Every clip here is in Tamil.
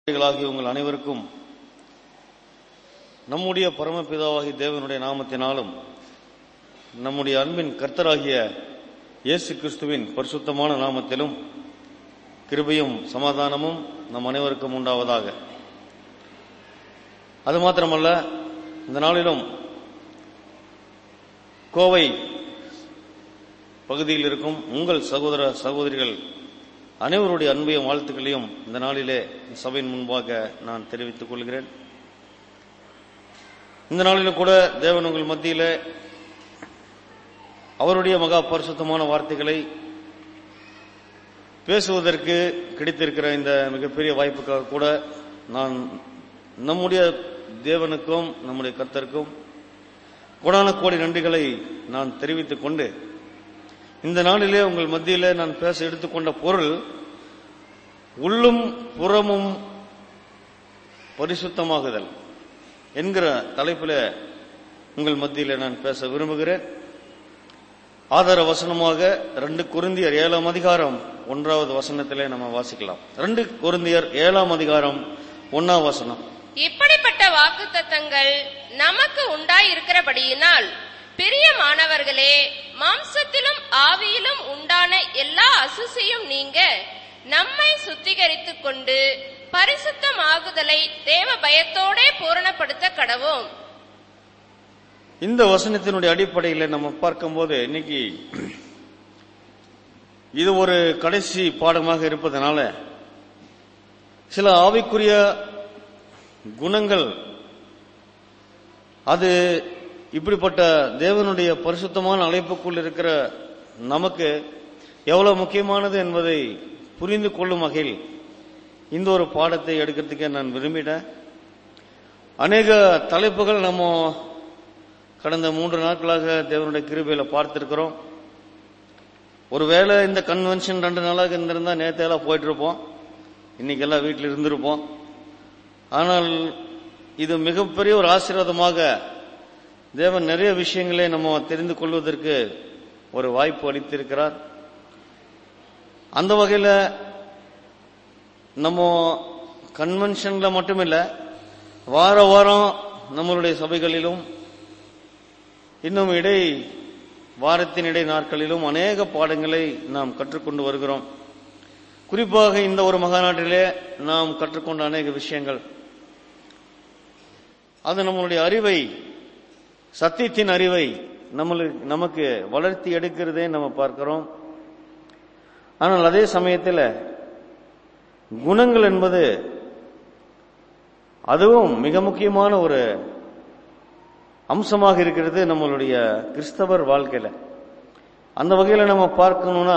பிள்ளைகளாகிய உங்கள் அனைவருக்கும் நம்முடைய பரமபிதாவாகிய தேவனுடைய நாமத்தினாலும் நம்முடைய அன்பின் கர்த்தராகிய இயேசு கிறிஸ்துவின் பரிசுத்தமான நாமத்திலும் கிருபையும் சமாதானமும் நம் அனைவருக்கும் உண்டாவதாக அது மாத்திரமல்ல இந்த நாளிலும் கோவை பகுதியில் இருக்கும் உங்கள் சகோதர சகோதரிகள் அனைவருடைய அன்பையும் வாழ்த்துக்களையும் இந்த நாளிலே சபையின் முன்பாக நான் தெரிவித்துக் கொள்கிறேன் இந்த நாளிலும் கூட தேவன் உங்கள் மத்தியிலே அவருடைய மகா பரிசுத்தமான வார்த்தைகளை பேசுவதற்கு கிடைத்திருக்கிற இந்த மிகப்பெரிய வாய்ப்புக்காக கூட நான் நம்முடைய தேவனுக்கும் நம்முடைய கர்த்தருக்கும் கோடான கோடி நன்றிகளை நான் தெரிவித்துக் கொண்டு இந்த நாளிலே உங்கள் மத்தியிலே நான் பேச எடுத்துக்கொண்ட பொருள் உள்ளும் புறமும் பரிசுத்தமாகுதல் என்கிற தலைப்பில் உங்கள் மத்தியிலே நான் பேச விரும்புகிறேன் ஆதார வசனமாக ரெண்டு குருந்தியர் ஏழாம் அதிகாரம் ஒன்றாவது வசனத்திலே நம்ம வாசிக்கலாம் ரெண்டு குருந்தியர் ஏழாம் அதிகாரம் ஒன்னாம் வசனம் இப்படிப்பட்ட வாக்குத்தத்தங்கள் நமக்கு உண்டாயிருக்கிறபடியினால் பிரியமானவர்களே மாம்சத்திலும் ஆவியிலும் உண்டான எல்லா அசுசியும் நீங்க நம்மை சுத்திகரித்துக் கொண்டு பரிசுத்தமாகுதலை தேவ பயத்தோடே பூரணப்படுத்த கடவோம் இந்த வசனத்தினுடைய அடிப்படையில் நம்ம பார்க்கும்போது இன்னைக்கு இது ஒரு கடைசி பாடமாக இருப்பதனால சில ஆவிக்குரிய குணங்கள் அது இப்படிப்பட்ட தேவனுடைய பரிசுத்தமான அழைப்புக்குள் இருக்கிற நமக்கு எவ்வளவு முக்கியமானது என்பதை புரிந்து கொள்ளும் வகையில் இந்த ஒரு பாடத்தை எடுக்கிறதுக்கே நான் விரும்பிட்டேன் அநேக தலைப்புகள் நம்ம கடந்த மூன்று நாட்களாக தேவனுடைய கிருபையில பார்த்திருக்கிறோம் ஒருவேளை இந்த கன்வென்ஷன் ரெண்டு நாளாக இருந்திருந்தா நேத்தையெல்லாம் போயிட்டு இருப்போம் இன்னைக்கு எல்லாம் வீட்டில் இருந்திருப்போம் ஆனால் இது மிகப்பெரிய ஒரு ஆசீர்வாதமாக தேவன் நிறைய விஷயங்களை நம்ம தெரிந்து கொள்வதற்கு ஒரு வாய்ப்பு அளித்திருக்கிறார் அந்த வகையில் நம்ம கன்வென்ஷன்ல மட்டுமில்ல வார வாரம் நம்மளுடைய சபைகளிலும் இன்னும் இடை வாரத்தின் இடை நாட்களிலும் அநேக பாடங்களை நாம் கற்றுக்கொண்டு வருகிறோம் குறிப்பாக இந்த ஒரு மகாநாட்டிலே நாம் கற்றுக்கொண்ட அநேக விஷயங்கள் அது நம்மளுடைய அறிவை சத்தியத்தின் அறிவை நம்மளுக்கு நமக்கு வளர்த்தி எடுக்கிறதே நம்ம பார்க்கிறோம் ஆனால் அதே சமயத்தில் குணங்கள் என்பது அதுவும் மிக முக்கியமான ஒரு அம்சமாக இருக்கிறது நம்மளுடைய கிறிஸ்தவர் வாழ்க்கையில அந்த வகையில நம்ம பார்க்கணும்னா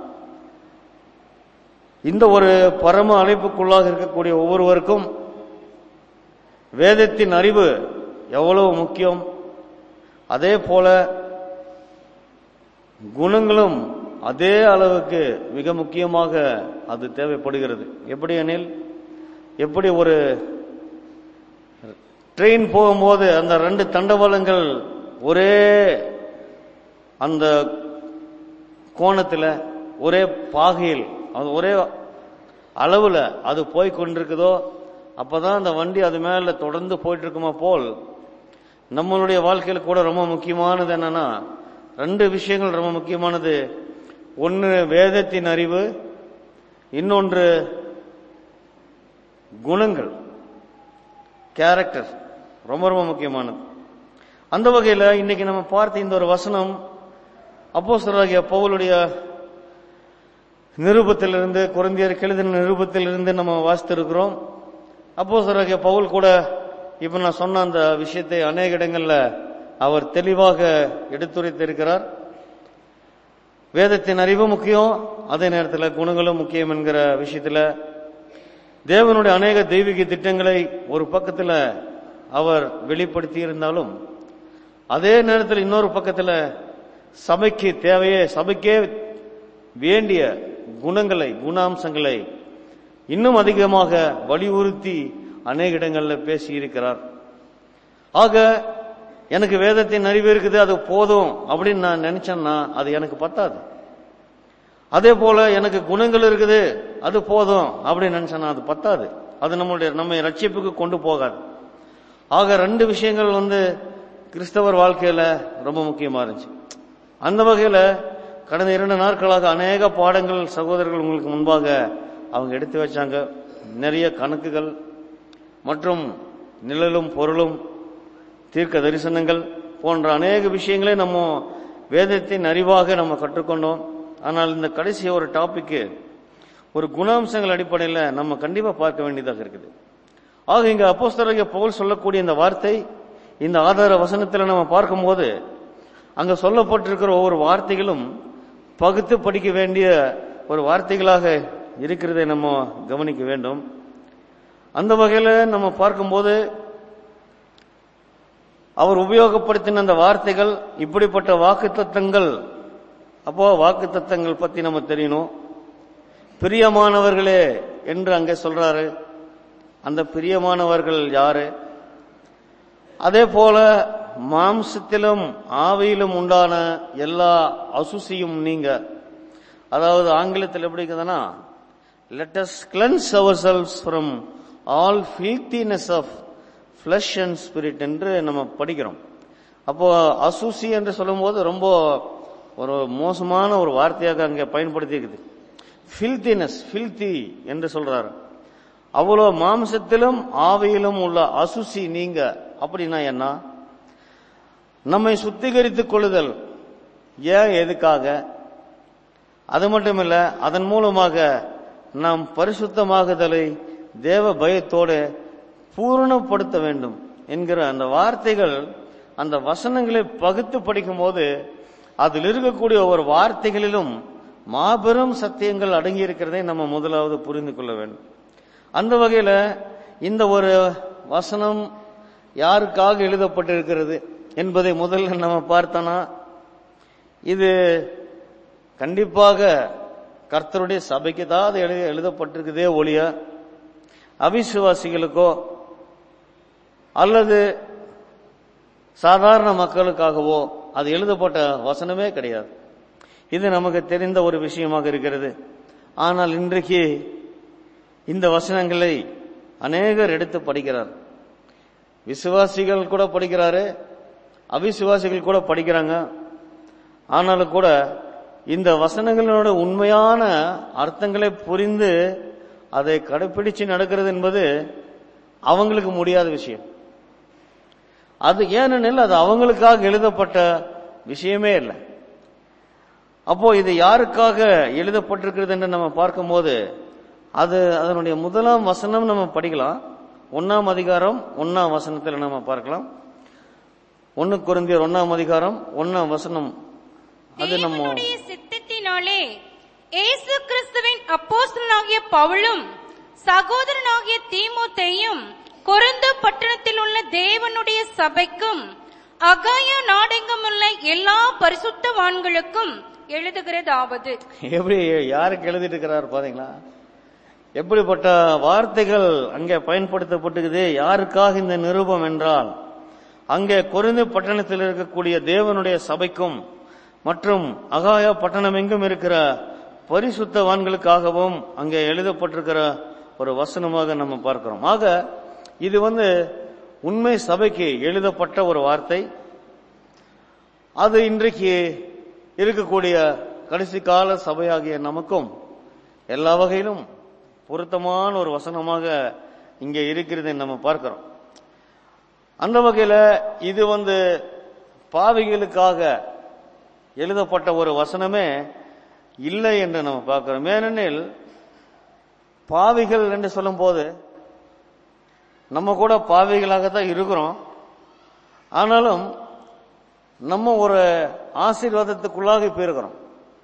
இந்த ஒரு பரம அழைப்புக்குள்ளாக இருக்கக்கூடிய ஒவ்வொருவருக்கும் வேதத்தின் அறிவு எவ்வளவு முக்கியம் அதே போல குணங்களும் அதே அளவுக்கு மிக முக்கியமாக அது தேவைப்படுகிறது எப்படி எனில் எப்படி ஒரு ட்ரெயின் போகும்போது அந்த ரெண்டு தண்டவாளங்கள் ஒரே அந்த கோணத்தில் ஒரே பாகையில் அது ஒரே அளவில் அது போய் கொண்டிருக்குதோ அப்பதான் அந்த வண்டி அது மேல தொடர்ந்து போயிட்டு இருக்குமா போல் நம்மளுடைய வாழ்க்கையில் கூட ரொம்ப முக்கியமானது என்னன்னா ரெண்டு விஷயங்கள் ரொம்ப முக்கியமானது ஒன்று வேதத்தின் அறிவு இன்னொன்று குணங்கள் கேரக்டர் ரொம்ப ரொம்ப முக்கியமானது அந்த வகையில் இன்னைக்கு நம்ம பார்த்த இந்த ஒரு வசனம் அப்போஸ்தலராகிய பவுலுடைய நிருபத்திலிருந்து குழந்தையர் எழுதின நிருபத்திலிருந்து நம்ம வாசித்திருக்கிறோம் அப்போஸ்தலராகிய பவுல் கூட இப்ப நான் சொன்ன அந்த விஷயத்தை அநேக இடங்கள்ல அவர் தெளிவாக எடுத்துரைத்திருக்கிறார் வேதத்தின் அறிவு முக்கியம் அதே நேரத்தில் குணங்களும் முக்கியம் என்கிற விஷயத்துல தேவனுடைய அநேக தெய்வீக திட்டங்களை ஒரு பக்கத்தில் அவர் வெளிப்படுத்தி இருந்தாலும் அதே நேரத்தில் இன்னொரு பக்கத்தில் சபைக்கு தேவையே சபைக்கே வேண்டிய குணங்களை குணாம்சங்களை இன்னும் அதிகமாக வலியுறுத்தி அநேக இடங்களில் பேசி இருக்கிறார் ஆக எனக்கு வேதத்தின் அறிவு இருக்குது அது போதும் அப்படின்னு நான் நினைச்சேன்னா அது எனக்கு பத்தாது அதே போல எனக்கு குணங்கள் இருக்குது அது போதும் அப்படின்னு நினைச்சேன்னா அது பத்தாது அது நம்மளுடைய நம்மை ரட்சிப்புக்கு கொண்டு போகாது ஆக ரெண்டு விஷயங்கள் வந்து கிறிஸ்தவர் வாழ்க்கையில ரொம்ப முக்கியமா இருந்துச்சு அந்த வகையில கடந்த இரண்டு நாட்களாக அநேக பாடங்கள் சகோதரர்கள் உங்களுக்கு முன்பாக அவங்க எடுத்து வச்சாங்க நிறைய கணக்குகள் மற்றும் நிழலும் பொருளும் தீர்க்க தரிசனங்கள் போன்ற அநேக விஷயங்களை நம்ம வேதத்தின் அறிவாக நம்ம கற்றுக்கொண்டோம் ஆனால் இந்த கடைசி ஒரு டாபிக்கு ஒரு குணாம்சங்கள் அடிப்படையில் நம்ம கண்டிப்பா பார்க்க வேண்டியதாக இருக்குது ஆக இங்க அப்போஸ்தலர்கள் பவுல் சொல்லக்கூடிய இந்த வார்த்தை இந்த ஆதார வசனத்தில் நம்ம பார்க்கும்போது அங்க சொல்லப்பட்டிருக்கிற ஒவ்வொரு வார்த்தைகளும் பகுத்து படிக்க வேண்டிய ஒரு வார்த்தைகளாக இருக்கிறதை நம்ம கவனிக்க வேண்டும் அந்த வகையில நம்ம பார்க்கும்போது அவர் உபயோகப்படுத்தின அந்த வார்த்தைகள் இப்படிப்பட்ட வாக்கு தத்தங்கள் அப்போ வாக்கு தத்தங்கள் பத்தி நம்ம தெரியணும் பிரியமானவர்களே என்று அங்கே சொல்றாரு அந்த பிரியமானவர்கள் யாரு அதே போல மாம்சத்திலும் ஆவியிலும் உண்டான எல்லா அசுசியும் நீங்க அதாவது ஆங்கிலத்தில் எப்படி இருக்குதுன்னா let us cleanse ourselves from all filthiness of flesh and spirit என்று நம்ம படிக்கிறோம் அப்போ அசூசி என்று சொல்லும்போது ரொம்ப ஒரு மோசமான ஒரு வார்த்தையாக அங்கே பயன்படுத்தி இருக்குது ஃபில்தினஸ் ஃபில்தி என்று சொல்றாரு அவ்வளோ மாம்சத்திலும் ஆவியிலும் உள்ள அசுசி நீங்க அப்படின்னா என்ன நம்மை சுத்திகரித்துக் கொள்ளுதல் ஏன் எதுக்காக அது மட்டுமில்ல அதன் மூலமாக நாம் பரிசுத்தமாகுதலை தேவ பயத்தோடு பூரணப்படுத்த வேண்டும் என்கிற அந்த வார்த்தைகள் அந்த வசனங்களை பகுத்து படிக்கும்போது அதில் இருக்கக்கூடிய ஒரு வார்த்தைகளிலும் மாபெரும் சத்தியங்கள் அடங்கி இருக்கிறதை நம்ம முதலாவது புரிந்து கொள்ள வேண்டும் அந்த வகையில இந்த ஒரு வசனம் யாருக்காக எழுதப்பட்டிருக்கிறது என்பதை முதல்ல நம்ம பார்த்தோன்னா இது கண்டிப்பாக கர்த்தருடைய சபைக்கு தான் அது எழுத எழுதப்பட்டிருக்குதே ஒழிய அவிசுவாசிகளுக்கோ அல்லது சாதாரண மக்களுக்காகவோ அது எழுதப்பட்ட வசனமே கிடையாது இது நமக்கு தெரிந்த ஒரு விஷயமாக இருக்கிறது ஆனால் இன்றைக்கு இந்த வசனங்களை அநேகர் எடுத்து படிக்கிறார் விசுவாசிகள் கூட படிக்கிறாரு அவிசுவாசிகள் கூட படிக்கிறாங்க ஆனாலும் கூட இந்த வசனங்களோட உண்மையான அர்த்தங்களை புரிந்து அதை கடைபிடிச்சு நடக்கிறது என்பது அவங்களுக்கு முடியாத விஷயம் அது ஏனெனில் அது அவங்களுக்காக எழுதப்பட்ட விஷயமே இல்லை அப்போ இது யாருக்காக எழுதப்பட்டிருக்கிறது என்று நம்ம பார்க்கும்போது அது அதனுடைய முதலாம் வசனம் நம்ம படிக்கலாம் ஒன்னாம் அதிகாரம் ஒன்னாம் வசனத்தில் நம்ம பார்க்கலாம் ஒன்னு குருந்தியர் ஒன்னாம் அதிகாரம் ஒன்னாம் வசனம் அது நம்ம தேவனுடைய சித்தத்தினாலே இயேசு கிறிஸ்துவின் அப்போஸ்தலனாகிய பவுலும் சகோதரனாகிய தீமோத்தேயும் கொரிந்து பட்டணத்தில் உள்ள தேவனுடைய சபைக்கும் அகாய நாடெங்கும் உள்ள எல்லா பரிசுத்தவான்களுக்கும் எழுதுகிறதாவது எப்படி யாருக்கு எழுதிட்டு இருக்கிறார் பாத்தீங்களா எப்படிப்பட்ட வார்த்தைகள் அங்கே பயன்படுத்தப்பட்டிருக்குது யாருக்காக இந்த நிருபம் என்றால் அங்கே கொரிந்து பட்டணத்தில் இருக்கக்கூடிய தேவனுடைய சபைக்கும் மற்றும் அகாய பட்டணம் எங்கும் இருக்கிற பரிசுத்தவான்களுக்காகவும் அங்கே எழுதப்பட்டிருக்கிற ஒரு வசனமாக நம்ம பார்க்கிறோம் ஆக இது வந்து உண்மை சபைக்கு எழுதப்பட்ட ஒரு வார்த்தை அது இன்றைக்கு இருக்கக்கூடிய கடைசி கால சபையாகிய நமக்கும் எல்லா வகையிலும் பொருத்தமான ஒரு வசனமாக இங்கே இருக்கிறதை நம்ம பார்க்கிறோம் அந்த வகையில இது வந்து பாவிகளுக்காக எழுதப்பட்ட ஒரு வசனமே இல்லை என்று நம்ம பார்க்கிறோம் ஏனெனில் பாவிகள் என்று சொல்லும்போது நம்ம கூட பாவிகளாக தான் இருக்கிறோம் ஆனாலும் நம்ம ஒரு ஆசீர்வாதத்துக்குள்ளாக போயிருக்கிறோம்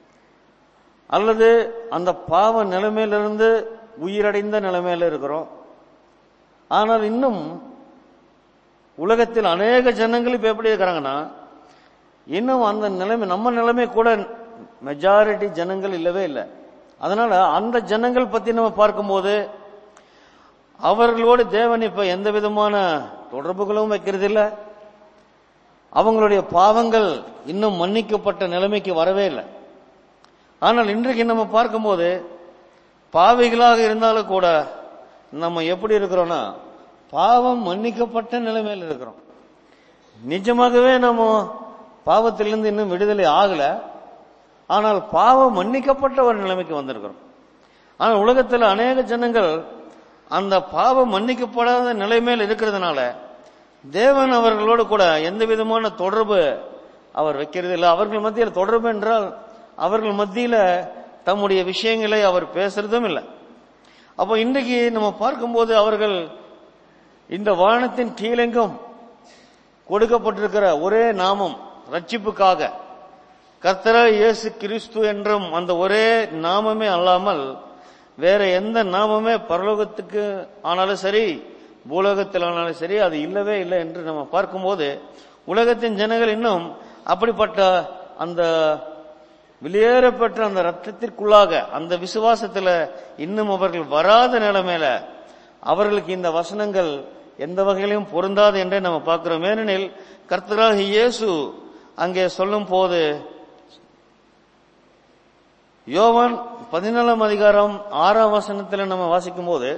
அல்லது அந்த பாவ நிலைமையிலிருந்து உயிரடைந்த நிலைமையில இருக்கிறோம் ஆனால் இன்னும் உலகத்தில் அநேக ஜனங்கள் இப்ப எப்படி இருக்கிறாங்கன்னா இன்னும் அந்த நிலைமை நம்ம நிலைமை கூட மெஜாரிட்டி ஜனங்கள் இல்லவே இல்லை அதனால அந்த ஜனங்கள் பத்தி நம்ம பார்க்கும்போது அவர்களோடு தேவன் இப்ப எந்த விதமான தொடர்புகளும் வைக்கிறது இல்ல அவங்களுடைய பாவங்கள் இன்னும் மன்னிக்கப்பட்ட நிலைமைக்கு வரவே இல்லை ஆனால் இன்றைக்கு நம்ம பார்க்கும்போது பாவிகளாக இருந்தாலும் கூட நம்ம எப்படி இருக்கிறோம்னா பாவம் மன்னிக்கப்பட்ட நிலைமையில் இருக்கிறோம் நிஜமாகவே நம்ம பாவத்திலிருந்து இன்னும் விடுதலை ஆகல ஆனால் பாவம் மன்னிக்கப்பட்ட ஒரு நிலைமைக்கு வந்திருக்கிறோம் ஆனால் உலகத்தில் அநேக ஜனங்கள் அந்த பாவம் மன்னிக்கப்படாத நிலைமையில் இருக்கிறதுனால தேவன் அவர்களோடு கூட எந்த விதமான தொடர்பு அவர் வைக்கிறது இல்லை அவர்கள் மத்தியில் தொடர்பு என்றால் அவர்கள் மத்தியில தம்முடைய விஷயங்களை அவர் பேசுறதும் இல்லை அப்போ இன்றைக்கு நம்ம பார்க்கும்போது அவர்கள் இந்த வானத்தின் கீழெங்கும் கொடுக்கப்பட்டிருக்கிற ஒரே நாமம் ரட்சிப்புக்காக கர்த்தரா இயேசு கிறிஸ்து என்றும் அந்த ஒரே நாமமே அல்லாமல் வேற எந்த நாமமே பரலோகத்துக்கு ஆனாலும் சரி பூலோகத்தில் ஆனாலும் சரி அது இல்லவே இல்லை என்று நம்ம பார்க்கும்போது உலகத்தின் ஜனங்கள் இன்னும் அப்படிப்பட்ட அந்த வெளியேறப்பெற்ற அந்த ரத்தத்திற்குள்ளாக அந்த விசுவாசத்துல இன்னும் அவர்கள் வராத நிலைமையில அவர்களுக்கு இந்த வசனங்கள் எந்த வகையிலும் பொருந்தாது என்றே நம்ம பார்க்கிறோம் ஏனெனில் கர்த்தராக இயேசு அங்கே சொல்லும் போது யோவான் பதினாலாம் அதிகாரம் ஆறாம் வசனத்துல நம்ம வாசிக்கும் போது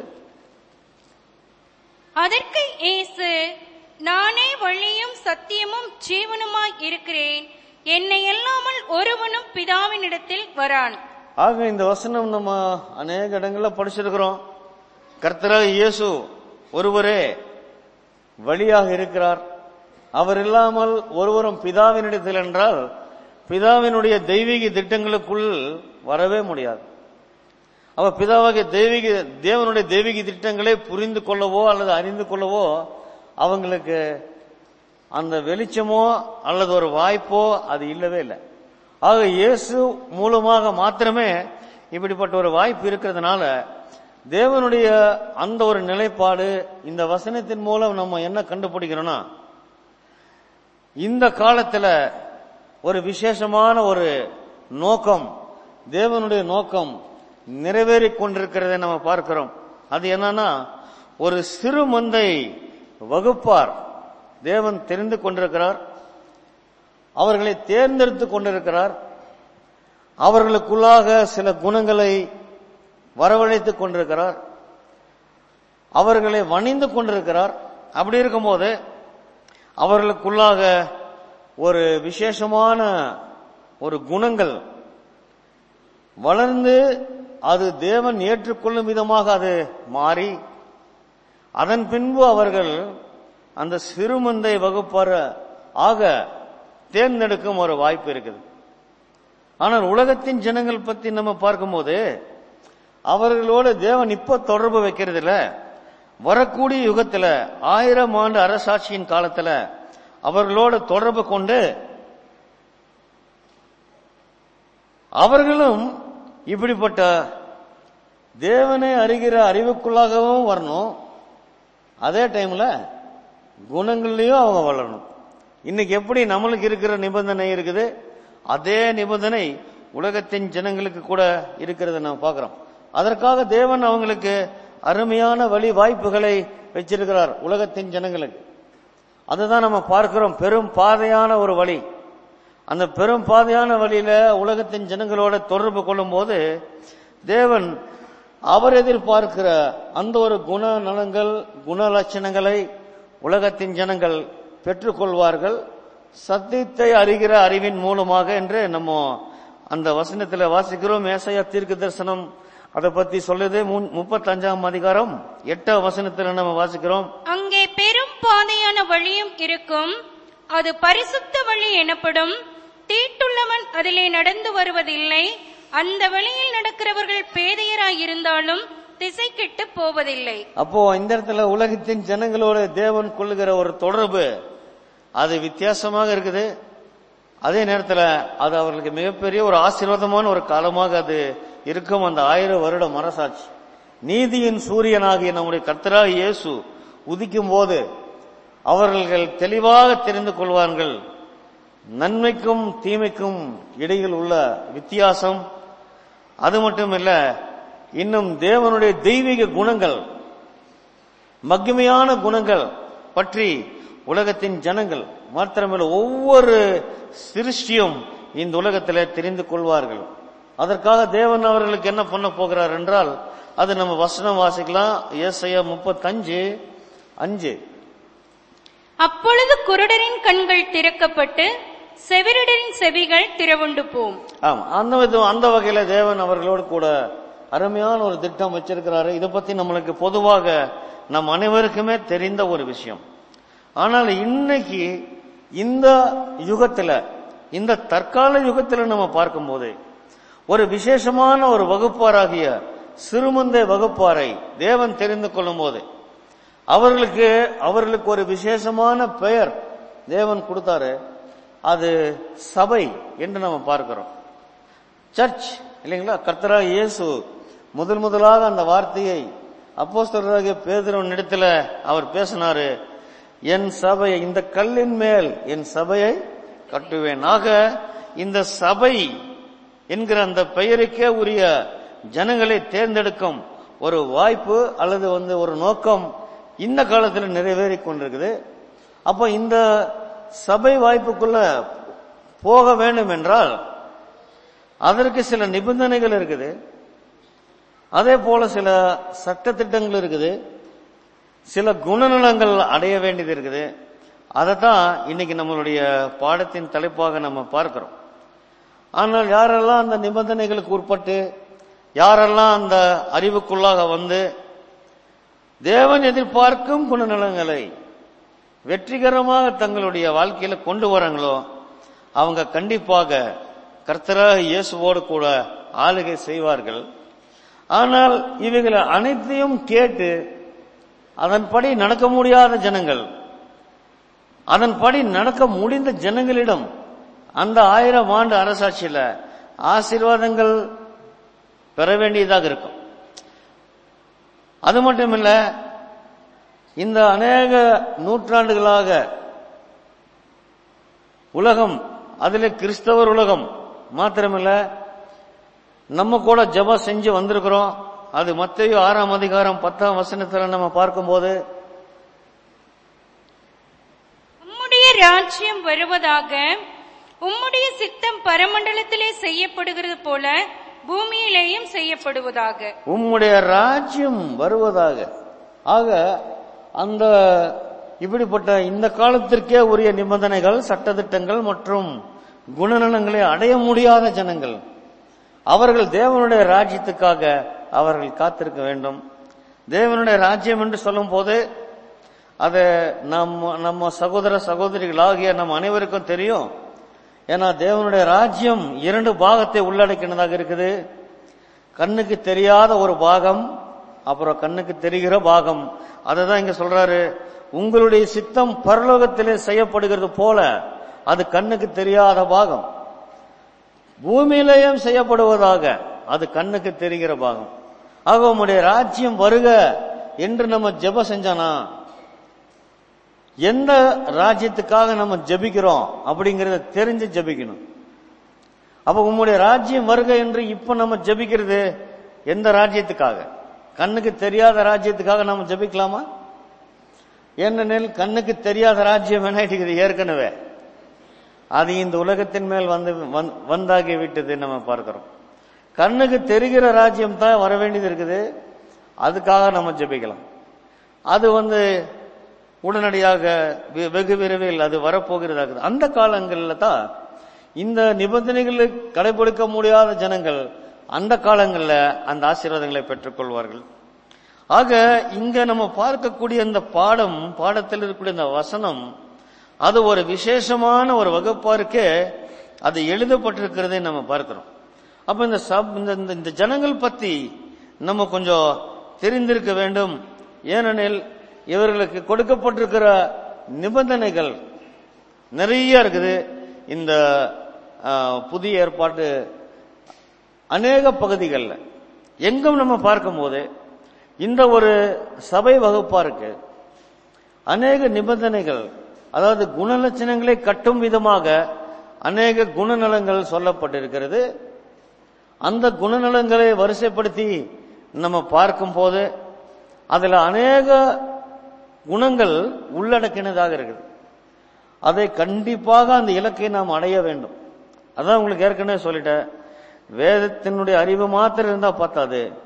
அதற்கு இயேசு நானே வழியும் சத்தியமும் ஜீவனுமாய் இருக்கிறேன் என்னை அல்லாமல் ஒருவனும் பிதாவினிடத்தில் வரான் ஆக இந்த வசனம் நம்ம அநேக இடங்கள்ல படிச்சிருக்கிறோம் கர்த்தராக இயேசு ஒருவரே வழியாக இருக்கிறார் அவர் இல்லாமல் ஒருவரும் பிதாவினிடத்தில் என்றால் பிதாவினுடைய தெய்வீக திட்டங்களுக்குள் வரவே முடியாது அவ பிதாவாகிய தெய்வீக தேவனுடைய தெய்வீக திட்டங்களை புரிந்து கொள்ளவோ அல்லது அறிந்து கொள்ளவோ அவங்களுக்கு அந்த வெளிச்சமோ அல்லது ஒரு வாய்ப்போ அது இல்லவே இல்லை ஆக இயேசு மூலமாக மாத்திரமே இப்படிப்பட்ட ஒரு வாய்ப்பு இருக்கிறதுனால தேவனுடைய அந்த ஒரு நிலைப்பாடு இந்த வசனத்தின் மூலம் நம்ம என்ன கண்டுபிடிக்கிறோம்னா இந்த காலத்துல ஒரு விசேஷமான ஒரு நோக்கம் தேவனுடைய நோக்கம் நிறைவேறிக் கொண்டிருக்கிறதை நம்ம பார்க்கிறோம் அது என்னன்னா ஒரு சிறு மந்தை வகுப்பார் தேவன் தெரிந்து கொண்டிருக்கிறார் அவர்களை தேர்ந்தெடுத்து கொண்டிருக்கிறார் அவர்களுக்குள்ளாக சில குணங்களை வரவழைத்துக் கொண்டிருக்கிறார் அவர்களை வணிந்து கொண்டிருக்கிறார் அப்படி இருக்கும்போது அவர்களுக்குள்ளாக ஒரு விசேஷமான ஒரு குணங்கள் வளர்ந்து அது தேவன் ஏற்றுக்கொள்ளும் விதமாக அது மாறி அதன் பின்பு அவர்கள் அந்த சிறுமந்தை வகுப்பார ஆக தேர்ந்தெடுக்கும் ஒரு வாய்ப்பு இருக்குது ஆனால் உலகத்தின் ஜனங்கள் பத்தி நம்ம பார்க்கும்போது அவர்களோடு தேவன் இப்ப தொடர்பு வைக்கிறது இல்ல வரக்கூடிய யுகத்துல ஆயிரம் ஆண்டு அரசாட்சியின் காலத்துல அவர்களோடு தொடர்பு கொண்டு அவர்களும் இப்படிப்பட்ட தேவனை அறிகிற அறிவுக்குள்ளாகவும் வரணும் அதே டைம்ல குணங்கள்லயும் அவங்க வளரணும் இன்னைக்கு எப்படி நம்மளுக்கு இருக்கிற நிபந்தனை இருக்குது அதே நிபந்தனை உலகத்தின் ஜனங்களுக்கு கூட இருக்கிறத நாம் பார்க்கிறோம் அதற்காக தேவன் அவங்களுக்கு அருமையான வழி வாய்ப்புகளை வச்சிருக்கிறார் உலகத்தின் ஜனங்களுக்கு அதுதான் நம்ம பார்க்கிறோம் பெரும் பாதையான ஒரு வழி அந்த பெரும் பாதையான வழியில உலகத்தின் ஜனங்களோட தொடர்பு கொள்ளும் போது தேவன் அவர் எதிர்பார்க்கிற அந்த ஒரு குண நலங்கள் குண லட்சணங்களை உலகத்தின் ஜனங்கள் பெற்றுக்கொள்வார்கள் சத்தியத்தை அறிகிற அறிவின் மூலமாக என்று நம்ம அந்த வசனத்துல வாசிக்கிறோம் ஏசாயா தீர்க்க தரிசனம் அதை பத்தி சொல்லுது முப்பத்தஞ்சாம் அதிகாரம் எட்டாம் வசனத்துல நம்ம வாசிக்கிறோம் அங்கே பெரும் பாதையான வழியும் இருக்கும் அது பரிசுத்த வழி எனப்படும் தீட்டுள்ளவன் அதிலே நடந்து வருவதில்லை அந்த வழியில் நடக்கிறவர்கள் பேதையராய் இருந்தாலும் திசை கெட்டு போவதில்லை அப்போ இந்த இடத்துல உலகத்தின் ஜனங்களோட தேவன் கொள்ளுகிற ஒரு தொடர்பு அது வித்தியாசமாக இருக்குது அதே நேரத்தில் அது அவர்களுக்கு மிகப்பெரிய ஒரு ஆசீர்வாதமான ஒரு காலமாக அது இருக்கும் அந்த ஆயிரம் வருட மனசாட்சி நீதியின் சூரியனாகிய நம்முடைய கர்த்தராக இயேசு உதிக்கும் போது அவர்கள் தெளிவாக தெரிந்து கொள்வார்கள் நன்மைக்கும் தீமைக்கும் இடையில் உள்ள வித்தியாசம் அது மட்டுமில்ல இன்னும் தேவனுடைய தெய்வீக குணங்கள் மகிமையான குணங்கள் பற்றி உலகத்தின் ஜனங்கள் மாத்திரமல்ல ஒவ்வொரு சிருஷ்டியும் இந்த உலகத்தில் தெரிந்து கொள்வார்கள் அதற்காக தேவன் அவர்களுக்கு என்ன பண்ண போகிறார் என்றால் அது நம்ம வசனம் வாசிக்கலாம் ஏசையா முப்பத்தஞ்சு அஞ்சு அப்பொழுது குருடரின் கண்கள் திறக்கப்பட்டு செவிடரின் செவிகள் திறவுண்டு போம் ஆமா அந்த விதம் அந்த வகையில தேவன் அவர்களோடு கூட அருமையான ஒரு திட்டம் வச்சிருக்கிறாரு இதை பத்தி நம்மளுக்கு பொதுவாக நம் அனைவருக்குமே தெரிந்த ஒரு விஷயம் ஆனால் இன்னைக்கு இந்த யுகத்துல இந்த தற்கால யுகத்துல நம்ம பார்க்கும்போது ஒரு விசேஷமான ஒரு வகுப்பாராகிய சிறுமந்தை வகுப்பாரை தேவன் தெரிந்து கொள்ளும் போது அவர்களுக்கு அவர்களுக்கு ஒரு விசேஷமான பெயர் தேவன் கொடுத்தாரு அது சபை என்று நம்ம பார்க்கிறோம் சர்ச் இல்லைங்களா கர்த்தராக இயேசு முதல் முதலாக அந்த வார்த்தையை அப்போஸ்தலராகிய பேதுருவின் இடத்துல அவர் பேசினாரு என் சபையை இந்த கல்லின் மேல் என் சபையை கட்டுவேன் ஆக இந்த சபை என்கிற அந்த பெயருக்கே உரிய ஜனங்களை தேர்ந்தெடுக்கும் ஒரு வாய்ப்பு அல்லது வந்து ஒரு நோக்கம் இந்த காலத்தில் நிறைவேறி கொண்டிருக்குது அப்போ இந்த சபை வாய்ப்புக்குள்ள போக வேண்டும் என்றால் அதற்கு சில நிபந்தனைகள் இருக்குது அதே போல சில சட்டத்திட்டங்கள் இருக்குது சில குணநலங்கள் அடைய வேண்டியது இருக்குது அதைத்தான் இன்னைக்கு நம்மளுடைய பாடத்தின் தலைப்பாக நம்ம பார்க்கிறோம் ஆனால் யாரெல்லாம் அந்த நிபந்தனைகளுக்கு உட்பட்டு யாரெல்லாம் அந்த அறிவுக்குள்ளாக வந்து தேவன் எதிர்பார்க்கும் குணநலங்களை வெற்றிகரமாக தங்களுடைய வாழ்க்கையில கொண்டு வராங்களோ அவங்க கண்டிப்பாக கர்த்தராக இயேசுவோடு கூட ஆளுகை செய்வார்கள் ஆனால் இவைகளை அனைத்தையும் கேட்டு அதன்படி நடக்க முடியாத ஜனங்கள் அதன்படி நடக்க முடிந்த ஜனங்களிடம் அந்த ஆயிரம் ஆண்டு அரசாட்சியில ஆசீர்வாதங்கள் பெற வேண்டியதாக இருக்கும் அது மட்டுமில்ல இந்த அநேக நூற்றாண்டுகளாக உலகம் அதிலே கிறிஸ்தவர் உலகம் மாத்திரமில்ல நம்ம கூட ஜெபம் செஞ்சு வந்திருக்கிறோம் அது மத்தேயு ஆறாம் அதிகாரம் பத்தாம் வசனத்துல நம்ம பார்க்கும்போது உம்முடைய ராஜ்யம் வருவதாக உம்முடைய சித்தம் பரமண்டலத்திலே செய்யப்படுகிறது போல பூமியிலேயும் செய்யப்படுவதாக உம்முடைய ராஜ்யம் வருவதாக ஆக அந்த இப்படிப்பட்ட இந்த காலத்திற்கே உரிய நிபந்தனைகள் சட்டதிட்டங்கள் மற்றும் குணநலங்களை அடைய முடியாத ஜனங்கள் அவர்கள் தேவனுடைய ராஜ்யத்துக்காக அவர்கள் காத்திருக்க வேண்டும் தேவனுடைய ராஜ்யம் என்று சொல்லும் போது அது நம்ம நம்ம சகோதர சகோதரிகளாகிய நம் அனைவருக்கும் தெரியும் ஏன்னா தேவனுடைய ராஜ்யம் இரண்டு பாகத்தை உள்ளடக்கினதாக இருக்குது கண்ணுக்கு தெரியாத ஒரு பாகம் அப்புறம் கண்ணுக்கு தெரிகிற பாகம் அதை தான் இங்க சொல்றாரு உங்களுடைய சித்தம் பரலோகத்திலே செய்யப்படுகிறது போல அது கண்ணுக்கு தெரியாத பாகம் பூமியிலேயும் செய்யப்படுவதாக அது கண்ணுக்கு தெரிகிற பாகம் ஆக உம்முடைய ராஜ்யம் வருக என்று நம்ம ஜெப செஞ்சானா எந்த ராஜ்யத்துக்காக நம்ம ஜெபிக்கிறோம் அப்படிங்கறத தெரிஞ்சு ஜெபிக்கணும் அப்ப உம்முடைய ராஜ்யம் வருக என்று இப்ப நம்ம ஜெபிக்கிறது எந்த ராஜ்யத்துக்காக கண்ணுக்கு தெரியாத ராஜ்யத்துக்காக நம்ம ஜெபிக்கலாமா ஏனெனில் கண்ணுக்கு தெரியாத ராஜ்யம் என்ன ஏற்கனவே அது இந்த உலகத்தின் மேல் வந்து வந்து- வந்தாகி விட்டது நம்ம பார்க்கிறோம் கண்ணுக்கு தெரிகிற ராஜ்யம் தான் வர வேண்டியது இருக்குது அதுக்காக நம்ம ஜெபிக்கலாம் அது வந்து உடனடியாக வெ- வெகு விரைவில் அது வரப்போகிறதா இருக்குது அந்த காலங்களில் தான் இந்த நிபந்தனைகளை கடைபிடிக்க முடியாத ஜனங்கள் அந்த காலங்களில் அந்த ஆசீர்வாதங்களை பெற்றுக்கொள்வார்கள் ஆக இங்க நம்ம பார்க்கக்கூடிய இந்த பாடம் பாடத்தில் இருக்கக்கூடிய இந்த வசனம் அது ஒரு விசேஷமான ஒரு வகுப்பாருக்கே அது எழுதப்பட்டிருக்கிறதை நம்ம பார்க்கிறோம் அப்ப இந்த சப் இந்த- இந்த- இந்த ஜனங்கள் பத்தி நம்ம கொஞ்சம் தெரிந்திருக்க வேண்டும் ஏனெனில் இவர்களுக்கு கொடுக்கப்பட்டிருக்கிற நிபந்தனைகள் நிறைய இருக்குது இந்த ஆ, புதிய ஏற்பாட்டு அநேக பகுதிகளில் எங்கும் நம்ம பார்க்கும்போது இந்த ஒரு சபை வகுப்பாருக்கு அநேக நிபந்தனைகள் அதாவது குணலட்சணங்களை கட்டும் விதமாக அநேக குணநலங்கள் சொல்லப்பட்டிருக்கிறது அந்த குணநலங்களை வரிசைப்படுத்தி நம்ம பார்க்கும்போது அதுல அநேக குணங்கள் உள்ளடக்கினதாக இருக்குது அதை கண்டிப்பாக அந்த இலக்கை நாம் அடைய வேண்டும் அதான் உங்களுக்கு ஏற்கனவே சொல்லிட்டேன் வேதத்தினுடைய அறிவு மாத்திரம் இருந்தா பத்தாது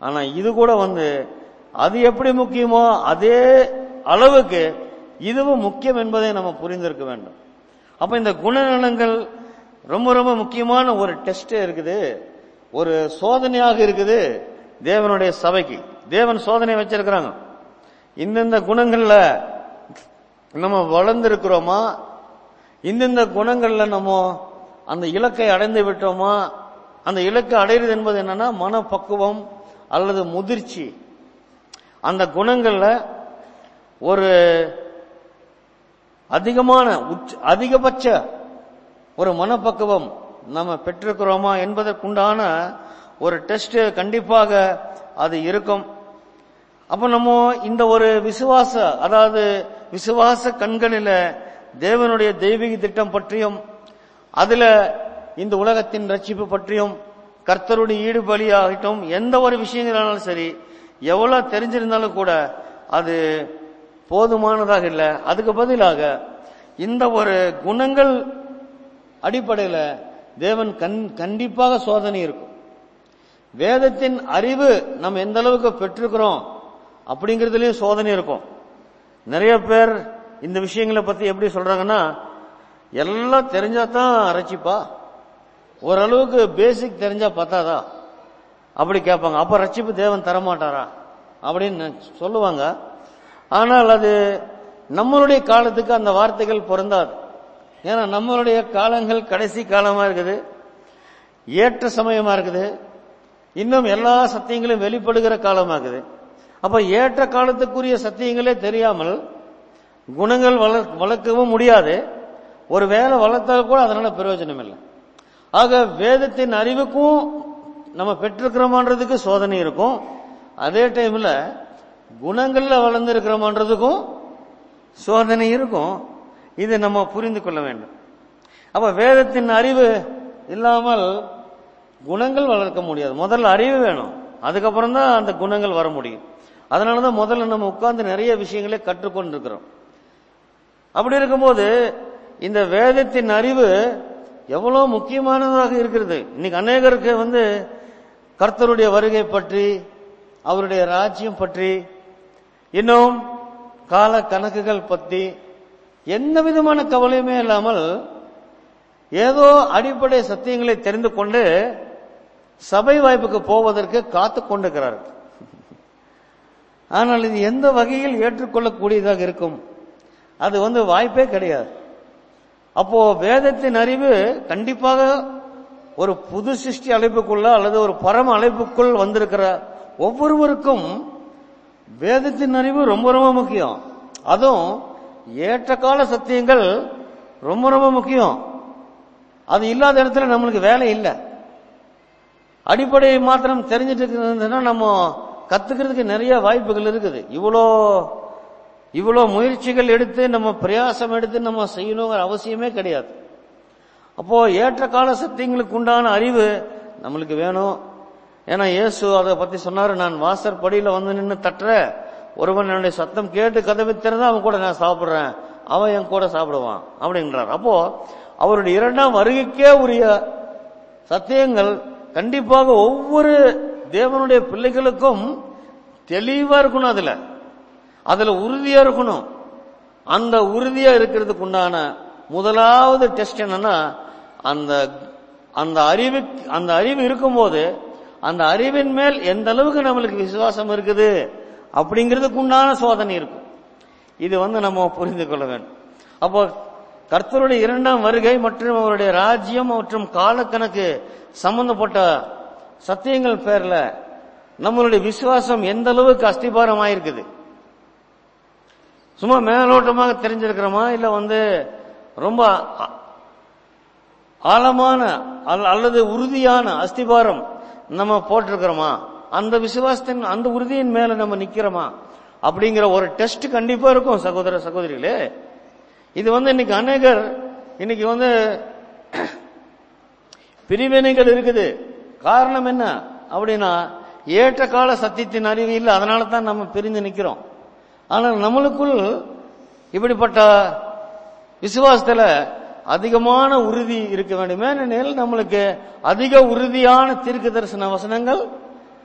ஆனா இது கூட வந்து அது எப்படி முக்கியமோ அதே அளவுக்கு இதுவும் முக்கியம் என்பதை நம்ம புரிந்திருக்க வேண்டும் அப்ப இந்த குணநலங்கள் ரொம்ப ரொம்ப முக்கியமான ஒரு டெஸ்ட் இருக்குது ஒரு சோதனையாக இருக்குது தேவனுடைய சபைக்கு தேவன் சோதனை வச்சிருக்கிறாங்க இந்தந்த குணங்கள்ல நம்ம வளர்ந்திருக்கிறோமா இந்தந்த குணங்கள்ல நம்ம அந்த இலக்கை அடைந்து விட்டோமா அந்த இலக்கை அடையிறது என்பது என்னன்னா மனப்பக்குவம் அல்லது முதிர்ச்சி அந்த குணங்கள்ல ஒரு அதிகமான உச்ச- அதிகபட்ச ஒரு மனப்பக்குவம் நம்ம பெற்றிருக்கிறோமா என்பதற்குண்டான ஒரு டெஸ்ட் கண்டிப்பாக அது இருக்கும் அப்ப நம்ம இந்த ஒரு விசுவாச அதாவது விசுவாச கண்களில தேவனுடைய தெய்வீக திட்டம் பற்றியும் அதுல இந்த உலகத்தின் ரட்சிப்பு பற்றியும் கர்த்தருடைய ஈடுபலியாகட்டும் எந்த ஒரு விஷயங்களாலும் சரி எவ்வளவு தெரிஞ்சிருந்தாலும் கூட அது போதுமானதாக இல்லை அதுக்கு பதிலாக இந்த ஒரு குணங்கள் அடிப்படையில் தேவன் கண் கண்டிப்பாக சோதனை இருக்கும் வேதத்தின் அறிவு நம்ம எந்த அளவுக்கு பெற்றிருக்கிறோம் அப்படிங்கிறதுலயும் சோதனை இருக்கும் நிறைய பேர் இந்த விஷயங்களை பத்தி எப்படி சொல்றாங்கன்னா எல்லாம் தெரிஞ்சா தான் ரட்சிப்பா ஓரளவுக்கு பேசிக் தெரிஞ்சா பத்தாதா அப்படி கேட்பாங்க அப்ப ரட்சிப்பு தேவன் தரமாட்டாரா அப்படின்னு சொல்லுவாங்க ஆனால் அது நம்மளுடைய காலத்துக்கு அந்த வார்த்தைகள் பொருந்தாது ஏன்னா நம்மளுடைய காலங்கள் கடைசி காலமா இருக்குது ஏற்ற சமயமா இருக்குது இன்னும் எல்லா சத்தியங்களும் வெளிப்படுகிற காலமாகுது அப்ப ஏற்ற காலத்துக்குரிய சத்தியங்களே தெரியாமல் குணங்கள் வளர் வளர்க்கவும் முடியாது ஒரு வேலை வளர்த்தால் கூட அதனால பிரயோஜனம் இல்லை ஆக வேதத்தின் அறிவுக்கும் நம்ம பெற்றிருக்கிறோமான்றதுக்கு சோதனை இருக்கும் அதே டைம்ல குணங்கள்ல வளர்ந்திருக்கிறோமான்றதுக்கும் சோதனை இருக்கும் இது நம்ம புரிந்து கொள்ள வேண்டும் அப்ப வேதத்தின் அறிவு இல்லாமல் குணங்கள் வளர்க்க முடியாது முதல்ல அறிவு வேணும் அதுக்கப்புறம் தான் அந்த குணங்கள் வர முடியும் அதனாலதான் முதல்ல நம்ம உட்கார்ந்து நிறைய விஷயங்களை கற்றுக்கொண்டிருக்கிறோம் அப்படி இருக்கும்போது இந்த வேதத்தின் அறிவு எவ்வளவு முக்கியமானதாக இருக்கிறது இன்னைக்கு அநேகருக்கு வந்து கர்த்தருடைய வருகை பற்றி அவருடைய ராஜ்யம் பற்றி இன்னும் கால கணக்குகள் பற்றி எந்த விதமான கவலையுமே இல்லாமல் ஏதோ அடிப்படை சத்தியங்களை தெரிந்து கொண்டு சபை வாய்ப்புக்கு போவதற்கு காத்து கொண்டிருக்கிறார்கள் ஆனால் இது எந்த வகையில் ஏற்றுக்கொள்ளக்கூடியதாக இருக்கும் அது வந்து வாய்ப்பே கிடையாது அப்போ வேதத்தின் அறிவு கண்டிப்பாக ஒரு புது சிருஷ்டி அழைப்புக்குள்ள அல்லது ஒரு பரம அழைப்புக்குள் வந்திருக்கிற ஒவ்வொருவருக்கும் வேதத்தின் அறிவு ரொம்ப ரொம்ப முக்கியம் அதுவும் ஏற்ற கால சத்தியங்கள் ரொம்ப ரொம்ப முக்கியம் அது இல்லாத இடத்துல நம்மளுக்கு வேலை இல்லை அடிப்படை மாத்திரம் தெரிஞ்சிட்டு இருந்ததுன்னா நம்ம கத்துக்கிறதுக்கு நிறைய வாய்ப்புகள் இருக்குது இவ்வளோ இவ்வளோ முயற்சிகள் எடுத்து நம்ம பிரயாசம் எடுத்து நம்ம செய்யணுங்கிற அவசியமே கிடையாது அப்போ ஏற்ற கால சத்தியங்களுக்கு உண்டான அறிவு நம்மளுக்கு வேணும் ஏன்னா இயேசு அதை பத்தி சொன்னாரு நான் வாசற் படியில வந்து நின்று தட்டுற ஒருவன் என்னுடைய சத்தம் கேட்டு கதவை திறந்தா அவன் கூட நான் சாப்பிடுறேன் அவன் என் கூட சாப்பிடுவான் அப்படின்றார் அப்போ அவருடைய இரண்டாம் வருகைக்கே உரிய சத்தியங்கள் கண்டிப்பாக ஒவ்வொரு தேவனுடைய பிள்ளைகளுக்கும் தெளிவா இருக்கணும் அதுல அதுல உறுதியா இருக்கணும் அந்த உறுதியா இருக்கிறதுக்கு உண்டான முதலாவது டெஸ்ட் என்னன்னா அந்த அந்த அறிவு அந்த அறிவு இருக்கும்போது அந்த அறிவின் மேல் எந்த அளவுக்கு நம்மளுக்கு விசுவாசம் இருக்குது அப்படிங்கிறதுக்கு உண்டான சோதனை இருக்கும் இது வந்து நம்ம புரிந்து கொள்ள வேண்டும் அப்போ கர்த்தருடைய இரண்டாம் வருகை மற்றும் அவருடைய ராஜ்யம் மற்றும் காலக்கணக்கு சம்பந்தப்பட்ட சத்தியங்கள் பேர்ல நம்மளுடைய விசுவாசம் எந்த அளவுக்கு அஸ்திபாரமாயிருக்குது சும்மா மேலோட்டமாக தெரிஞ்சிருக்கிறோமா இல்ல வந்து ரொம்ப ஆ- ஆழமான அல்ல- அல்லது உறுதியான அஸ்திபாரம் நம்ம போட்டிருக்கிறோமா அந்த விசுவாசத்தின் அந்த உறுதியின் மேல நம்ம நிக்கிறோமா அப்படிங்கிற ஒரு டெஸ்ட் கண்டிப்பா இருக்கும் சகோதர சகோதரிகளே இது வந்து இன்னைக்கு அநேகர் இன்னைக்கு வந்து பிரிவினைகள் இருக்குது காரணம் என்ன அப்படின்னா ஏற்ற கால சத்தியத்தின் அறிவு இல்லை அதனால தான் நம்ம பிரிந்து நிக்கிறோம் ஆனால் நம்மளுக்குள் இப்படிப்பட்ட விசுவாசத்துல அதிகமான உறுதி இருக்க வேண்டுமே ஏனெனில் நம்மளுக்கு அதிக உறுதியான தீர்க்க தரிசன வசனங்கள்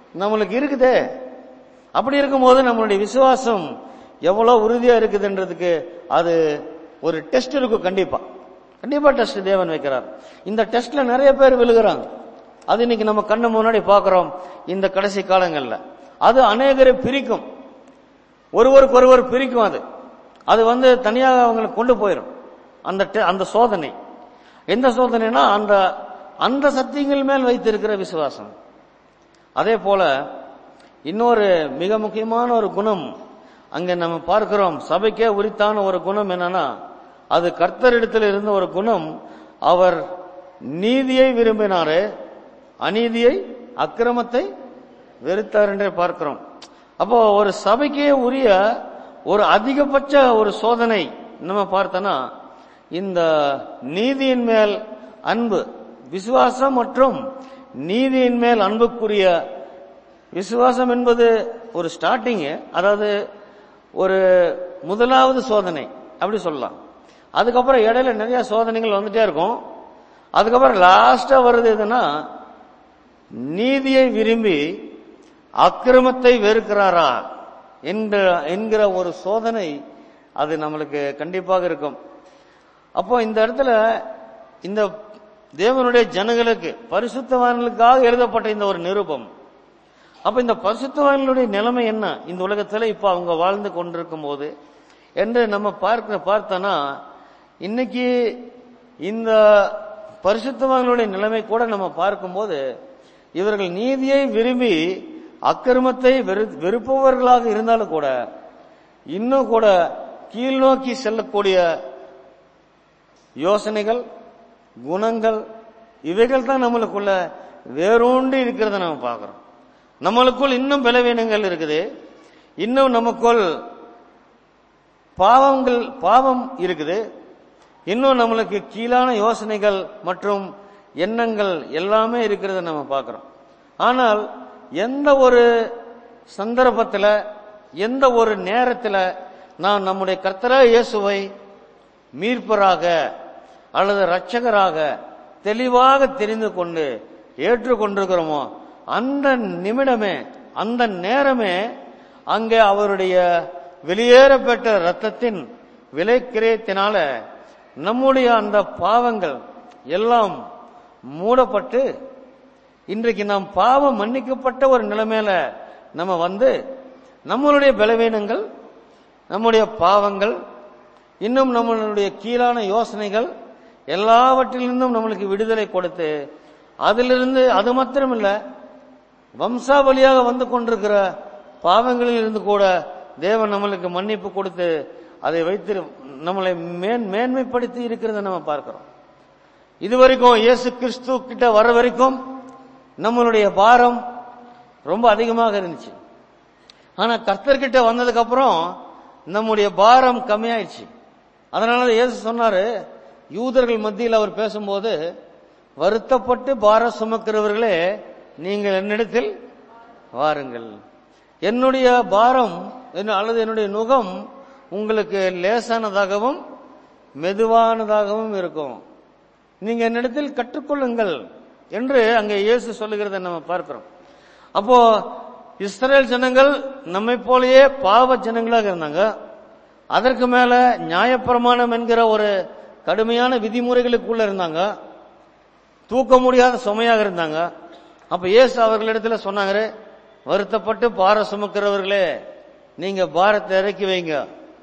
நம்மளுக்கு இருக்குதே அப்படி இருக்கும்போது நம்மளுடைய விசுவாசம் எவ்வளவு உறுதியா இருக்குதுன்றதுக்கு அது ஒரு டெஸ்ட் இருக்கும் கண்டிப்பா கண்டிப்பா டெஸ்ட் தேவன் வைக்கிறார் இந்த டெஸ்ட்ல நிறைய பேர் விழுகிறாங்க அது இன்னைக்கு நம்ம கண்ணு முன்னாடி பார்க்கிறோம் இந்த கடைசி காலங்கள்ல அது அநேகரை பிரிக்கும் ஒருவருக்கு ஒருவர் பிரிக்கும் அது அது வந்து தனியாக அவங்களை கொண்டு போயிடும் அந்த டெ- அந்த சோதனை எந்த சோதனைனா அந்த அந்த சத்தியங்கள் மேல் வைத்திருக்கிற விசுவாசம் அதே போல இன்னொரு மிக முக்கியமான ஒரு குணம் அங்க நம்ம பார்க்கிறோம் சபைக்கே உரித்தான ஒரு குணம் என்னன்னா அது கர்த்தரிடத்தில் இருந்த ஒரு குணம் அவர் நீதியை விரும்பினாரு அநீதியை அக்கிரமத்தை வெறுத்தார் என்றே பார்க்கிறோம் அப்போ ஒரு சபைக்கே உரிய ஒரு அதிகபட்ச ஒரு சோதனை நம்ம பார்த்தோன்னா இந்த நீதியின் மேல் அன்பு விசுவாசம் மற்றும் நீதியின் மேல் அன்புக்குரிய விசுவாசம் என்பது ஒரு ஸ்டார்டிங் அதாவது ஒரு முதலாவது சோதனை அப்படி சொல்லலாம் அதுக்கப்புறம் இடையில நிறைய சோதனைகள் வந்துட்டே இருக்கும் அதுக்கப்புறம் லாஸ்டா வருது எதுனா நீதியை விரும்பி அக்கிரமத்தை வெறுக்கிறாரா என்ற என்கிற ஒரு சோதனை அது நம்மளுக்கு கண்டிப்பாக இருக்கும் அப்போ இந்த இடத்துல இந்த தேவனுடைய ஜனங்களுக்கு பரிசுத்தவான்களுக்காக எழுதப்பட்ட இந்த ஒரு நிருபம் அப்ப இந்த பரிசுத்தவான்களுடைய நிலைமை என்ன இந்த உலகத்துல இப்ப அவங்க வாழ்ந்து கொண்டிருக்கும் போது என்று நம்ம பார்க்க பார்த்தோன்னா இன்னைக்கு இந்த பரிசுத்தவான்களுடைய நிலைமை கூட நம்ம பார்க்கும்போது இவர்கள் நீதியை விரும்பி அக்கிரமத்தை வெறு வெறுப்பவர்களாக இருந்தாலும் கூட இன்னும் கூட கீழ்நோக்கி செல்லக்கூடிய யோசனைகள் குணங்கள் இவைகள் தான் நம்மளுக்குள்ள வேரூண்டி இருக்கிறத நம்ம பார்க்கிறோம் நம்மளுக்குள் இன்னும் பலவீனங்கள் இருக்குது இன்னும் நமக்குள் பாவங்கள் பாவம் இருக்குது இன்னும் நம்மளுக்கு கீழான யோசனைகள் மற்றும் எண்ணங்கள் எல்லாமே இருக்கிறத நம்ம பார்க்கிறோம் ஆனால் எந்த ஒரு சந்தர்ப்பத்துல எந்த ஒரு நேரத்துல நாம் நம்முடைய கர்த்தரா இயேசுவை மீட்பராக அல்லது இரட்சகராக தெளிவாக தெரிந்து கொண்டு ஏற்றுக்கொண்டிருக்கிறோமோ அந்த நிமிடமே அந்த நேரமே அங்கே அவருடைய வெளியேறப்பட்ட இரத்தத்தின் விலைக்கிரயத்தினால நம்முடைய அந்த பாவங்கள் எல்லாம் மூடப்பட்டு இன்றைக்கு நாம் பாவம் மன்னிக்கப்பட்ட ஒரு நிலைமையில நம்ம வந்து நம்மளுடைய பலவீனங்கள் நம்முடைய பாவங்கள் இன்னும் நம்மளுடைய கீழான யோசனைகள் எல்லாவற்றிலிருந்தும் நம்மளுக்கு விடுதலை கொடுத்து அதிலிருந்து அது மாத்திரமில்ல வம்சாவளியாக வந்து கொண்டிருக்கிற பாவங்களில் இருந்து கூட தேவன் நம்மளுக்கு மன்னிப்பு கொடுத்து அதை வைத்து நம்மளை மேன் மேன்மைப்படுத்தி இருக்கிறத நம்ம பார்க்கிறோம் இதுவரைக்கும் இயேசு கிறிஸ்து கிட்ட வர வரைக்கும் நம்மளுடைய பாரம் ரொம்ப அதிகமாக இருந்துச்சு ஆனா கர்த்தர்கிட்ட வந்ததுக்கு அப்புறம் நம்முடைய பாரம் கம்மியாயிடுச்சு அதனால இயேசு சொன்னாரு யூதர்கள் மத்தியில் அவர் பேசும்போது வருத்தப்பட்டு பாரம் சுமக்கிறவர்களே நீங்கள் என்னிடத்தில் வாருங்கள் என்னுடைய பாரம் என்ன- அல்லது என்னுடைய நுகம் உங்களுக்கு லேசானதாகவும் மெதுவானதாகவும் இருக்கும் நீங்க என்னிடத்தில் கற்றுக்கொள்ளுங்கள் என்று அங்கே இயேசு சொல்லுகிறதை நம்ம பார்க்கிறோம் அப்போ இஸ்ரேல் ஜனங்கள் நம்மை போலயே பாவ ஜனங்களாக இருந்தாங்க அதற்கு மேல நியாயப்பிரமாணம் என்கிற ஒரு கடுமையான விதிமுறைகளுக்குள்ள இருந்தாங்க தூக்க முடியாத சுமையாக இருந்தாங்க அப்ப இயேசு அவர்களிடத்துல சொன்னாங்க வருத்தப்பட்டு பார சுமக்கிறவர்களே நீங்க பாரத்தை இறக்கி வைங்க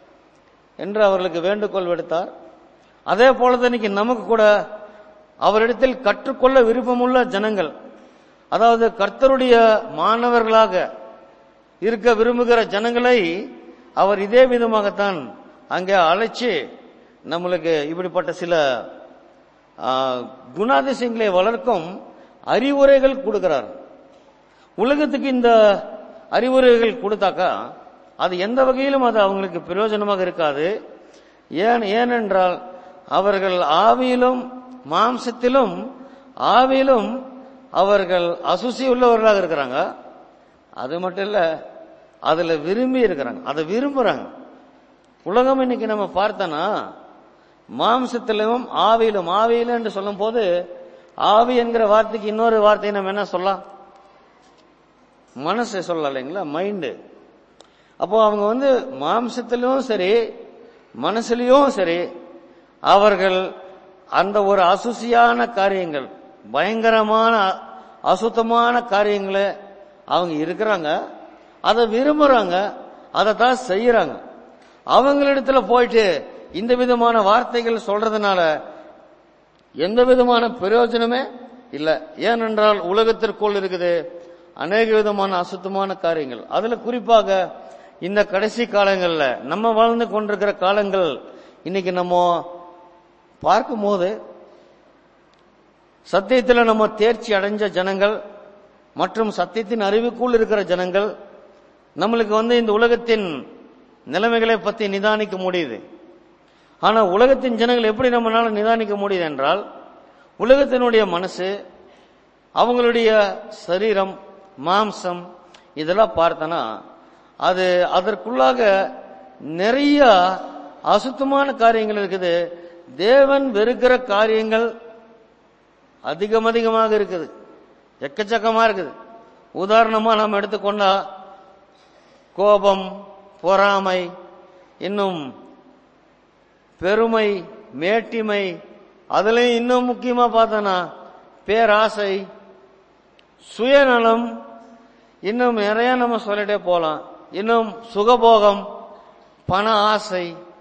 என்று அவர்களுக்கு வேண்டுகோள் விடுத்தார் அதே போலதான் இன்னைக்கு நமக்கு கூட அவரிடத்தில் கற்றுக்கொள்ள விருப்பமுள்ள ஜனங்கள் அதாவது கர்த்தருடைய மாணவர்களாக இருக்க விரும்புகிற ஜனங்களை அவர் இதே விதமாகத்தான் அங்கே அழைச்சு நம்மளுக்கு இப்படிப்பட்ட சில ஆ, குணாதிசயங்களை வளர்க்கும் அறிவுரைகள் கொடுக்கிறார் உலகத்துக்கு இந்த அறிவுரைகள் கொடுத்தாக்கா அது எந்த வகையிலும் அது அவங்களுக்கு பிரயோஜனமாக இருக்காது ஏன் ஏனென்றால் அவர்கள் ஆவியிலும் மாம்சத்திலும் ஆவியிலும் அவர்கள் அசுசி உள்ளவர்களாக இருக்கிறாங்க அது மட்டும் இல்ல அதுல விரும்பி இருக்கிறாங்க அதை விரும்புறாங்க உலகம் இன்னைக்கு நம்ம பார்த்தோன்னா மாம்சத்திலும் ஆவியிலும் ஆவியிலும் என்று சொல்லும் போது ஆவி என்கிற வார்த்தைக்கு இன்னொரு வார்த்தையை நம்ம என்ன சொல்லலாம் மனசு சொல்லலாம் இல்லைங்களா மைண்டு அப்போ அவங்க வந்து மாம்சத்திலும் சரி மனசுலயும் சரி அவர்கள் அந்த ஒரு அசுசியான காரியங்கள் பயங்கரமான அ- அசுத்தமான காரியங்களை அவங்க இருக்கிறாங்க அதை விரும்புறாங்க அதை தான் செய்யறாங்க அவங்களிடத்துல போயிட்டு இந்த விதமான வார்த்தைகள் சொல்றதுனால எந்த விதமான பிரயோஜனமே இல்ல ஏனென்றால் உலகத்திற்குள் இருக்குது அநேக விதமான அசுத்தமான காரியங்கள் அதுல குறிப்பாக இந்த கடைசி காலங்கள்ல நம்ம வாழ்ந்து கொண்டிருக்கிற காலங்கள் இன்னைக்கு நம்ம பார்க்கும்போது சத்தியத்துல நம்ம தேர்ச்சி அடைஞ்ச ஜனங்கள் மற்றும் சத்தியத்தின் அறிவுக்குள் இருக்கிற ஜனங்கள் நம்மளுக்கு வந்து இந்த உலகத்தின் நிலைமைகளை பத்தி நிதானிக்க முடியுது ஆனா உலகத்தின் ஜனங்கள் எப்படி நம்மளால நிதானிக்க முடியுது என்றால் உலகத்தினுடைய மனசு அவங்களுடைய சரீரம் மாம்சம் இதெல்லாம் பார்த்தனா அது அதற்குள்ளாக நிறைய அசுத்தமான காரியங்கள் இருக்குது தேவன் வெறுக்கிற காரியங்கள் அதிகம் அதிகமாக இருக்குது எக்கச்சக்கமா இருக்குது உதாரணமா நாம் எடுத்துக்கொண்டா கோபம் பொறாமை இன்னும் பெருமை மேட்டிமை அதுலயும் இன்னும் முக்கியமா பார்த்தோன்னா பேராசை சுயநலம் இன்னும் நிறைய நம்ம சொல்லிட்டே போலாம் இன்னும் சுகபோகம் பண ஆசை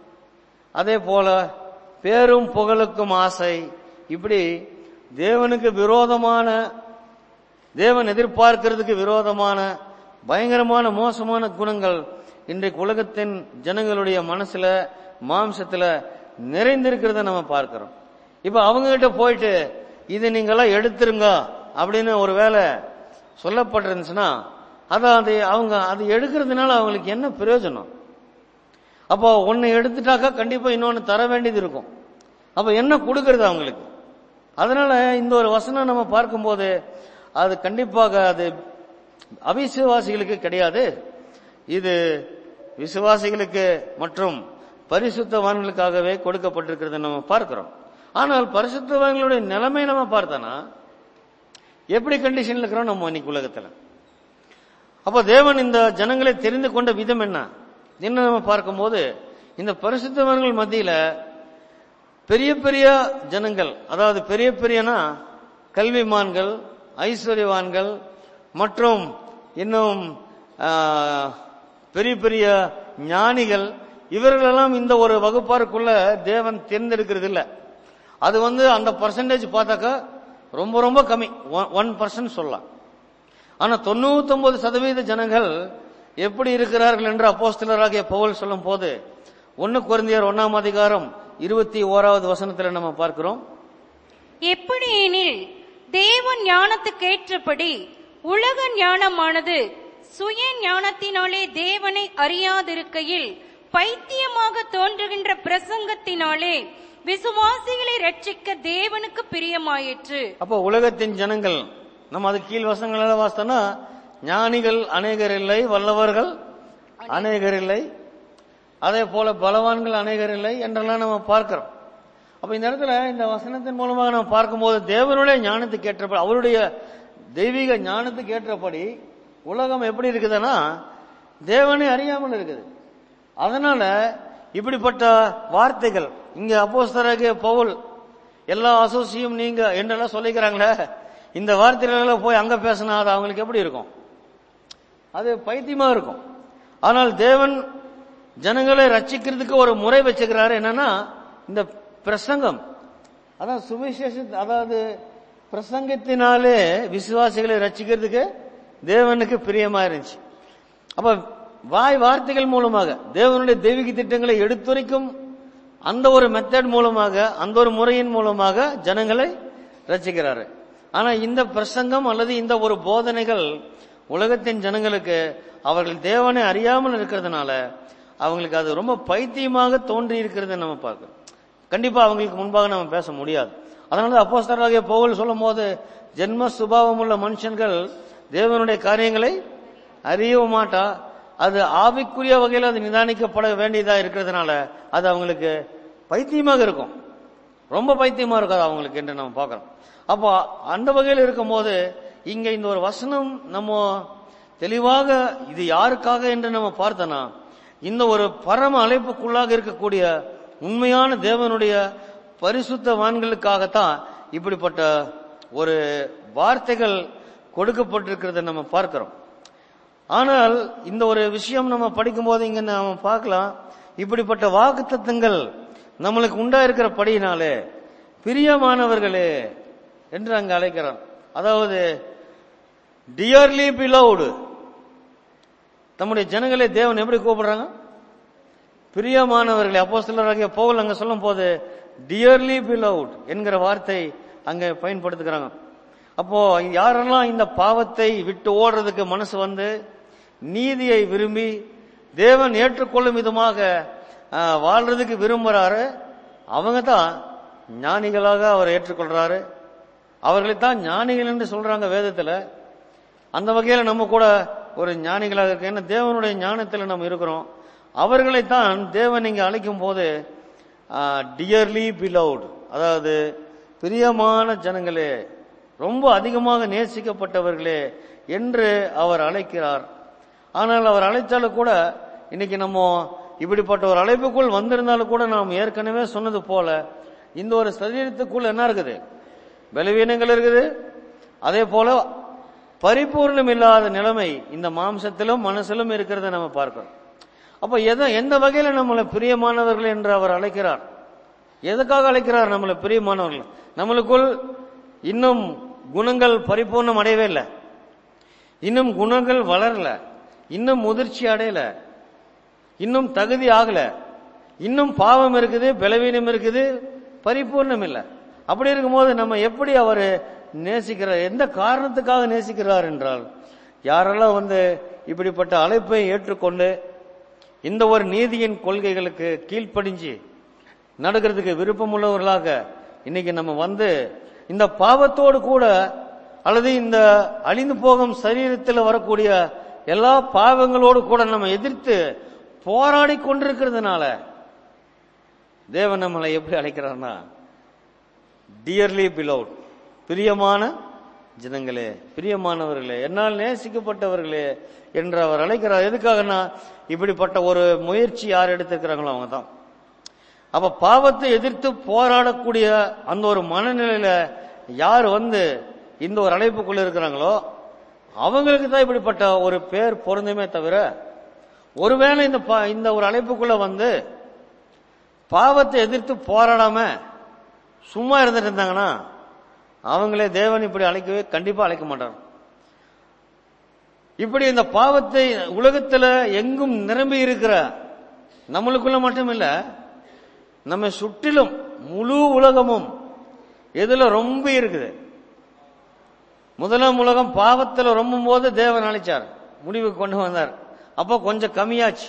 அதே போல பேரும் புகழுக்கும் ஆசை இப்படி தேவனுக்கு விரோதமான தேவன் எதிர்பார்க்கிறதுக்கு விரோதமான பயங்கரமான மோசமான குணங்கள் இன்றைக்கு உலகத்தின் ஜனங்களுடைய மனசுல மாம்சத்துல நிறைந்திருக்கிறத நம்ம பார்க்கிறோம் இப்ப அவங்க கிட்ட போயிட்டு இது நீங்கெல்லாம் எடுத்துருங்க அப்படின்னு ஒரு வேலை சொல்லப்பட்டிருந்துச்சுன்னா அதான் அது அவங்க அது எடுக்கிறதுனால அவங்களுக்கு என்ன பிரயோஜனம் அப்போ ஒன்னு எடுத்துட்டாக்கா கண்டிப்பா இன்னொன்னு தர வேண்டியது இருக்கும் அப்ப என்ன கொடுக்கறது அவங்களுக்கு அதனால இந்த ஒரு வசனம் நம்ம பார்க்கும்போது அது கண்டிப்பாக அது அவிசுவாசிகளுக்கு கிடையாது இது விசுவாசிகளுக்கு மற்றும் பரிசுத்தவான்களுக்காகவே கொடுக்கப்பட்டிருக்கிறத நம்ம பார்க்கிறோம் ஆனால் பரிசுத்தவான்களுடைய நிலைமை நம்ம பார்த்தோன்னா எப்படி கண்டிஷன்ல இருக்கிறோம் நம்ம இன்னைக்கு உலகத்துல அப்ப தேவன் இந்த ஜனங்களை தெரிந்து கொண்ட விதம் என்ன என்ன நம்ம பார்க்கும்போது இந்த பரிசுத்தவான்கள் மத்தியில பெரிய பெரிய ஜனங்கள் அதாவது பெரிய பெரியனா கல்விமான்கள் ஐஸ்வர்யவான்கள் மற்றும் இன்னும் ஆ, பெரிய பெரிய ஞானிகள் இவர்களெல்லாம் இந்த ஒரு வகுப்பாருக்குள்ள தேவன் தேர்ந்தெடுக்கிறது இல்ல அது வந்து அந்த பர்சன்டேஜ் பார்த்தாக்கா ரொம்ப ரொம்ப கம்மி ஒன் பர்சன்ட் சொல்லலாம் ஆனா தொண்ணூத்தொன்பது சதவீத ஜனங்கள் எப்படி இருக்கிறார்கள் என்று அப்போஸ்தலராகிய பவுல் சொல்லும் போது ஒன்னு குறைந்தியர் ஒன்னாம் அதிகாரம் இருபத்தி ஓராவது வசனத்துல நம்ம பார்க்கிறோம் எப்படி எனில் தேவன் ஞானத்துக்கேற்றபடி உலக ஞானமானது சுய ஞானத்தினாலே தேவனை அறியாதிருக்கையில் பைத்தியமாக தோன்றுகின்ற பிரசங்கத்தினாலே விசுவாசிகளை ரட்சிக்க தேவனுக்கு பிரியமாயிற்று அப்போ உலகத்தின் ஜனங்கள் நம்ம அது கீழ் வசனங்கள் வாசித்தோம்னா ஞானிகள் அநேகர் இல்லை வல்லவர்கள் அநேகர் இல்லை அதே போல பலவான்கள் அநேகர் இல்லை என்றெல்லாம் நம்ம பார்க்கிறோம் அப்ப இந்த இடத்துல இந்த வசனத்தின் மூலமாக நம்ம பார்க்கும்போது தேவனுடைய ஞானத்துக்கு ஏற்றபடி அவருடைய தெய்வீக ஞானத்துக்கு ஏற்றபடி உலகம் எப்படி இருக்குதுன்னா தேவனை அறியாமல் இருக்குது அதனால இப்படிப்பட்ட வார்த்தைகள் இங்க அப்போஸ்தலராகிய பவுல் எல்லா அசோசியும் நீங்க என்றெல்லாம் சொல்லிக்கிறாங்களே இந்த வார்த்தைகள் போய் அங்க பேசினா அது அவங்களுக்கு எப்படி இருக்கும் அது பைத்தியமா இருக்கும் ஆனால் தேவன் ஜனங்களை ரட்சிக்கிறதுக்கு ஒரு முறை வச்சுக்கிறாரு என்னன்னா இந்த பிரசங்கம் அதான் சுவிசேஷ அதாவது பிரசங்கத்தினாலே விசுவாசிகளை ரட்சிக்கிறதுக்கு தேவனுக்கு பிரியமா இருந்துச்சு அப்ப வாய் வார்த்தைகள் மூலமாக தேவனுடைய தெய்வீக திட்டங்களை எடுத்துரைக்கும் அந்த ஒரு மெத்தட் மூலமாக அந்த ஒரு முறையின் மூலமாக ஜனங்களை ரட்சிக்கிறாரு ஆனா இந்த பிரசங்கம் அல்லது இந்த ஒரு போதனைகள் உலகத்தின் ஜனங்களுக்கு அவர்கள் தேவனை அறியாமல் இருக்கிறதுனால அவங்களுக்கு அது ரொம்ப பைத்தியமாக தோன்றி இருக்கிறத நம்ம பார்க்கிறோம் கண்டிப்பா அவங்களுக்கு முன்பாக நம்ம பேச முடியாது அதனால அப்போஸ்தலராகிய பவுல் சொல்லும் போது ஜென்ம சுபாவம் உள்ள மனுஷன்கள் தேவனுடைய காரியங்களை அறியவும் மாட்டா அது ஆவிக்குரிய வகையில் அது நிதானிக்கப்பட வேண்டியதா இருக்கிறதுனால அது அவங்களுக்கு பைத்தியமாக இருக்கும் ரொம்ப பைத்தியமா இருக்காது அவங்களுக்கு என்று நம்ம பார்க்கிறோம் அப்போ அந்த வகையில் இருக்கும்போது இங்க இந்த ஒரு வசனம் நம்ம தெளிவாக இது யாருக்காக என்று நம்ம பார்த்தோன்னா இந்த ஒரு பரம அழைப்புக்குள்ளாக இருக்கக்கூடிய உண்மையான தேவனுடைய பரிசுத்தவான்களுக்காகத்தான் இப்படிப்பட்ட ஒரு வார்த்தைகள் கொடுக்கப்பட்டிருக்கிறத நம்ம பார்க்கிறோம் ஆனால் இந்த ஒரு விஷயம் நம்ம படிக்கும்போது இங்க நாம பார்க்கலாம் இப்படிப்பட்ட வாக்குத்தத்தங்கள் நம்மளுக்கு உண்டாயிருக்கிற படியினாலே பிரியமானவர்களே என்று அங்க அழைக்கிறான் அதாவது டியர்லி பிலவுடு தம்முடைய ஜனங்களை தேவன் எப்படி கூப்பிடுறாங்க பிரியமானவர்களே அப்போ சிலராகிய பவுல் அங்க சொல்லும் போது டியர்லி பிலவுட் என்கிற வார்த்தை அங்க பயன்படுத்துகிறாங்க அப்போ யாரெல்லாம் இந்த பாவத்தை விட்டு ஓடுறதுக்கு மனசு வந்து நீதியை விரும்பி தேவன் ஏற்றுக்கொள்ளும் விதமாக ஆ, வாழ்றதுக்கு விரும்புறாரு அவங்க தான் ஞானிகளாக அவர் ஏற்றுக்கொள்றாரு அவர்களை தான் ஞானிகள் என்று சொல்றாங்க வேதத்துல அந்த வகையில நம்ம கூட ஒரு ஞானிகளாக இருக்கு ஏன்னா தேவனுடைய ஞானத்தில் நம்ம இருக்கிறோம் அவர்களைத்தான் தேவன் இங்க அழைக்கும் போது டியர்லி பிலவுட் அதாவது பிரியமான ஜனங்களே ரொம்ப அதிகமாக நேசிக்கப்பட்டவர்களே என்று அவர் அழைக்கிறார் ஆனால் அவர் அழைத்தாலும் கூட இன்னைக்கு நம்ம இப்படிப்பட்ட ஒரு அழைப்புக்குள் வந்திருந்தாலும் கூட நாம் ஏற்கனவே சொன்னது போல இந்த ஒரு சரீரத்துக்குள் என்ன இருக்குது பலவீனங்கள் இருக்குது அதே போல பரிபூர்ணம் இல்லாத நிலைமை இந்த மாம்சத்திலும் மனசிலும் இருக்கிறத நம்ம பார்க்கிறோம் அப்ப எதை எந்த வகையில நம்மளை பிரியமானவர்கள் என்று அவர் அழைக்கிறார் எதுக்காக அழைக்கிறார் நம்மளை பிரியமானவர்கள் நம்மளுக்குள் இன்னும் குணங்கள் பரிபூர்ணம் அடையவே இல்லை இன்னும் குணங்கள் வளரல இன்னும் முதிர்ச்சி அடையல இன்னும் தகுதி ஆகல இன்னும் பாவம் இருக்குது பலவீனம் இருக்குது பரிபூர்ணம் இல்லை அப்படி இருக்கும்போது நம்ம எப்படி அவர் நேசிக்கிறார் எந்த காரணத்துக்காக நேசிக்கிறார் என்றால் யாரெல்லாம் வந்து இப்படிப்பட்ட அழைப்பை ஏற்றுக்கொண்டு இந்த ஒரு நீதியின் கொள்கைகளுக்கு கீழ்ப்படிஞ்சு நடக்கிறதுக்கு விருப்பமுள்ளவர்களாக இன்னைக்கு நம்ம வந்து இந்த பாவத்தோடு கூட அல்லது இந்த அழிந்து போகும் சரீரத்தில் வரக்கூடிய எல்லா பாவங்களோடு கூட நம்ம எதிர்த்து போராடி கொண்டிருக்கிறதுனால தேவன் நம்மளை எப்படி அழைக்கிறார்னா டியர்லி பிலவுட் பிரியமான ஜனங்களே பிரியமானவர்களே என்னால் நேசிக்கப்பட்டவர்களே என்று அவர் அழைக்கிறார் எதுக்காகனா இப்படிப்பட்ட ஒரு முயற்சி யார் எடுத்திருக்கிறாங்களோ அவங்க தான் அப்ப பாவத்தை எதிர்த்து போராடக்கூடிய அந்த ஒரு மனநிலையில யார் வந்து இந்த ஒரு அழைப்புக்குள்ள இருக்கிறாங்களோ அவங்களுக்கு தான் இப்படிப்பட்ட ஒரு பேர் பொருந்துமே தவிர ஒருவேளை இந்த பா- இந்த ஒரு அழைப்புக்குள்ள வந்து பாவத்தை எதிர்த்து போராடாம சும்மா இருந்துட்டு இருந்தாங்கன்னா அவங்களே தேவன் இப்படி அழைக்கவே கண்டிப்பா அழைக்க மாட்டார் இப்படி இந்த பாவத்தை உலகத்துல எங்கும் நிரம்பி இருக்கிற நம்மளுக்குள்ள மட்டும் இல்ல நம்ம சுற்றிலும் முழு உலகமும் எதுல ரொம்ப இருக்குது முதலாம் உலகம் பாவத்துல ரொம்பும் போது தேவன் அழைச்சார் முடிவுக்கு கொண்டு வந்தார் அப்போ கொஞ்சம் கம்மியாச்சு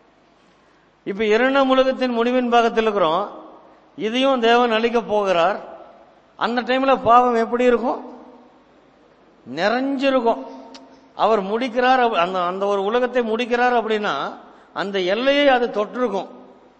இப்ப இரண்டாம் உலகத்தின் முடிவின் பாகத்தில் இருக்கிறோம் இதையும் தேவன் அழிக்க போகிறார் அந்த டைம்ல பாவம் எப்படி இருக்கும் நிறைஞ்சிருக்கும் அவர் முடிக்கிறார் அப்ப- அந்த அந்த ஒரு உலகத்தை முடிக்கிறார் அப்படின்னா அந்த எல்லையை அது தொட்டிருக்கும்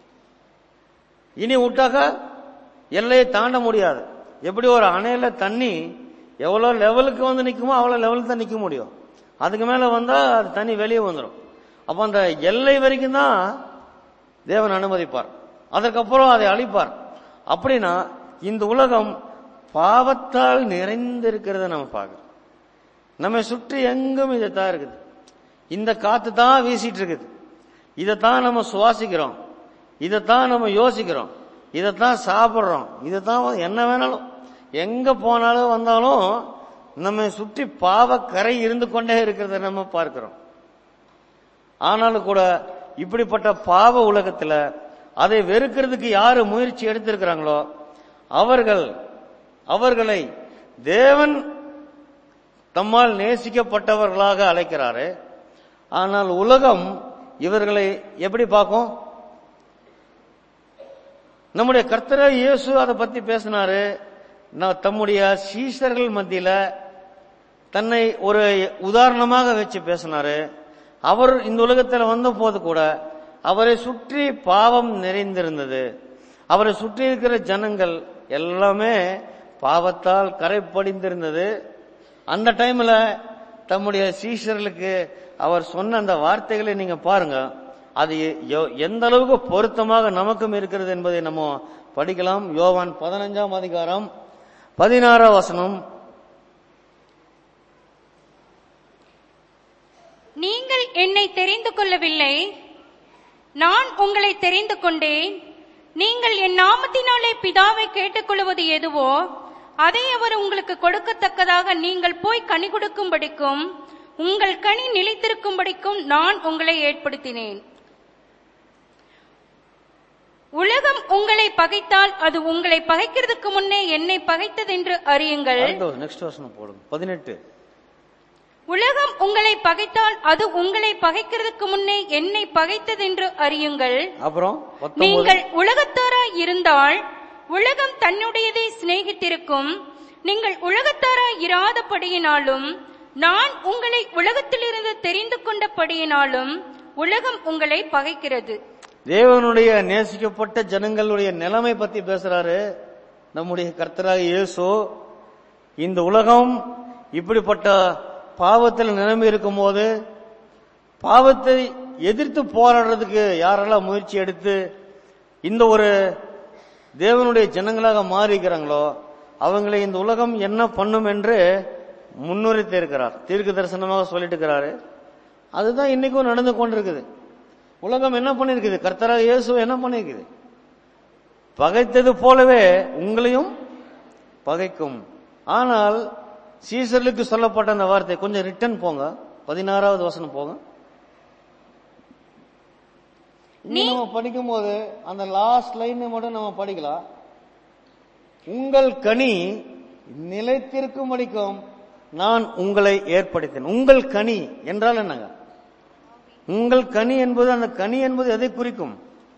இனி விட்டாக்க எல்லையை தாண்ட முடியாது எப்படி ஒரு அணையில தண்ணி எவ்வளவு லெவலுக்கு வந்து நிக்குமோ அவ்வளவு லெவலுக்கு தான் நிக்க முடியும் அதுக்கு மேல வந்தா அது தண்ணி வெளியே வந்துடும் அப்ப அந்த எல்லை வரைக்கும் தான் தேவன் அனுமதிப்பார் அதற்கப்புறம் அதை அழிப்பார் அப்படின்னா இந்த உலகம் பாவத்தால் நிறைந்திருக்கிறத நம்ம பார்க்கிறோம் நம்ம சுற்றி எங்கும் இதைத்தான் இருக்குது இந்த காத்து தான் வீசிட்டு இருக்குது இதைத்தான் நம்ம சுவாசிக்கிறோம் இதைத்தான் நம்ம யோசிக்கிறோம் இதைத்தான் சாப்பிடுறோம் இதைத்தான் வந்து என்ன வேணாலும் எங்க போனாலும் வந்தாலும் நம்ம சுற்றி பாவக்கரை இருந்து கொண்டே இருக்கிறத நம்ம பார்க்கிறோம் ஆனாலும் கூட இப்படிப்பட்ட பாவ உலகத்துல அதை வெறுக்கிறதுக்கு யாரு முயற்சி எடுத்திருக்கிறாங்களோ அவர்கள் அவர்களை தேவன் தம்மால் நேசிக்கப்பட்டவர்களாக அழைக்கிறாரு ஆனால் உலகம் இவர்களை எப்படி பார்க்கும் நம்முடைய கர்த்தர இயேசு அதை பத்தி பேசினாரு நான் தம்முடைய சீஷர்கள் மத்தியில தன்னை ஒரு உதாரணமாக வச்சு பேசினாரு அவர் இந்த உலகத்தில் வந்த போது கூட அவரை சுற்றி பாவம் நிறைந்திருந்தது அவரை சுற்றி இருக்கிற ஜனங்கள் எல்லாமே பாவத்தால் கரை படிந்திருந்தது அந்த டைம்ல தம்முடைய சீஷர்களுக்கு அவர் சொன்ன அந்த வார்த்தைகளை நீங்க பாருங்க அது எ- எந்த அளவுக்கு பொருத்தமாக நமக்கும் இருக்கிறது என்பதை நம்ம படிக்கலாம் யோவான் பதினஞ்சாம் அதிகாரம் பதினாறாம் வசனம் நீங்கள் என்னை தெரிந்து கொள்ளவில்லை நான் உங்களை தெரிந்து கொண்டேன் நீங்கள் என் நாமத்தினாலே பிதாவை கேட்டுக்கொள்வது எதுவோ அதை அவர் உங்களுக்கு கொடுக்கத்தக்கதாக நீங்கள் போய் கனி கொடுக்கும்படிக்கும் உங்கள் கனி நிலைத்திருக்கும்படிக்கும் நான் உங்களை ஏற்படுத்தினேன் உலகம் உங்களை பகைத்தால் அது உங்களை பகைக்கிறதுக்கு முன்னே என்னை பகைத்ததென்று அறியுங்கள் நெக்ஸ்ட் வசனம் போடுங்க பதினெட்டு உலகம் உங்களை பகைத்தால் அது உங்களை பகைக்கிறதுக்கு முன்னே என்னை பகைத்ததென்று அறியுங்கள் அப்புறம் பத்தொன்பது நீங்கள் உலகத்தாராய் இருந்தால் உலகம் தன்னுடையதை சிநேகித்திருக்கும் நீங்கள் உலகத்தாராய் இராதபடியினாலும் நான் உங்களை உலகத்திலிருந்து தெரிந்து கொண்டபடியினாலும் உலகம் உங்களை பகைக்கிறது தேவனுடைய நேசிக்கப்பட்ட ஜனங்களுடைய நிலைமை பத்தி பேசுறாரு நம்முடைய கர்த்தராக இயேசு இந்த உலகம் இப்படிப்பட்ட பாவத்தில் நிலைமை இருக்கும்போது பாவத்தை எதிர்த்து போராடுறதுக்கு யாரெல்லாம் முயற்சி எடுத்து இந்த ஒரு தேவனுடைய ஜனங்களாக மாறிக்கிறாங்களோ அவங்களை இந்த உலகம் என்ன பண்ணும் என்று முன்னுரைத்து இருக்கிறார் தீர்க்க தரிசனமாக சொல்லிட்டு இருக்கிறாரு அதுதான் இன்னைக்கும் நடந்து கொண்டிருக்குது உலகம் என்ன பண்ணிருக்குது கர்த்தராக இயேசு என்ன பண்ணிருக்குது பகைத்தது போலவே உங்களையும் பகைக்கும் ஆனால் சீசர்களுக்கு சொல்லப்பட்ட அந்த வார்த்தை கொஞ்சம் ரிட்டர்ன் போங்க பதினாறாவது வசனம் போங்க இங்க நம்ம படிக்கும்போது அந்த லாஸ்ட் லைன் மட்டும் நம்ம படிக்கலாம் உங்கள் கனி நிலைத்திருக்கும் படிக்கும் நான் உங்களை ஏற்படுத்தேன் உங்கள் கனி என்றால் என்னங்க உங்கள் கனி என்பது அந்த கனி என்பது எதை குறிக்கும்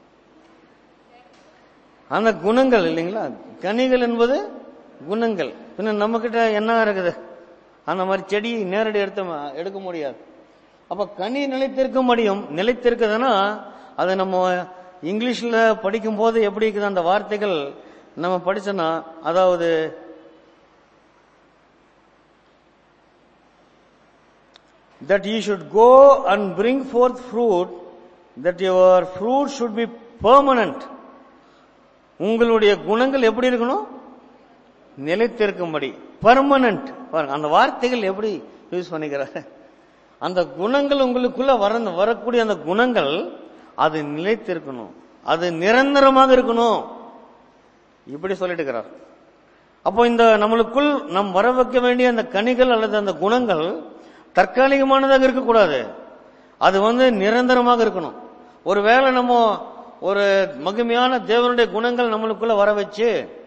அந்த குணங்கள் இல்லைங்களா கனிகள் என்பது குணங்கள் பின்ன நம்ம கிட்ட என்ன இருக்குது அந்த மாதிரி செடி நேரடி எடுத்து ம- எடுக்க முடியாது அப்ப கனி நிலைத்திருக்க முடியும் நிலைத்திருக்குதுன்னா அதை நம்ம இங்கிலீஷ்ல படிக்கும் போது எப்படி இருக்குது அந்த வார்த்தைகள் நம்ம படிச்சோன்னா அதாவது that ye should go and bring forth fruit, that your fruit should be permanent. உங்களுடைய குணங்கள் எப்படி இருக்கணும் நிலைத்திருக்கும்படி பர்மனன்ட் பாருங்க அந்த வார்த்தைகள் எப்படி யூஸ் பண்ணிக்கிறார் அந்த குணங்கள் உங்களுக்குள்ள வர வரக்கூடிய அந்த குணங்கள் அது நிலைத்திருக்கணும் அது நிரந்தரமாக இருக்கணும் இப்படி சொல்லிட்டு இருக்கிறார் அப்போ இந்த நம்மளுக்குள் நம் வர வைக்க வேண்டிய அந்த கனிகள் அல்லது அந்த குணங்கள் தற்காலிகமானதாக இருக்கக்கூடாது அது வந்து நிரந்தரமாக இருக்கணும் ஒருவேளை நம்ம ஒரு மகிமையான தேவனுடைய குணங்கள் நம்மளுக்குள்ள வர வச்சு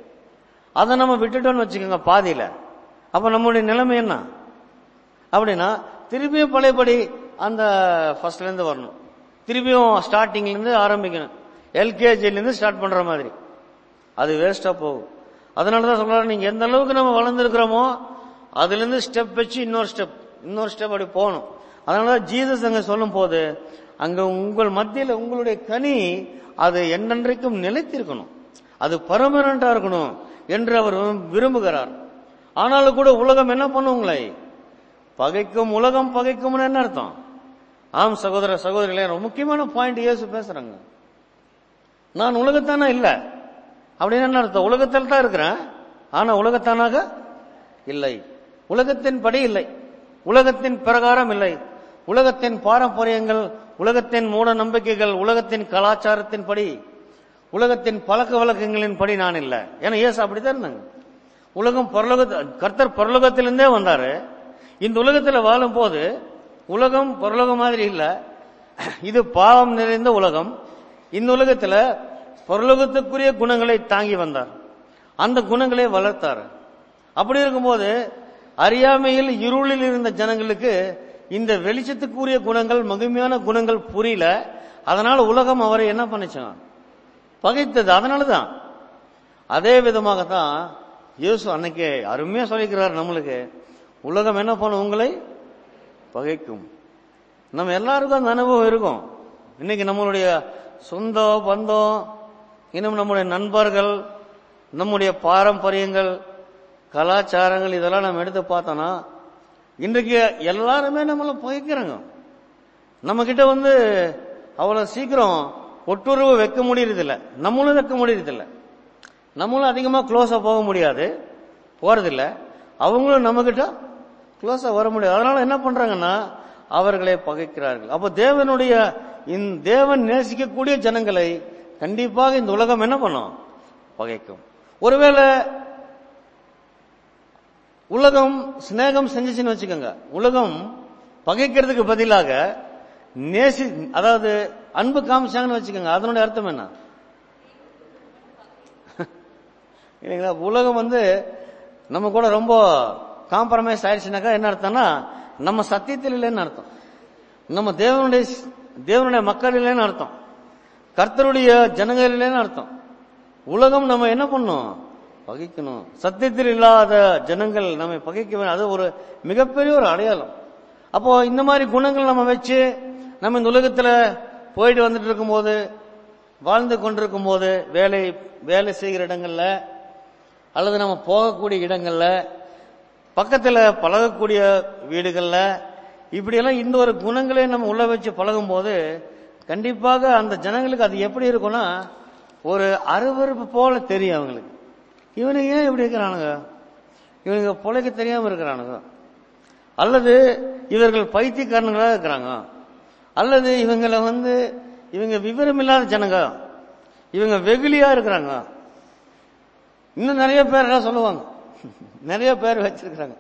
அதை நம்ம விட்டுட்டோம்னு வச்சுக்கோங்க பாதியில அப்ப நம்மளுடைய நிலைமை என்ன அப்படின்னா திருப்பியும் பழையபடி அந்த ஃபர்ஸ்ட்ல இருந்து வரணும் திருப்பியும் ஸ்டார்டிங்ல இருந்து ஆரம்பிக்கணும் எல்கேஜில இருந்து ஸ்டார்ட் பண்ற மாதிரி அது வேஸ்டா போகும் அதனாலதான் சொல்றாரு நீங்க எந்த அளவுக்கு நம்ம வளர்ந்துருக்கிறோமோ அதுல இருந்து ஸ்டெப் வச்சு இன்னொரு ஸ்டெப் இன்னொரு ஸ்டெப் அப்படி போகணும் அதனாலதான் ஜீசஸ் அங்க சொல்லும் போது அங்க உங்கள் மத்தியில உங்களுடைய கனி அது என்னென்றைக்கும் நிலைத்திருக்கணும் அது பர்மனண்டா இருக்கணும் என்று அவர் விரும்புகிறார் ஆனாலும் கூட உலகம் என்ன பண்ணும் உங்களை பகைக்கும் உலகம் பகைக்கும்னு என்ன அர்த்தம் ஆம் சகோதர சகோதரிகளே ரொம்ப முக்கியமான பாயிண்ட் இயேசு பேசுறாங்க நான் உலகத்தானா இல்ல அப்படின்னு என்ன அர்த்தம் உலகத்தில் தான் இருக்கிறேன் ஆனா உலகத்தானாக இல்லை உலகத்தின் படி இல்லை உலகத்தின் பிரகாரம் இல்லை உலகத்தின் பாரம்பரியங்கள் உலகத்தின் மூட நம்பிக்கைகள் உலகத்தின் கலாச்சாரத்தின் படி உலகத்தின் பழக்க வழக்கங்களின் படி நான் இல்லை ஏன்னா இயேசு அப்படித்தான் இருந்தாங்க உலகம் பரலோக கர்த்தர் பரலோகத்திலிருந்தே வந்தாரு இந்த உலகத்துல வாழும் போது உலகம் பரலோகம் மாதிரி இல்ல இது பாவம் நிறைந்த உலகம் இந்த உலகத்துல பரலோகத்துக்குரிய குணங்களை தாங்கி வந்தார் அந்த குணங்களை வளர்த்தார் அப்படி இருக்கும்போது அறியாமையில் இருளில் இருந்த ஜனங்களுக்கு இந்த வெளிச்சத்துக்குரிய குணங்கள் மகிமையான குணங்கள் புரியல அதனால உலகம் அவரை என்ன பண்ணுச்சான் பகைத்தது அதனாலதான் அதே விதமாகத்தான் இயேசு அன்னைக்கு அருமையா சொல்லிக்கிறார் நம்மளுக்கு உலகம் என்ன பண்ணும் உங்களை பகைக்கும் நம்ம எல்லாருக்கும் அந்த அனுபவம் இருக்கும் இன்னைக்கு நம்மளுடைய சொந்தம் பந்தம் இன்னும் நம்முடைய நண்பர்கள் நம்முடைய பாரம்பரியங்கள் கலாச்சாரங்கள் இதெல்லாம் நம்ம எடுத்து பார்த்தோம்னா இன்றைக்கு எல்லாருமே நம்மள பகைக்கிறாங்க நம்ம கிட்ட வந்து அவ்வளவு சீக்கிரம் ஒட்டுறவு வைக்க முடியறதில்ல நம்மளும் வைக்க முடியறதில்ல நம்மளும் அதிகமா க்ளோஸா போக முடியாது போறதில்ல அவங்களும் நம்ம கிட்ட க்ளோஸா வர முடியாது அதனால என்ன பண்றாங்கன்னா அவர்களை பகைக்கிறார்கள் அப்போ தேவனுடைய இந்த தேவன் நேசிக்கக்கூடிய ஜனங்களை கண்டிப்பாக இந்த உலகம் என்ன பண்ணும் பகைக்கும் ஒருவேளை உலகம் சிநேகம் செஞ்சுச்சுன்னு வச்சுக்கோங்க உலகம் பகைக்கிறதுக்கு பதிலாக நேசி அதாவது அன்பு காமிச்சாங்கன்னு வச்சுக்கோங்க அதனுடைய அர்த்தம் என்ன இல்லைங்களா உலகம் வந்து நம்ம கூட ரொம்ப காம்ப்ரமைஸ் ஆயிடுச்சுனாக்கா என்ன அர்த்தம்னா நம்ம சத்தியத்தில் இல்லைன்னு அர்த்தம் நம்ம தேவனுடைய தேவனுடைய மக்கள் இல்லைன்னு அர்த்தம் கர்த்தருடைய ஜனங்கள் இல்லைன்னு அர்த்தம் உலகம் நம்ம என்ன பண்ணும் பகைக்கணும் சத்தியத்தில் இல்லாத ஜனங்கள் நம்மை பகைக்க வேண்டும் அது ஒரு மிகப்பெரிய ஒரு அடையாளம் அப்போ இந்த மாதிரி குணங்கள் நம்ம வச்சு நம்ம இந்த உலகத்துல போயிட்டு வந்துட்டு இருக்கும்போது வாழ்ந்து கொண்டிருக்கும் போது வேலை வேலை செய்கிற இடங்கள்ல அல்லது நம்ம போகக்கூடிய இடங்கள்ல பக்கத்துல பழகக்கூடிய வீடுகள்ல இப்படியெல்லாம் இந்த ஒரு குணங்களை நம்ம உள்ள வச்சு பழகும் போது கண்டிப்பாக அந்த ஜனங்களுக்கு அது எப்படி இருக்கும்னா ஒரு அருவருப்பு போல தெரியும் அவங்களுக்கு இவனுங்க ஏன் இப்படி இருக்கிறானுங்க இவனுங்க பொழைக்க தெரியாம இருக்கிறானுங்க அல்லது இவர்கள் பைத்தியக்காரனுங்களா இருக்கிறாங்க அல்லது இவங்களை வந்து இவங்க விவரம் இல்லாத ஜனங்க இவங்க வெகுளியா இருக்கிறாங்க இன்னும் நிறைய பேர் எல்லாம் சொல்லுவாங்க நிறைய பேர் வச்சிருக்கிறாங்க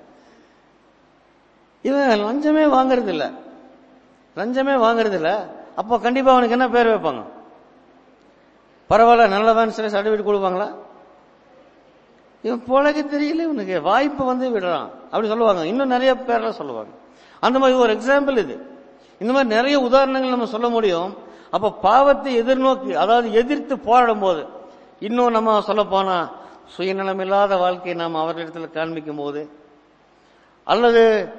இவன் லஞ்சமே வாங்குறது இல்ல லஞ்சமே வாங்குறது இல்ல அப்போ கண்டிப்பா அவனுக்கு என்ன பேர் வைப்பாங்க பரவாயில்ல நல்லவன் சரி சர்டிபிகேட் கொடுப்பாங்களா இவன் பொழைக்க தெரியல இவனுக்கு வாய்ப்பு வந்து விடுறான் அப்படி சொல்லுவாங்க இன்னும் நிறைய பேர்லாம் சொல்லுவாங்க அந்த மாதிரி ஒரு எக்ஸாம்பிள் இது இந்த மாதிரி நிறைய உதாரணங்கள் நம்ம சொல்ல முடியும் அப்ப பாவத்தை எதிர்நோக்கி அதாவது எதிர்த்து போராடும் போது இன்னும் நம்ம சொல்ல போனா சுயநலம் இல்லாத வாழ்க்கையை நாம் அவர்களிடத்தில் காண்பிக்கும் போது அல்லது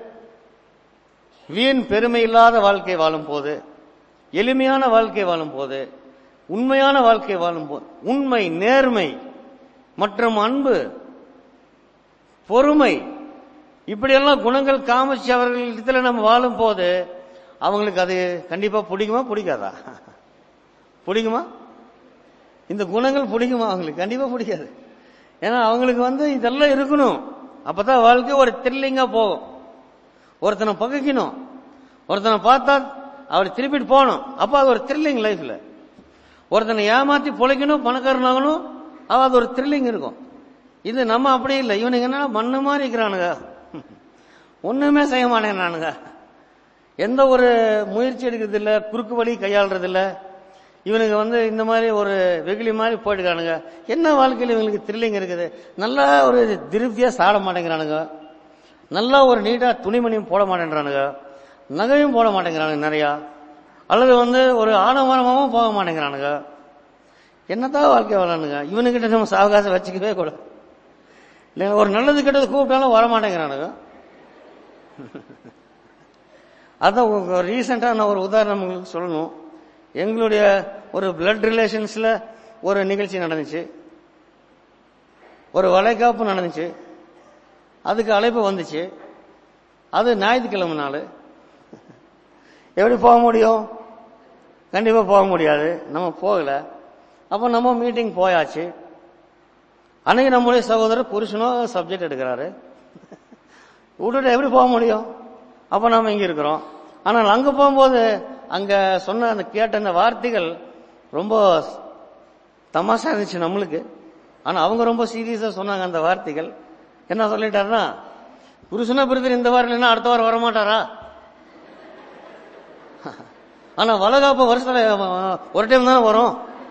வீண் பெருமை இல்லாத வாழ்க்கை வாழும் போது எளிமையான வாழ்க்கை வாழும் போது உண்மையான வாழ்க்கை வாழும் போது உண்மை நேர்மை மற்றும் அன்பு பொறுமை இப்படியெல்லாம் குணங்கள் காமிச்சு அவர்களிடத்தில் நம்ம வாழும் போது அவங்களுக்கு அது கண்டிப்பா பிடிக்குமா பிடிக்காதா பிடிக்குமா இந்த குணங்கள் பிடிக்குமா அவங்களுக்கு கண்டிப்பா பிடிக்காது ஏன்னா அவங்களுக்கு வந்து இதெல்லாம் இருக்கணும் அப்பதான் வாழ்க்கை ஒரு த்ரில்லிங்கா போகும் ஒருத்தனை பகைக்கணும் ஒருத்தனை பார்த்தா அவர் திருப்பிட்டு போகணும் அப்ப அது ஒரு த்ரில்லிங் லைஃப்ல ஒருத்தனை ஏமாத்தி பொழைக்கணும் பணக்காரனாகணும் அவ அது ஒரு த்ரில்லிங் இருக்கும் இது நம்ம அப்படி இல்லை இவனுக்கு என்ன மண்ணு மாதிரி இருக்கிறானுங்க ஒண்ணுமே செய்ய மாட்டேங்கிறானுங்க எந்த ஒரு முயற்சி எடுக்கிறது இல்ல குறுக்கு வழி கையாளுறது இல்ல இவனுக்கு வந்து இந்த மாதிரி ஒரு வெகுளி மாதிரி போயிட்டுக்கானுங்க என்ன வாழ்க்கையில் இவங்களுக்கு த்ரில்லிங் இருக்குது நல்லா ஒரு திருப்தியா சாட மாட்டேங்கிறானுங்க நல்லா ஒரு நீட்டா துணிமணியும் போட மாட்டேங்கிறானுங்க நகையும் போட மாட்டேங்கிறானுங்க நிறையா அல்லது வந்து ஒரு ஆடம்பரமாவும் போக மாட்டேங்கிறானுங்க என்னத்தான் வாழ்க்கை வாழானுங்க இவனுக்கிட்ட நம்ம சாவகாசம் வச்சுக்கவே கூட இல்லைங்க ஒரு நல்லது கெட்டது கூப்பிட்டாலும் வர மாட்டேங்கிறானுங்க அதான் ரீசெண்டாக நான் ஒரு உதாரணம் உங்களுக்கு சொல்லணும் எங்களுடைய ஒரு பிளட் ரிலேஷன்ஸ்ல ஒரு நிகழ்ச்சி நடந்துச்சு ஒரு வளைகாப்பு நடந்துச்சு அதுக்கு அழைப்பு வந்துச்சு அது ஞாயிற்றுக்கிழமை நாள் எப்படி போக முடியும் கண்டிப்பா போக முடியாது நம்ம போகல அப்போ நம்ம மீட்டிங் போயாச்சு அன்னைக்கு நம்முடைய சகோதரர் புருஷனும் சப்ஜெக்ட் எடுக்கிறாரு விட்டுட்டு எப்படி போக முடியும் அப்ப நாம இங்க இருக்கிறோம் ஆனால் அங்க போகும்போது அங்க சொன்ன அந்த கேட்ட அந்த வார்த்தைகள் ரொம்ப தமாஷா இருந்துச்சு நம்மளுக்கு ஆனா அவங்க ரொம்ப சீரியஸா சொன்னாங்க அந்த வார்த்தைகள் என்ன சொல்லிட்டாருன்னா புருஷனா பிரதர் இந்த வாரம் இல்லைன்னா அடுத்த வாரம் வரமாட்டாரா ஆனா வளகாப்பு வருஷத்துல ஒரு டைம் தானே வரும்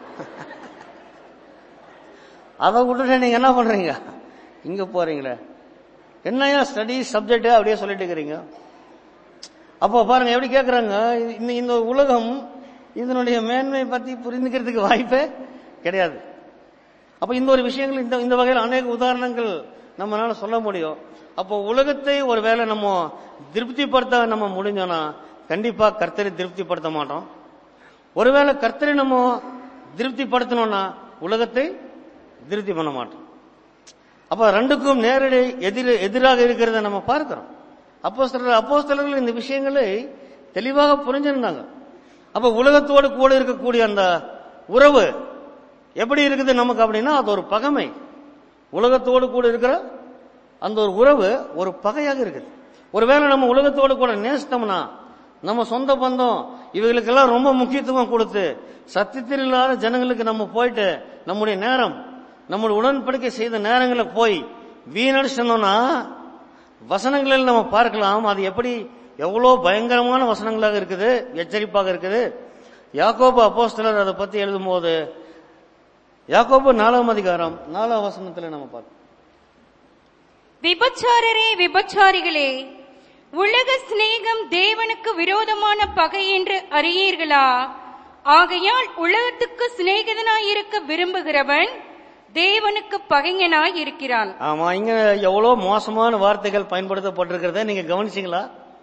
அதை விட்டுட்டு நீங்க என்ன பண்றீங்க இங்க போறீங்களே என்னையா ஸ்டடி சப்ஜெக்ட் அப்படியே சொல்லிட்டு இருக்கிறீங்க அப்போ பாருங்க எப்படி கேட்கறாங்க இந்த இந்த உலகம் இதனுடைய மேன்மை பத்தி புரிந்துக்கிறதுக்கு வாய்ப்பே கிடையாது அப்ப இந்த ஒரு விஷயங்கள் இந்த இந்த வகையில் அநேக உதாரணங்கள் நம்மளால சொல்ல முடியும் அப்போ உலகத்தை ஒரு வேளை நம்ம திருப்திப்படுத்த நம்ம முடிஞ்சோம்னா கண்டிப்பா கர்த்தரை திருப்திப்படுத்த மாட்டோம் ஒருவேளை கர்த்தரை நம்ம திருப்திப்படுத்தணும்னா உலகத்தை திருப்தி பண்ண மாட்டோம் அப்ப ரெண்டுக்கும் நேரடி எதிர் எதிராக இருக்கிறத நம்ம பார்க்கிறோம் அப்போஸ்தலர் அப்போஸ்தலர்கள் இந்த விஷயங்களை தெளிவாக புரிஞ்சிருந்தாங்க அப்ப உலகத்தோடு கூட இருக்கக்கூடிய அந்த உறவு எப்படி இருக்குது நமக்கு அப்படின்னா அது ஒரு பகைமை உலகத்தோடு கூட இருக்கிற அந்த ஒரு உறவு ஒரு பகையாக இருக்குது ஒருவேளை நம்ம உலகத்தோடு கூட நேசித்தோம்னா நம்ம சொந்த பந்தம் இவைகளுக்கெல்லாம் ரொம்ப முக்கியத்துவம் கொடுத்து சத்தியத்தில் இல்லாத ஜனங்களுக்கு நம்ம போயிட்டு நம்முடைய நேரம் நம்முடைய உடன்படிக்கை செய்த நேரங்களில் போய் வீணடிச்சோம்னா வசனங்களில் நம்ம பார்க்கலாம் அது எப்படி எவ்வளோ பயங்கரமான வசனங்களாக இருக்குது எச்சரிப்பாக இருக்குது யாக்கோபு அப்போஸ்தலர் அதை பத்தி எழுதும்போது யாக்கோபு நாலாம் அதிகாரம் நாலாம் வசனத்துல நம்ம பார்க்கணும் விபச்சாரரே விபச்சாரிகளே உலக சிநேகம் தேவனுக்கு விரோதமான பகை என்று அறியீர்களா ஆகையால் உலகத்துக்கு சிநேகிதனாயிருக்க விரும்புகிறவன் தேவனுக்கு பகைஞனாய் இருக்கிறான் ஆமா இங்க எவ்வளவு மோசமான வார்த்தைகள் பயன்படுத்தப்பட்டிருக்கிறத நீங்க கவனிச்சீங்களா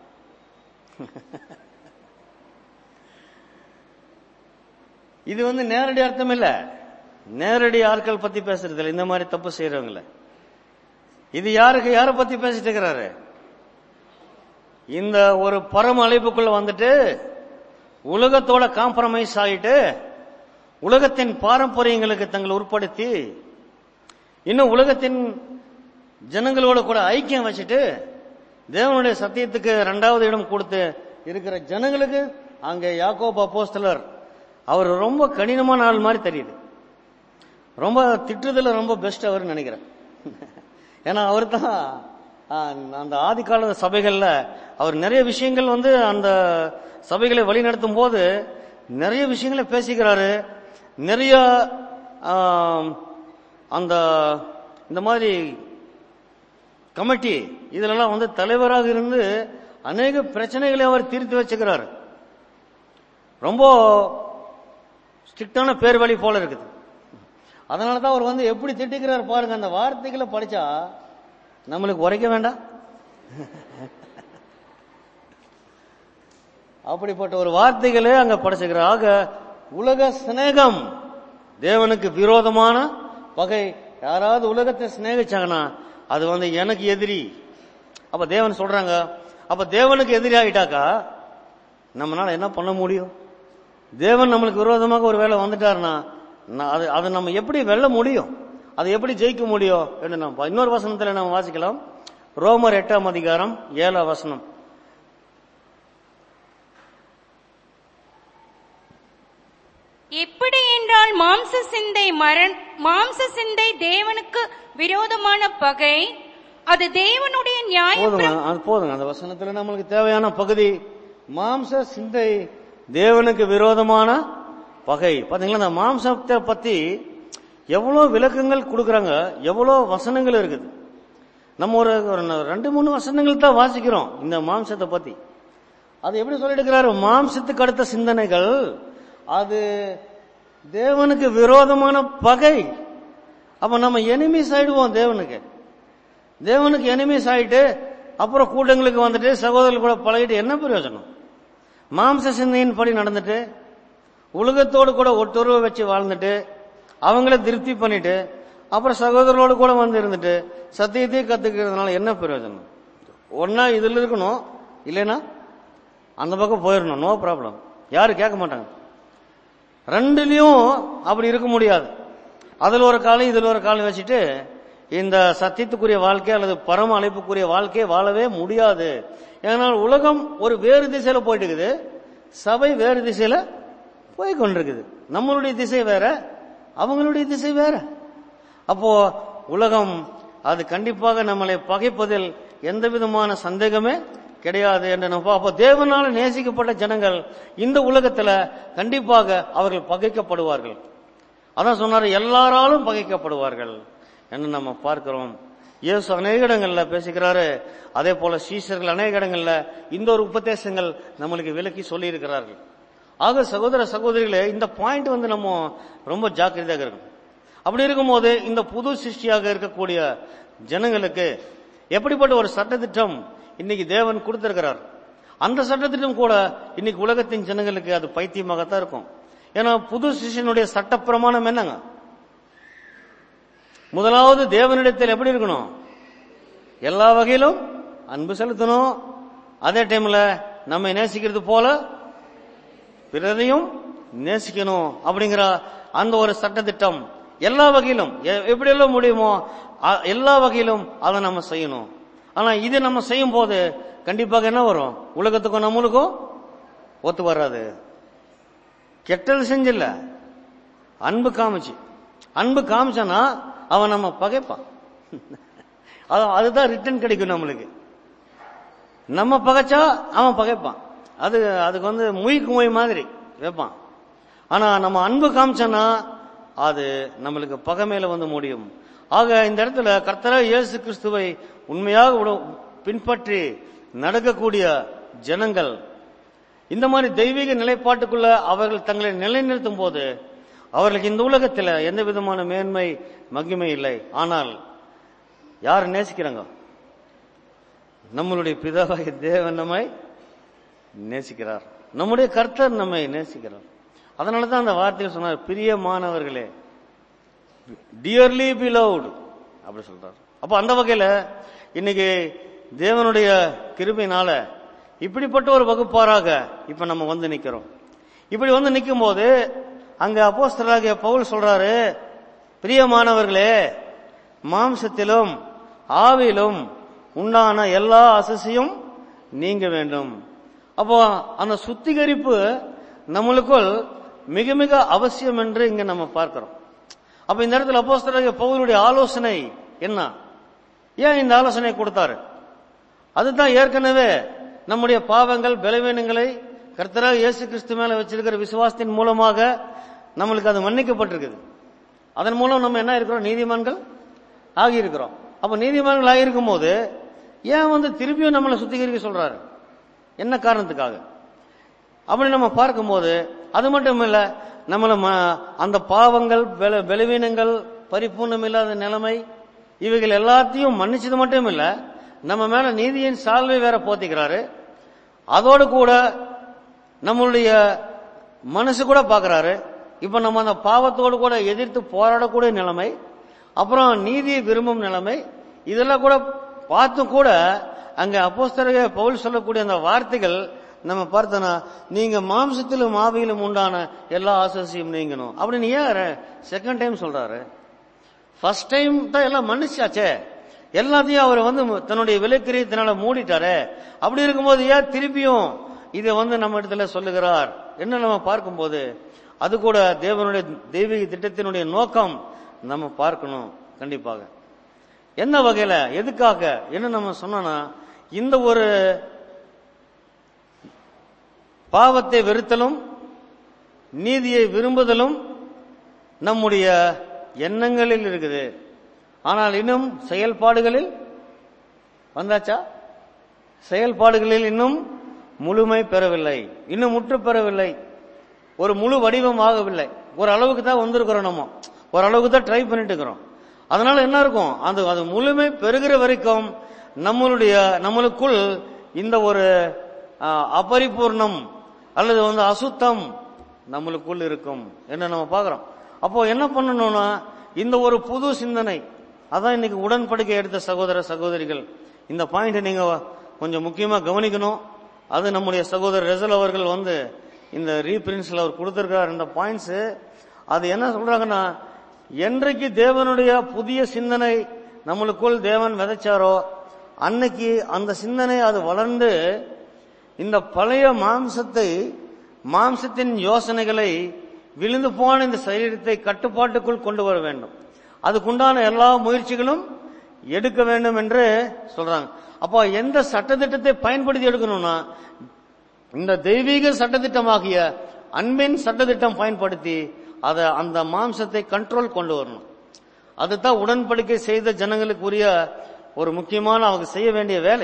இது வந்து நேரடி அர்த்தம் இல்ல நேரடி ஆட்கள் பத்தி பேசுறது இல்ல இந்த மாதிரி தப்பு செய்யறவங்கள இது யாருக்கு யாரை பத்தி பேசிட்டு இருக்கிறாரு இந்த ஒரு பரம அழைப்புக்குள்ள வந்துட்டு உலகத்தோட காம்ப்ரமைஸ் ஆகிட்டு உலகத்தின் பாரம்பரியங்களுக்கு தங்களை உட்படுத்தி இன்னும் உலகத்தின் ஜனங்களோட கூட ஐக்கியம் வச்சுட்டு தேவனுடைய சத்தியத்துக்கு ரெண்டாவது இடம் கொடுத்து இருக்கிற ஜனங்களுக்கு அங்க யாக்கோப் அப்போஸ்தலர் அவர் ரொம்ப கடினமான ஆள் மாதிரி தெரியுது ரொம்ப திட்டுறதுல ரொம்ப பெஸ்ட் அவர் நினைக்கிறேன் ஏன்னா அவர் தான் அந்த ஆதி கால சபைகள்ல அவர் நிறைய விஷயங்கள் வந்து அந்த சபைகளை வழிநடத்தும் போது நிறைய விஷயங்களை பேசிக்கிறாரு நிறைய ஆம், அந்த இந்த மாதிரி கமிட்டி இதுலலாம் வந்து தலைவராக இருந்து அநேக பிரச்சனைகளை அவர் தீர்த்து வச்சுக்கிறார் ரொம்ப ஸ்ட்ரிக்டான பேர் வழி போல இருக்குது அதனால தான் அவர் வந்து எப்படி திட்டிக்கிறார் பாருங்க அந்த வார்த்தைகளை படிச்சா நம்மளுக்கு உரைக்க வேண்டாம் அப்படிப்பட்ட ஒரு வார்த்தைகளே அங்க படைச்சுக்கிறார் ஆக உலக சிநேகம் தேவனுக்கு விரோதமான பகை யாராவது உலகத்தை சிநேகிச்சாங்கன்னா அது வந்து எனக்கு எதிரி அப்ப தேவன் சொல்றாங்க அப்ப தேவனுக்கு எதிரி ஆகிட்டாக்கா நம்மளால என்ன பண்ண முடியும் தேவன் நம்மளுக்கு விரோதமாக ஒரு வேலை வந்துட்டாருன்னா நான் அது அதை நம்ம எப்படி வெல்ல முடியும் அதை எப்படி ஜெயிக்க முடியும் என்று நம்ம இன்னொரு வசனத்துல நம்ம வாசிக்கலாம் ரோமர் எட்டாம் அதிகாரம் ஏழாம் வசனம் எப்படி என்றால் மாம்ச சிந்தை மரண் மாம்ச சிந்தை தேவனுக்கு விரோதமான பகை அது தேவனுடைய நியாய போதுங்க அது போதுங்க அந்த வசனத்துல நம்மளுக்கு தேவையான பகுதி மாம்ச சிந்தை தேவனுக்கு விரோதமான பகை பாத்தீங்களா அந்த மாம்சத்தை பத்தி எவ்வளவு விளக்கங்கள் கொடுக்கறாங்க எவ்வளவு வசனங்கள் இருக்குது நம்ம ஒரு ஒரு ரெண்டு மூணு வசனங்கள் தான் வாசிக்கிறோம் இந்த மாம்சத்தை பத்தி அது எப்படி சொல்லிட்டு மாம்சத்துக்கு அடுத்த சிந்தனைகள் அது தேவனுக்கு விரோதமான பகை அப்ப நம்ம எனிமிஸ் ஆயிடுவோம் தேவனுக்கு தேவனுக்கு எனிமிஸ் ஆயிட்டு அப்புறம் கூட்டங்களுக்கு வந்துட்டு சகோதரர்கள் கூட பழகிட்டு என்ன பிரயோஜனம் மாம்ச சிந்தையின் படி நடந்துட்டு உலகத்தோடு கூட ஒட்டுறவு வச்சு வாழ்ந்துட்டு அவங்கள திருப்தி பண்ணிட்டு அப்புறம் சகோதரர்களோடு கூட வந்து இருந்துட்டு சத்தியத்தையும் கத்துக்கிறதுனால என்ன பிரயோஜனம் ஒன்னா இதுல இருக்கணும் இல்லைன்னா அந்த பக்கம் போயிடணும் நோ ப்ராப்ளம் யாரும் கேட்க மாட்டாங்க ரெண்டுலயும் அப்படி இருக்க முடியாது அதுல ஒரு காலம் இதுல ஒரு காலம் வச்சுட்டு இந்த சத்தியத்துக்குரிய வாழ்க்கை அல்லது பரம அழைப்புக்குரிய வாழ்க்கையை வாழவே முடியாது ஏனால் உலகம் ஒரு வேறு திசையில போயிட்டு இருக்குது சபை வேறு திசையில போய் கொண்டிருக்குது நம்மளுடைய திசை வேற அவங்களுடைய திசை வேற அப்போ உலகம் அது கண்டிப்பாக நம்மளை பகைப்பதில் எந்த விதமான சந்தேகமே கிடையாது என்று நம்ம அப்போ தேவனால நேசிக்கப்பட்ட ஜனங்கள் இந்த உலகத்துல கண்டிப்பாக அவர்கள் பகைக்கப்படுவார்கள் அதான் சொன்னாரு எல்லாராலும் பகைக்கப்படுவார்கள் என்று நம்ம பார்க்கிறோம் இயேசு அநேக இடங்கள்ல பேசுகிறாரு அதே போல சீசர்கள் அநேக இடங்கள்ல இந்த ஒரு உபதேசங்கள் நம்மளுக்கு விலக்கி சொல்லி இருக்கிறார்கள் ஆக சகோதர சகோதரிகளே இந்த பாயிண்ட் வந்து நம்ம ரொம்ப ஜாக்கிரதையாக இருக்கணும் அப்படி இருக்கும்போது இந்த புது சிருஷ்டியாக இருக்கக்கூடிய ஜனங்களுக்கு எப்படிப்பட்ட ஒரு சட்டத்திட்டம் இன்னைக்கு தேவன் கொடுத்திருக்கிறார் அந்த சட்டத்திட்டம் கூட இன்னைக்கு உலகத்தின் ஜனங்களுக்கு அது பைத்தியமாகத்தான் இருக்கும் ஏன்னா புது சிஷியனுடைய சட்ட பிரமாணம் என்னங்க முதலாவது தேவனிடத்தில் எப்படி இருக்கணும் எல்லா வகையிலும் அன்பு செலுத்தணும் அதே டைம்ல நம்மை நேசிக்கிறது போல பிறரையும் நேசிக்கணும் அப்படிங்கிற அந்த ஒரு சட்டத்திட்டம் எல்லா வகையிலும் எ- எப்படியெல்லாம் முடியுமோ அ- எல்லா வகையிலும் அதை நம்ம செய்யணும் ஆனா இது நம்ம செய்யும் போது கண்டிப்பாக என்ன வரும் உலகத்துக்கும் நம்மளுக்கும் ஒத்து வராது கெட்டது செஞ்சில்ல அன்பு காமிச்சு அன்பு காமிச்சானா அவன் நம்ம பகைப்பான் அது அதுதான் ரிட்டர்ன் கிடைக்கும் நம்மளுக்கு நம்ம பகைச்சா அவன் பகைப்பான் அது அதுக்கு வந்து மொய்க்கு மொய் மாதிரி வைப்பான் ஆனா நம்ம அன்பு காமிச்சோன்னா அது நம்மளுக்கு பகைமையில வந்து முடியும் ஆக இந்த இடத்துல கர்த்தரா இயேசு கிறிஸ்துவை உண்மையாக உட- பின்பற்றி நடக்கக்கூடிய ஜனங்கள் இந்த மாதிரி தெய்வீக நிலைப்பாட்டுக்குள்ள அவர்கள் தங்களை நிலைநிறுத்தும் போது அவர்களுக்கு இந்த உலகத்தில் எந்த விதமான மேன்மை மகிமை இல்லை ஆனால் யார் நேசிக்கிறாங்க நம்மளுடைய பிதாவாகிய தேவன் நம்மை நேசிக்கிறார் நம்முடைய கர்த்தர் நம்மை நேசிக்கிறார் அதனால தான் அந்த வார்த்தையில் சொன்னார் பிரியமானவர்களே டியர்லி பிலவுட் அப்படி சொல்றார் அப்ப அந்த வகையில இன்னைக்கு தேவனுடைய கிருபையினால இப்படிப்பட்ட ஒரு வகுப்பாராக இப்ப நம்ம வந்து நிக்கிறோம் இப்படி வந்து நிற்கும் போது அங்க அப்போஸ்தலராகிய பவுல் சொல்றாரு பிரியமானவர்களே மாம்சத்திலும் ஆவிலும் உண்டான எல்லா அசசியும் நீங்க வேண்டும் அப்போ அந்த சுத்திகரிப்பு நம்மளுக்குள் மிக மிக அவசியம் என்று இங்க நம்ம பார்க்கிறோம் அப்ப இந்த இடத்துல அப்போஸ்தலராகிய பவுலுடைய ஆலோசனை என்ன ஏன் இந்த ஆலோசனை கொடுத்தாரு அதுதான் ஏற்கனவே நம்முடைய பாவங்கள் பலவீனங்களை கர்த்தராக இயேசு கிறிஸ்து மேல வச்சிருக்கிற விசுவாசத்தின் மூலமாக நம்மளுக்கு அது மன்னிக்கப்பட்டிருக்குது அதன் மூலம் நம்ம என்ன இருக்கிறோம் நீதிமான்கள் ஆகியிருக்கிறோம் அப்ப நீதிமான்கள் ஆகியிருக்கும் போது ஏன் வந்து திருப்பியும் நம்மளை சுத்திகரிக்க சொல்றாரு என்ன காரணத்துக்காக அப்படி நம்ம பார்க்கும்போது அது மட்டும் இல்ல நம்மள ம- அந்த பாவங்கள் பல- பலவீனங்கள் பரிபூர்ணம் இல்லாத நிலைமை இவைகள் எல்லாத்தையும் மன்னிச்சது மட்டும் இல்ல நம்ம மேல நீதியின் சால்வை வேற போத்திக்கிறாரு அதோடு கூட நம்மளுடைய மனசு கூட பார்க்கறாரு இப்ப நம்ம அந்த பாவத்தோடு கூட எதிர்த்து போராடக்கூடிய நிலைமை அப்புறம் நீதியை விரும்பும் நிலைமை இதெல்லாம் கூட பார்த்தும் கூட அங்க அப்போஸ்தலக பவுல் சொல்லக்கூடிய அந்த வார்த்தைகள் நம்ம பார்த்தோன்னா நீங்க மாம்சத்திலும் ஆவியிலும் உண்டான எல்லா ஆசசியும் நீங்கணும் அப்படின்னு ஏன் செகண்ட் டைம் சொல்றாரு ஃபர்ஸ்ட் டைம் தான் எல்லாம் மன்னிச்சாச்சே எல்லாத்தையும் அவர் வந்து தன்னுடைய விலைக்கிரியத்தினால மூடிட்டாரே அப்படி இருக்கும்போது ஏன் திருப்பியும் இதை வந்து நம்ம இடத்துல சொல்லுகிறார் என்ன நம்ம பார்க்கும்போது அது கூட தேவனுடைய தெய்வீக திட்டத்தினுடைய நோக்கம் நம்ம பார்க்கணும் கண்டிப்பாக என்ன வகையில எதுக்காக என்ன நம்ம சொன்னோம்னா இந்த ஒரு பாவத்தை வெறுத்தலும் நீதியை விரும்புதலும் நம்முடைய எண்ணங்களில் இருக்குது ஆனால் இன்னும் செயல்பாடுகளில் வந்தாச்சா செயல்பாடுகளில் இன்னும் முழுமை பெறவில்லை இன்னும் முற்று பெறவில்லை ஒரு முழு வடிவம் ஆகவில்லை ஒரு அளவுக்கு தான் வந்திருக்கிறோம் நம்ம ஒரு அளவுக்கு தான் ட்ரை பண்ணிட்டு இருக்கிறோம் அதனால என்ன இருக்கும் அது அது முழுமை பெறுகிற வரைக்கும் நம்மளுடைய நம்மளுக்குள் இந்த ஒரு ஆ, அபரிபூர்ணம் அல்லது வந்து அசுத்தம் நம்மளுக்குள் இருக்கும் என்ன நம்ம பார்க்கிறோம் அப்போ என்ன பண்ணணும்னா இந்த ஒரு புது சிந்தனை அதான் இன்னைக்கு உடன்படிக்கை எடுத்த சகோதர சகோதரிகள் இந்த பாயிண்ட் நீங்க கொஞ்சம் முக்கியமா கவனிக்கணும் அது நம்முடைய சகோதரர் ரெசல் அவர்கள் வந்து இந்த ரீபிரின்ஸ்ல அவர் கொடுத்திருக்கிறார் இந்த பாயிண்ட்ஸ் அது என்ன சொல்றாங்கன்னா என்றைக்கு தேவனுடைய புதிய சிந்தனை நம்மளுக்குள் தேவன் விதைச்சாரோ அன்னைக்கு அந்த சிந்தனை அது வளர்ந்து இந்த பழைய மாம்சத்தை மாம்சத்தின் யோசனைகளை விழுந்து போன இந்த சரீரத்தை கட்டுப்பாட்டுக்குள் கொண்டு வர வேண்டும் அதுக்குண்டான எல்லா முயற்சிகளும் எடுக்க வேண்டும் என்று சொல்றாங்க அப்போ எந்த சட்டத்திட்டத்தை பயன்படுத்தி எடுக்கணும்னா இந்த தெய்வீக சட்டத்திட்டமாகிய அன்பின் சட்டத்திட்டம் பயன்படுத்தி அதை அந்த மாம்சத்தை கண்ட்ரோல் கொண்டு வரணும் அதுதான் உடன்படிக்கை செய்த ஜனங்களுக்கு உரிய ஒரு முக்கியமான அவங்க செய்ய வேண்டிய வேலை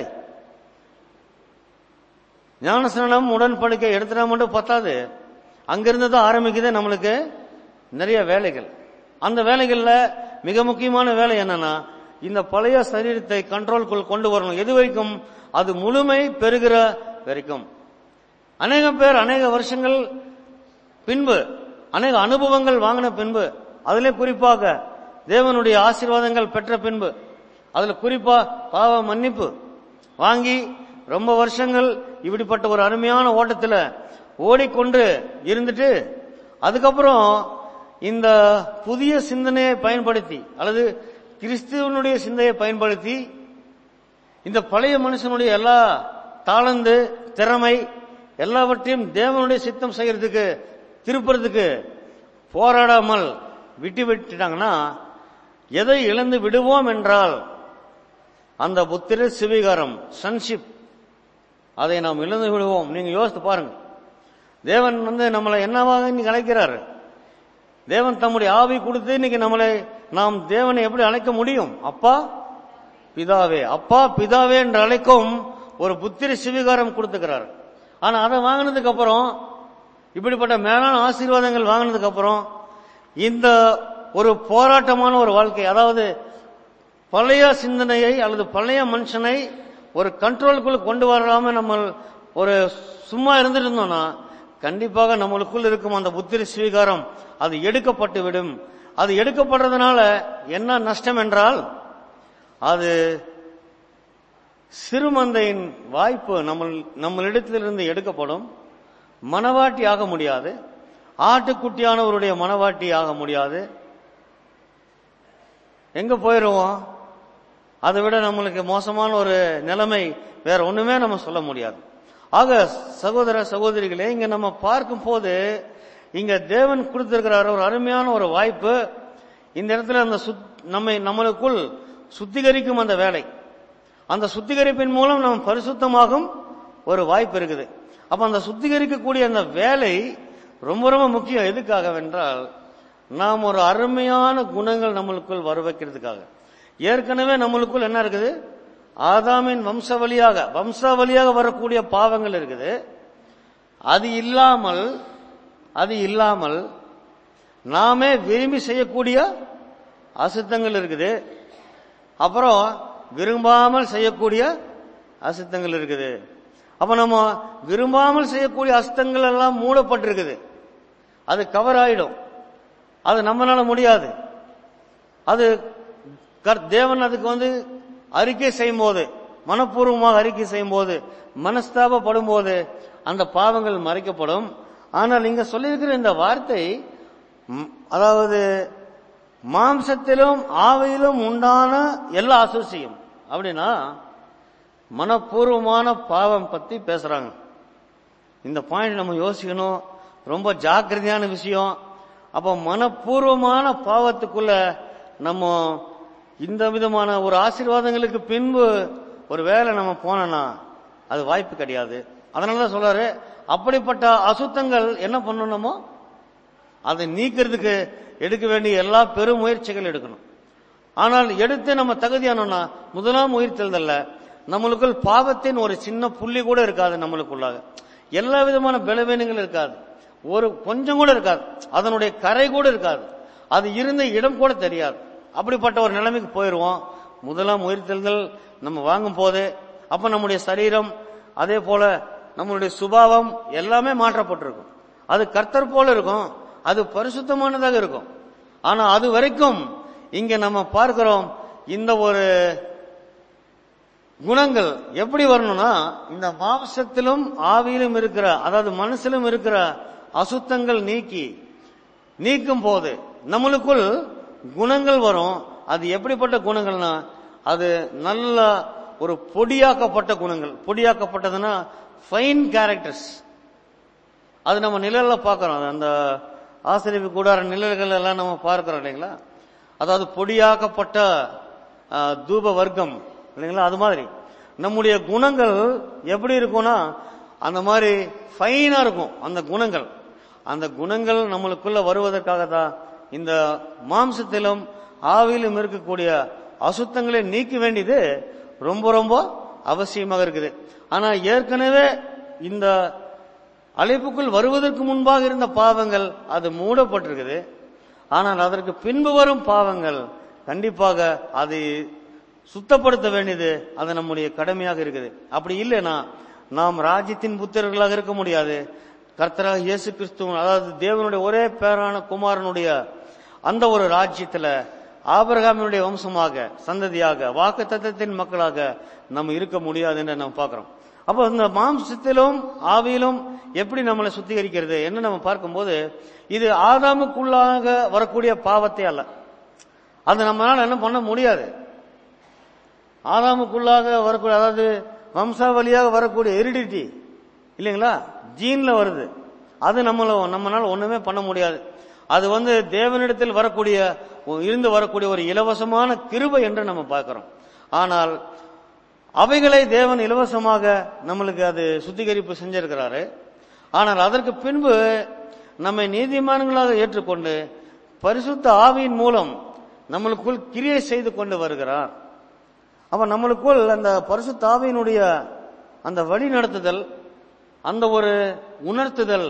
ஞானஸ்நானம் உடன்படிக்கை எடுத்துனா மட்டும் பத்தாது அங்கிருந்து தான் ஆரம்பிக்குது நம்மளுக்கு நிறைய வேலைகள் அந்த வேலைகள்ல மிக முக்கியமான வேலை என்னன்னா இந்த பழைய சரீரத்தை கண்ட்ரோல்குள் கொண்டு வரணும் எது வரைக்கும் அது முழுமை பெறுகிற வரைக்கும் அநேக பேர் அநேக வருஷங்கள் பின்பு அநேக அனுபவங்கள் வாங்கின பின்பு அதிலே குறிப்பாக தேவனுடைய ஆசீர்வாதங்கள் பெற்ற பின்பு அதுல குறிப்பா பாவ மன்னிப்பு வாங்கி ரொம்ப வருஷங்கள் இப்படிப்பட்ட ஒரு அருமையான ஓட்டத்துல ஓடிக்கொண்டு இருந்துட்டு அதுக்கப்புறம் இந்த புதிய சிந்தனையை பயன்படுத்தி அல்லது கிறிஸ்துவனுடைய சிந்தையை பயன்படுத்தி இந்த பழைய மனுஷனுடைய எல்லா தாளந்து திறமை எல்லாவற்றையும் தேவனுடைய சித்தம் செய்யறதுக்கு திருப்புறதுக்கு போராடாமல் விட்டு விட்டுட்டாங்கன்னா எதை இழந்து விடுவோம் என்றால் அந்த புத்திர சிவிகாரம் சன்ஷிப் அதை நாம் இழந்து விடுவோம் நீங்க யோசித்து பாருங்க தேவன் வந்து நம்மளை என்னவாக இன்னைக்கு அழைக்கிறாரு தேவன் தம்முடைய ஆவி கொடுத்து இன்னைக்கு நம்மளை நாம் தேவனை எப்படி அழைக்க முடியும் அப்பா பிதாவே அப்பா பிதாவே என்று அழைக்கும் ஒரு புத்திர சிவிகாரம் கொடுத்துக்கிறார் ஆனா அதை வாங்கினதுக்கு அப்புறம் இப்படிப்பட்ட மேலான ஆசீர்வாதங்கள் வாங்கினதுக்கு அப்புறம் இந்த ஒரு போராட்டமான ஒரு வாழ்க்கை அதாவது பழைய சிந்தனையை அல்லது பழைய மனுஷனை ஒரு கண்ட்ரோலுக்குள்ள கொண்டு வராம நம்ம ஒரு சும்மா இருந்துட்டு இருந்தோம்னா கண்டிப்பாக நம்மளுக்குள் இருக்கும் அந்த புத்திர ஸ்வீகாரம் அது எடுக்கப்பட்டு விடும் அது எடுக்கப்படுறதுனால என்ன நஷ்டம் என்றால் அது சிறுமந்தையின் வாய்ப்பு நம்ம நம்மளிடத்திலிருந்து எடுக்கப்படும் மனவாட்டி ஆக முடியாது ஆட்டுக்குட்டியானவருடைய மனவாட்டி ஆக முடியாது எங்க போயிருவோம் அதை விட நம்மளுக்கு மோசமான ஒரு நிலைமை வேற ஒண்ணுமே நம்ம சொல்ல முடியாது ஆக சகோதர சகோதரிகளே இங்க நம்ம பார்க்கும் போது இங்க தேவன் கொடுத்திருக்கிறார் ஒரு அருமையான ஒரு வாய்ப்பு இந்த இடத்துல அந்த சுத்- நம்மை நம்மளுக்குள் சுத்திகரிக்கும் அந்த வேலை அந்த சுத்திகரிப்பின் மூலம் நம்ம பரிசுத்தமாகும் ஒரு வாய்ப்பு இருக்குது அப்ப அந்த சுத்திகரிக்கக்கூடிய அந்த வேலை ரொம்ப ரொம்ப முக்கியம் எதுக்காக வென்றால் நாம் ஒரு அருமையான குணங்கள் நம்மளுக்குள் வர வைக்கிறதுக்காக ஏற்கனவே நம்மளுக்குள் என்ன இருக்குது ஆதாமின் வம்சவழியாக வம்சாவளியாக வரக்கூடிய பாவங்கள் இருக்குது அது இல்லாமல் அது இல்லாமல் நாமே விரும்பி செய்யக்கூடிய அசுத்தங்கள் இருக்குது அப்புறம் விரும்பாமல் செய்யக்கூடிய அசுத்தங்கள் இருக்குது அப்ப நம்ம விரும்பாமல் செய்யக்கூடிய அசுத்தங்கள் எல்லாம் மூடப்பட்டிருக்குது அது கவர் ஆயிடும் அது நம்மளால முடியாது அது கர்- தேவன் அதுக்கு வந்து அறிக்கை செய்யும் போது மனப்பூர்வமாக அறிக்கை செய்யும் போது மனஸ்தாபப்படும் போது அந்த பாவங்கள் மறைக்கப்படும் ஆனால் இங்க சொல்லியிருக்கிற இந்த வார்த்தை ம், அதாவது மாம்சத்திலும் ஆவையிலும் உண்டான எல்லா அசூசியும் அப்படின்னா மனப்பூர்வமான பாவம் பத்தி பேசுறாங்க இந்த பாயிண்ட் நம்ம யோசிக்கணும் ரொம்ப ஜாக்கிரதையான விஷயம் அப்ப மனப்பூர்வமான பாவத்துக்குள்ள நம்ம இந்த விதமான ஒரு ஆசீர்வாதங்களுக்கு பின்பு ஒரு வேலை நம்ம போனோம்னா அது வாய்ப்பு கிடையாது அதனாலதான் சொல்றாரு அப்படிப்பட்ட அசுத்தங்கள் என்ன பண்ணணுமோ அதை நீக்கிறதுக்கு எடுக்க வேண்டிய எல்லா பெரும் முயற்சிகள் எடுக்கணும் ஆனால் எடுத்து நம்ம தகுதியானோம்னா முதலாம் உயிர்த்தெழுதல்ல நம்மளுக்குள் பாவத்தின் ஒரு சின்ன புள்ளி கூட இருக்காது நம்மளுக்குள்ளாக எல்லா விதமான பலவீனங்கள் இருக்காது ஒரு கொஞ்சம் கூட இருக்காது அதனுடைய கரை கூட இருக்காது அது இருந்த இடம் கூட தெரியாது அப்படிப்பட்ட ஒரு நிலைமைக்கு போயிடுவோம் முதலாம் உயிர்த்தெழுதல் நம்ம வாங்கும் போது அப்ப நம்முடைய சரீரம் அதே போல நம்மளுடைய சுபாவம் எல்லாமே மாற்றப்பட்டிருக்கும் அது கர்த்தர் போல இருக்கும் அது பரிசுத்தமானதாக இருக்கும் ஆனா அது வரைக்கும் இங்க நம்ம பார்க்கிறோம் இந்த ஒரு குணங்கள் எப்படி வரணும்னா இந்த மாம்சத்திலும் ஆவியிலும் இருக்கிற அதாவது மனசிலும் இருக்கிற அசுத்தங்கள் நீக்கி நீக்கும் போது நம்மளுக்குள் குணங்கள் வரும் அது எப்படிப்பட்ட குணங்கள்னா அது நல்ல ஒரு பொடியாக்கப்பட்ட குணங்கள் பொடியாக்கப்பட்டதுன்னா ஃபைன் கேரக்டர்ஸ் அது நம்ம நிழல்ல பார்க்கிறோம் அது அந்த ஆசிரியப்பு கூடார நிழல்கள் எல்லாம் நம்ம பார்க்கிறோம் இல்லைங்களா அதாவது பொடியாக்கப்பட்ட ஆ, தூப வர்க்கம் இல்லைங்களா அது மாதிரி நம்முடைய குணங்கள் எப்படி இருக்கும்னா அந்த மாதிரி ஃபைனா இருக்கும் அந்த குணங்கள் அந்த குணங்கள் நம்மளுக்குள்ள வருவதற்காக தான் இந்த மாம்சத்திலும் ஆவியிலும் இருக்கக்கூடிய அசுத்தங்களை நீக்க வேண்டியது ரொம்ப ரொம்ப அவசியமாக இருக்குது ஆனா ஏற்கனவே இந்த அழைப்புக்குள் வருவதற்கு முன்பாக இருந்த பாவங்கள் அது மூடப்பட்டிருக்குது ஆனால் அதற்கு பின்பு வரும் பாவங்கள் கண்டிப்பாக அதை சுத்தப்படுத்த வேண்டியது அது நம்முடைய கடமையாக இருக்குது அப்படி இல்லைன்னா நாம் ராஜ்யத்தின் புத்திரர்களாக இருக்க முடியாது கர்த்தராக இயேசு கிறிஸ்துவ அதாவது தேவனுடைய ஒரே பேரான குமாரனுடைய அந்த ஒரு ராஜ்யத்துல ஆபிரகாமினுடைய வம்சமாக சந்ததியாக வாக்கு தத்தத்தின் மக்களாக நம்ம இருக்க முடியாது என்று நம்ம பார்க்கிறோம் அப்போ இந்த மாம்சத்திலும் ஆவியிலும் எப்படி நம்மளை சுத்திகரிக்கிறது என்ன நம்ம பார்க்கும்போது இது ஆதாமுக்குள்ளாக வரக்கூடிய பாவத்தை அல்ல அது நம்மளால என்ன பண்ண முடியாது ஆதாமுக்குள்ளாக வரக்கூடிய அதாவது வம்சாவளியாக வரக்கூடிய ஹெரிடிட்டி இல்லைங்களா ஜீன்ல வருது அது நம்மள நம்மளால ஒண்ணுமே பண்ண முடியாது அது வந்து தேவனிடத்தில் வரக்கூடிய இருந்து வரக்கூடிய ஒரு இலவசமான கிருபை என்று நம்ம பார்க்கிறோம் ஆனால் அவைகளை தேவன் இலவசமாக நம்மளுக்கு அது சுத்திகரிப்பு செஞ்சிருக்கிறாரு ஆனால் அதற்கு பின்பு நம்மை நீதிமான்களாக ஏற்றுக்கொண்டு பரிசுத்த ஆவியின் மூலம் நம்மளுக்குள் கிரியை செய்து கொண்டு வருகிறார் அப்ப நம்மளுக்குள் அந்த பரிசுத்த ஆவியினுடைய அந்த வழி நடத்துதல் அந்த ஒரு உணர்த்துதல்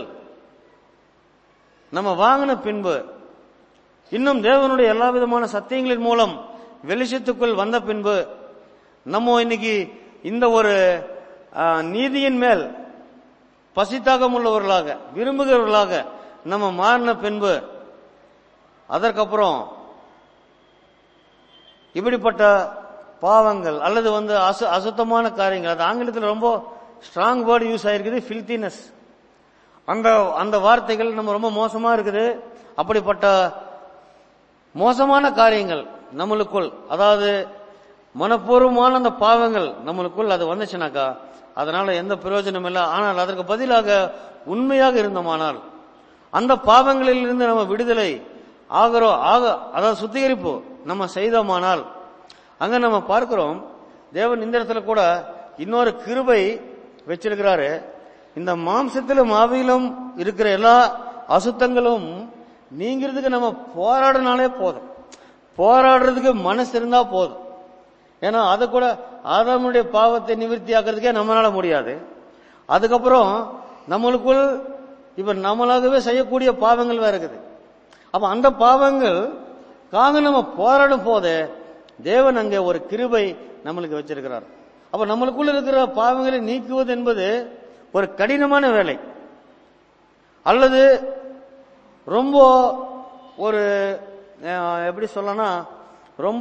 நம்ம வாங்கின பின்பு இன்னும் தேவனுடைய எல்லா விதமான சத்தியங்களின் மூலம் வெளிச்சத்துக்குள் வந்த பின்பு நம்ம இன்னைக்கு இந்த ஒரு ஆ, நீதியின் மேல் பசித்தாகம் உள்ளவர்களாக விரும்புகிறவர்களாக நம்ம மாறின பின்பு அதற்கப்புறம் இப்படிப்பட்ட பாவங்கள் அல்லது வந்து அசு அசுத்தமான காரியங்கள் அது ஆங்கிலத்தில் ரொம்ப ஸ்ட்ராங் வேர்டு யூஸ் ஆயிருக்குது ஃபில்தினஸ் அந்த அந்த வார்த்தைகள் நம்ம ரொம்ப மோசமா இருக்குது அப்படிப்பட்ட மோசமான காரியங்கள் நம்மளுக்குள் அதாவது மனப்பூர்வமான அந்த பாவங்கள் நம்மளுக்குள் அது வந்துச்சுனாக்கா அதனால எந்த பிரயோஜனம் இல்லை ஆனால் அதற்கு பதிலாக உண்மையாக இருந்தோமானால் அந்த பாவங்களில் இருந்து நம்ம விடுதலை ஆகிறோம் ஆக அதாவது சுத்திகரிப்பு நம்ம செய்தோமானால் அங்க நம்ம பார்க்கிறோம் தேவன் இந்த இடத்துல கூட இன்னொரு கிருபை வச்சிருக்கிறாரு இந்த மாம்சத்திலும் ஆவியிலும் இருக்கிற எல்லா அசுத்தங்களும் நீங்கிறதுக்கு நம்ம போராடினாலே போதும் போராடுறதுக்கு மனசு இருந்தா போதும் ஏன்னா அதை கூட ஆதாமுடைய பாவத்தை நிவர்த்தி ஆக்கிறதுக்கே நம்மளால முடியாது அதுக்கப்புறம் நம்மளுக்குள் இப்ப நம்மளாகவே செய்யக்கூடிய பாவங்கள் வேற இருக்குது அப்ப அந்த பாவங்கள் காக நம்ம போராடும் போது தேவன் அங்கே ஒரு கிருபை நம்மளுக்கு வச்சிருக்கிறார் அப்ப நம்மளுக்குள்ள இருக்கிற பாவங்களை நீக்குவது என்பது ஒரு கடினமான வேலை அல்லது ரொம்ப ஒரு அஹ், எப்படி சொல்லனா ரொம்ப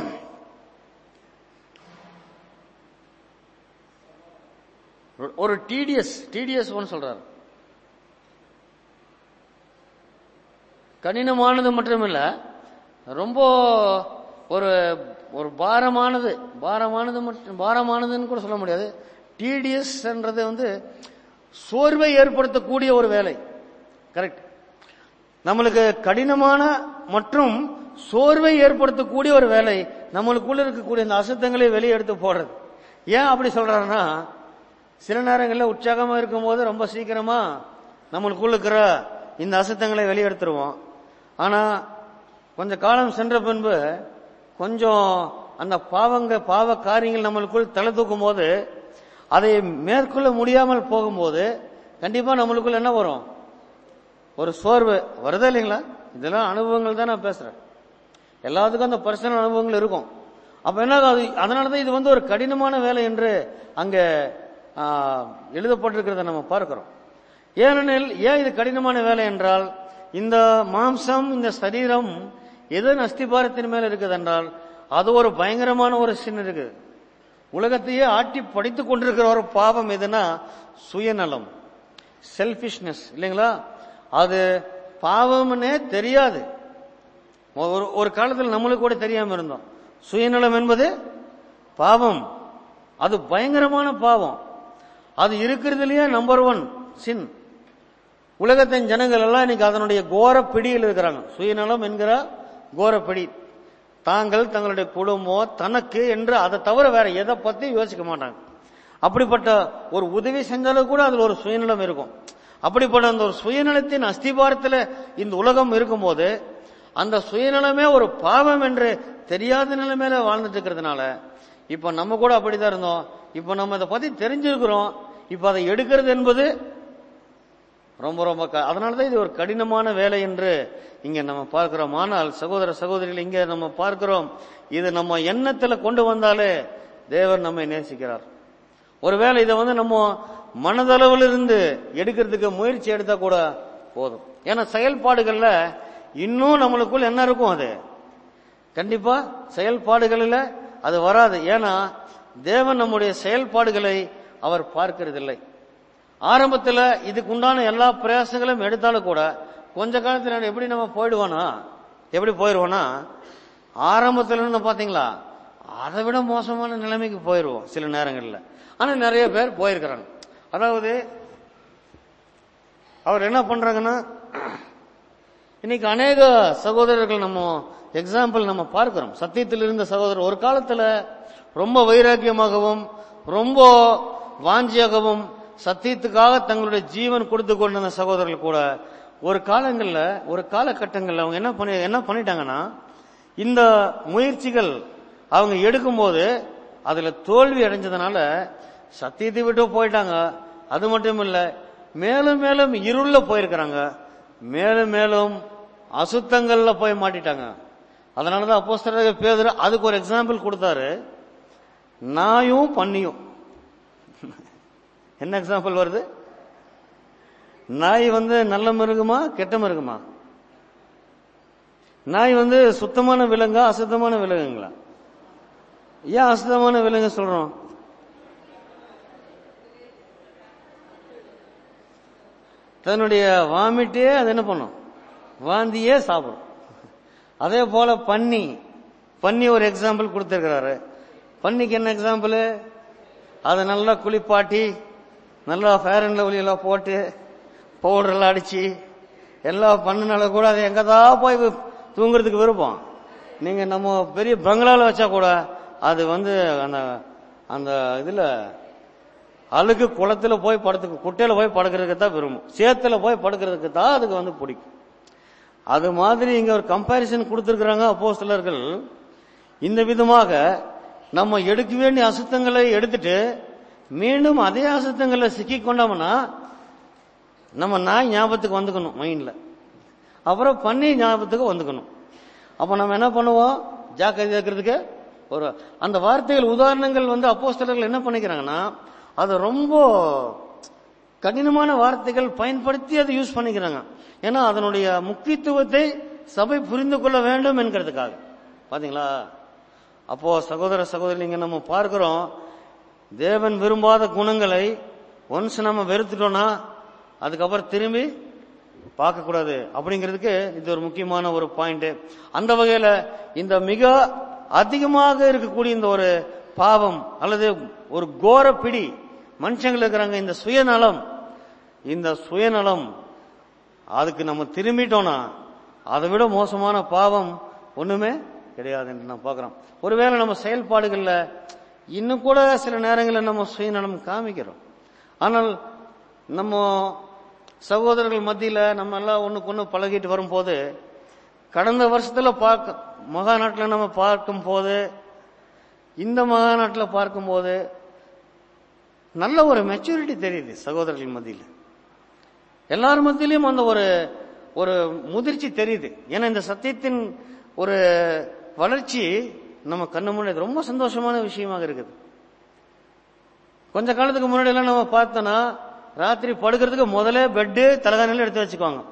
ஒரு டிடிஎஸ் டிடிஎஸ் ஒன்று சொல்றாரு கடினமானது மட்டுமில்ல ரொம்ப ஒரு ஒரு பாரமானது பாரமானது மட்டும் பாரமானதுன்னு கூட சொல்ல முடியாது டிடிஎஸ்ன்றது வந்து சோர்வை ஏற்படுத்தக்கூடிய ஒரு வேலை கரெக்ட் நம்மளுக்கு கடினமான மற்றும் சோர்வை ஏற்படுத்தக்கூடிய ஒரு வேலை நம்மளுக்குள்ள இருக்கக்கூடிய இந்த அசுத்தங்களை வெளியே எடுத்து போடுறது ஏன் அப்படி சொல்றாருன்னா சில நேரங்களில் உற்சாகமா இருக்கும்போது ரொம்ப சீக்கிரமா நம்மளுக்குள்ள இருக்கிற இந்த அசுத்தங்களை வெளியெடுத்துருவோம் ஆனா கொஞ்ச காலம் சென்ற பின்பு கொஞ்சம் அந்த பாவங்க பாவ காரியங்கள் நம்மளுக்குள் தலை தூக்கும் போது அதை மேற்கொள்ள முடியாமல் போகும்போது கண்டிப்பா நம்மளுக்குள்ள என்ன வரும் ஒரு சோர்வு வருதா இல்லைங்களா இதெல்லாம் அனுபவங்கள் தான் நான் பேசுறேன் எல்லாத்துக்கும் அந்த பர்சனல் அனுபவங்கள் இருக்கும் அப்ப என்ன அது அதனாலதான் இது வந்து ஒரு கடினமான வேலை என்று அங்க ஆ, எழுதப்பட்டிருக்கிறத நம்ம பார்க்கிறோம் ஏனெனில் ஏன் இது கடினமான வேலை என்றால் இந்த மாம்சம் இந்த சரீரம் எதன் அஸ்திபாரத்தின் மேல இருக்குது என்றால் அது ஒரு பயங்கரமான ஒரு சின்ன இருக்குது உலகத்தையே ஆட்டி படித்துக் கொண்டிருக்கிற ஒரு பாவம் எதுனா சுயநலம் செல்பிஷ்னஸ் இல்லைங்களா அது பாவம்னே தெரியாது ஒரு ஒரு காலத்தில் நம்மளுக்கு கூட தெரியாம இருந்தோம் சுயநலம் என்பது பாவம் அது பயங்கரமான பாவம் அது இருக்கிறதுலயே நம்பர் ஒன் சின் உலகத்தின் ஜனங்கள் எல்லாம் இன்னைக்கு அதனுடைய கோர பிடியில் இருக்கிறாங்க சுயநலம் என்கிற கோர பிடி தாங்கள் தங்களுடைய குடும்பம் தனக்கு என்று அதை தவிர வேற எதை பத்தி யோசிக்க மாட்டாங்க அப்படிப்பட்ட ஒரு உதவி செஞ்சாலும் கூட அதுல ஒரு சுயநலம் இருக்கும் அப்படிப்பட்ட அந்த ஒரு சுயநலத்தின் அஸ்திபாரத்துல இந்த உலகம் இருக்கும்போது அந்த சுயநலமே ஒரு பாவம் என்று தெரியாத நிலைமையில வாழ்ந்துட்டு இருக்கிறதுனால இப்ப நம்ம கூட அப்படிதான் இருந்தோம் இப்ப நம்ம இதை பத்தி தெரிஞ்சிருக்கிறோம் இப்ப அதை எடுக்கிறது என்பது ரொம்ப ரொம்ப க- அதனாலதான் இது ஒரு கடினமான வேலை என்று இங்க நம்ம பார்க்கிறோம் ஆனால் சகோதர சகோதரிகள் இங்க நம்ம பார்க்கிறோம் இது நம்ம எண்ணத்துல கொண்டு வந்தாலே தேவன் நம்மை நேசிக்கிறார் ஒருவேளை இதை வந்து நம்ம மனதளவில் இருந்து எடுக்கிறதுக்கு முயற்சி எடுத்தா கூட போதும் ஏன்னா செயல்பாடுகள்ல இன்னும் நம்மளுக்குள் என்ன இருக்கும் அது கண்டிப்பா செயல்பாடுகளில் அது வராது ஏன்னா தேவன் நம்முடைய செயல்பாடுகளை அவர் பார்க்கிறதில்லை ஆரம்பத்தில் இதுக்கு உண்டான எல்லா பிரயாசங்களும் எடுத்தாலும் கூட கொஞ்ச காலத்துல எப்படி நம்ம போயிடுவோனா எப்படி போயிடுவோம்னா ஆரம்பத்துல இருந்து பாத்தீங்களா அதை விட மோசமான நிலைமைக்கு போயிடுவோம் சில நேரங்களில் ஆனா நிறைய பேர் போயிருக்கிறாங்க அதாவது அவர் என்ன பண்றாங்கன்னா இன்னைக்கு அநேக சகோதரர்கள் நம்ம எக்ஸாம்பிள் நம்ம பார்க்கிறோம் சத்தியத்தில் இருந்த சகோதரர் ஒரு காலத்துல ரொம்ப வைராக்கியமாகவும் ரொம்ப வாஞ்சியாகவும் சத்தியத்துக்காக தங்களுடைய ஜீவன் கொடுத்து கொண்டிருந்த சகோதரர்கள் கூட ஒரு காலங்கள்ல ஒரு காலகட்டங்கள்ல அவங்க என்ன பண்ணி என்ன பண்ணிட்டாங்கன்னா இந்த முயற்சிகள் அவங்க எடுக்கும்போது அதுல தோல்வி அடைஞ்சதுனால சத்தியத்தை விட்டு போயிட்டாங்க அது மட்டும் இல்ல மேலும் மேலும் இருள்ல போயிருக்கிறாங்க மேலும் மேலும் அசுத்தங்கள்ல போய் மாட்டிட்டாங்க அதனாலதான் அப்போஸ்தலர் பேதர் அதுக்கு ஒரு எக்ஸாம்பிள் கொடுத்தாரு நாயும் பண்ணியும் என்ன எக்ஸாம்பிள் வருது நாய் வந்து நல்ல மிருகமா கெட்ட மிருகமா நாய் வந்து சுத்தமான விலங்கா அசுத்தமான விலங்குங்களா ஏன் அசுத்தமான விலங்கு சொல்றோம் தன்னுடைய வாமிட்டே அது என்ன பண்ணும் வாந்தியே சாப்பிடும் அதே போல பன்னி பன்னி ஒரு எக்ஸாம்பிள் கொடுத்திருக்கிறாரு பன்னிக்கு என்ன எக்ஸாம்பிள் அதை நல்லா குளிப்பாட்டி நல்லா ஃபேர் அண்ட் லவ்லி எல்லாம் போட்டு பவுடர் எல்லாம் அடிச்சு எல்லாம் பண்ணினால கூட அது எங்கதான் போய் தூங்குறதுக்கு விருப்பம் நீங்க நம்ம பெரிய பங்களால வச்சா கூட அது வந்து அந்த அந்த இதுல அழுக்கு குளத்துல போய் படுத்துக்கு குட்டையில போய் படுக்கிறதுக்கு தான் விரும்பும் சேத்துல போய் படுக்கிறதுக்கு தான் அதுக்கு வந்து பிடிக்கும் அது மாதிரி இங்க ஒரு கம்பாரிசன் கொடுத்திருக்கிறாங்க அப்போஸ்தலர்கள் இந்த விதமாக நம்ம எடுக்க வேண்டிய அசுத்தங்களை எடுத்துட்டு மீண்டும் அதே அசுத்தங்களை சிக்கி கொண்டோம்னா நம்ம நாய் ஞாபகத்துக்கு வந்துக்கணும் மைண்ட்ல அப்புறம் பண்ணி ஞாபகத்துக்கு வந்துக்கணும் அப்ப நம்ம என்ன பண்ணுவோம் ஜாக்கிரதை இருக்கிறதுக்கு ஒரு அந்த வார்த்தைகள் உதாரணங்கள் வந்து அப்போஸ்தலர்கள் என்ன பண்ணிக்கிறாங்கன்னா அது ரொம்ப கடினமான வார்த்தைகள் பயன்படுத்தி அதை யூஸ் பண்ணிக்கிறாங்க ஏன்னா அதனுடைய முக்கியத்துவத்தை சபை புரிந்து கொள்ள வேண்டும் என்கிறதுக்காக பாத்தீங்களா அப்போ சகோதர சகோதரி இங்க நம்ம பார்க்கிறோம் தேவன் விரும்பாத குணங்களை ஒன்ஸ் நம்ம வெறுத்துட்டோம்னா அதுக்கப்புறம் திரும்பி பார்க்க கூடாது அப்படிங்கிறதுக்கு இது ஒரு முக்கியமான ஒரு பாயிண்ட் அந்த வகையில இந்த மிக அதிகமாக இருக்கக்கூடிய இந்த ஒரு பாவம் அல்லது ஒரு கோர பிடி மனுஷங்கள் இருக்கிறாங்க இந்த சுயநலம் இந்த சுயநலம் அதுக்கு நம்ம திரும்பிட்டோம்னா அதை விட மோசமான பாவம் ஒண்ணுமே கிடையாது என்று நான் பார்க்கிறோம் ஒருவேளை நம்ம செயல்பாடுகள்ல இன்னும் கூட சில நேரங்களில் நம்ம சுயநலம் காமிக்கிறோம் ஆனால் நம்ம சகோதரர்கள் மத்தியில நம்ம எல்லாம் ஒண்ணுக்கு ஒண்ணு பழகிட்டு வரும்போது கடந்த வருஷத்துல பார்க்க மகா நாட்டில் நம்ம பார்க்கும் போது இந்த மகா நாட்டில் பார்க்கும்போது நல்ல ஒரு மெச்சூரிட்டி தெரியுது சகோதரர்கள் மத்தியில் எல்லார் மத்தியிலையும் அந்த ஒரு ஒரு முதிர்ச்சி தெரியுது ஏன்னா இந்த சத்தியத்தின் ஒரு வளர்ச்சி நம்ம கண்ணு முன்னாடி ரொம்ப சந்தோஷமான விஷயமாக இருக்குது கொஞ்ச காலத்துக்கு முன்னாடி எல்லாம் நம்ம பார்த்தோம்னா ராத்திரி படுக்கிறதுக்கு முதல்ல பெட்டு தலகாணில எடுத்து வச்சுக்குவாங்க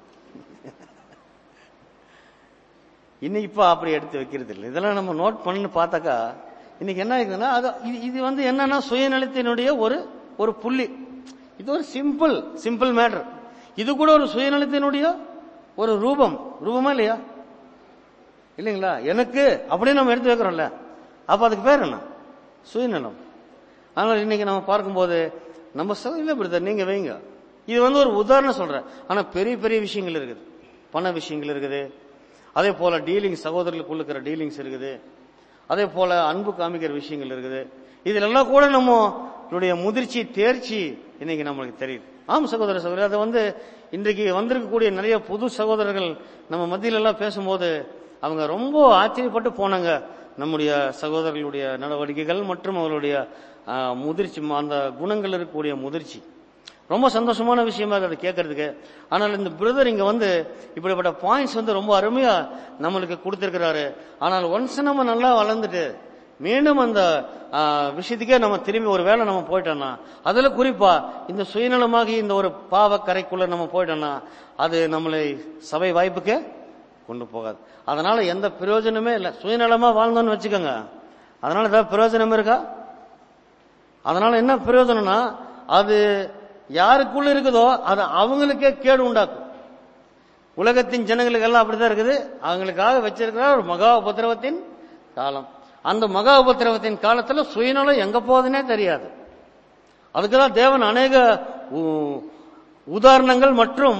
இன்னைக்கு இப்ப அப்படி எடுத்து வைக்கிறது இல்லை இதெல்லாம் நம்ம நோட் பண்ணி பார்த்தாக்கா இன்னைக்கு என்ன இருக்குதுன்னா அது இது இது வந்து என்னன்னா சுயநலத்தினுடைய ஒரு ஒரு புள்ளி இது ஒரு சிம்பிள் சிம்பிள் மேட்டர் இது கூட ஒரு சுயநலத்தினுடைய ஒரு ரூபம் ரூபமா இல்லையா இல்லைங்களா எனக்கு அப்படின்னு நம்ம எடுத்து வைக்கிறோம்ல அப்ப அதுக்கு பேர் என்ன சுயநலம் ஆனால் இன்னைக்கு நம்ம பார்க்கும்போது நம்ம இல்ல பிரதர் நீங்க வைங்க இது வந்து ஒரு உதாரணம் சொல்றேன் ஆனா பெரிய பெரிய விஷயங்கள் இருக்குது பண விஷயங்கள் இருக்குது அதே போல டீலிங் சகோதரர்களுக்குள்ள இருக்கிற டீலிங்ஸ் இருக்குது அதே போல அன்பு காமிக்கிற விஷயங்கள் இருக்குது இதுல எல்லாம் கூட நம்ம நம்முடைய முதிர்ச்சி தேர்ச்சி இன்னைக்கு நம்மளுக்கு தெரியுது ஆம் சகோதர சகோதரி அதை வந்து இன்றைக்கு வந்திருக்கக்கூடிய நிறைய புது சகோதரர்கள் நம்ம மத்தியில எல்லாம் பேசும்போது அவங்க ரொம்ப ஆச்சரியப்பட்டு போனாங்க நம்முடைய சகோதரர்களுடைய நடவடிக்கைகள் மற்றும் அவர்களுடைய ஆ, முதிர்ச்சி அந்த குணங்கள் இருக்கக்கூடிய முதிர்ச்சி ரொம்ப சந்தோஷமான விஷயமா இருக்கு அதை கேட்கறதுக்கு ஆனால் இந்த பிரதர் இங்க வந்து இப்படிப்பட்ட பாயிண்ட்ஸ் வந்து ரொம்ப அருமையா நம்மளுக்கு கொடுத்திருக்கிறாரு ஆனால் ஒன்ஸ் நம்ம நல்லா வளர்ந்துட்டு மீண்டும் அந்த ஆ, விஷயத்துக்கே நம்ம திரும்பி ஒரு வேளை நம்ம போயிட்டோம்னா அதுல குறிப்பா இந்த சுயநலமாகி இந்த ஒரு பாவ கரைக்குள்ள நம்ம போயிட்டோம்னா அது நம்மளை சபை வாய்ப்புக்கு கொண்டு போகாது அதனால எந்த பிரயோஜனமே இல்லை சுயநலமா வாழ்ந்தோம்னு வச்சுக்கோங்க அதனால ஏதாவது பிரயோஜனம் இருக்கா அதனால என்ன பிரயோஜனம்னா அது யாருக்குள்ள இருக்குதோ அது அவங்களுக்கே கேடு உண்டாக்கும் உலகத்தின் ஜனங்களுக்கு எல்லாம் அப்படிதான் இருக்குது அவங்களுக்காக வச்சிருக்கிற ஒரு மகா உபத்திரவத்தின் காலம் அந்த மகா உபத்திரவத்தின் காலத்துல சுயநலம் எங்க போகுதுன்னே தெரியாது அதுக்குதான் தேவன் அநேக உ- உதாரணங்கள் மற்றும்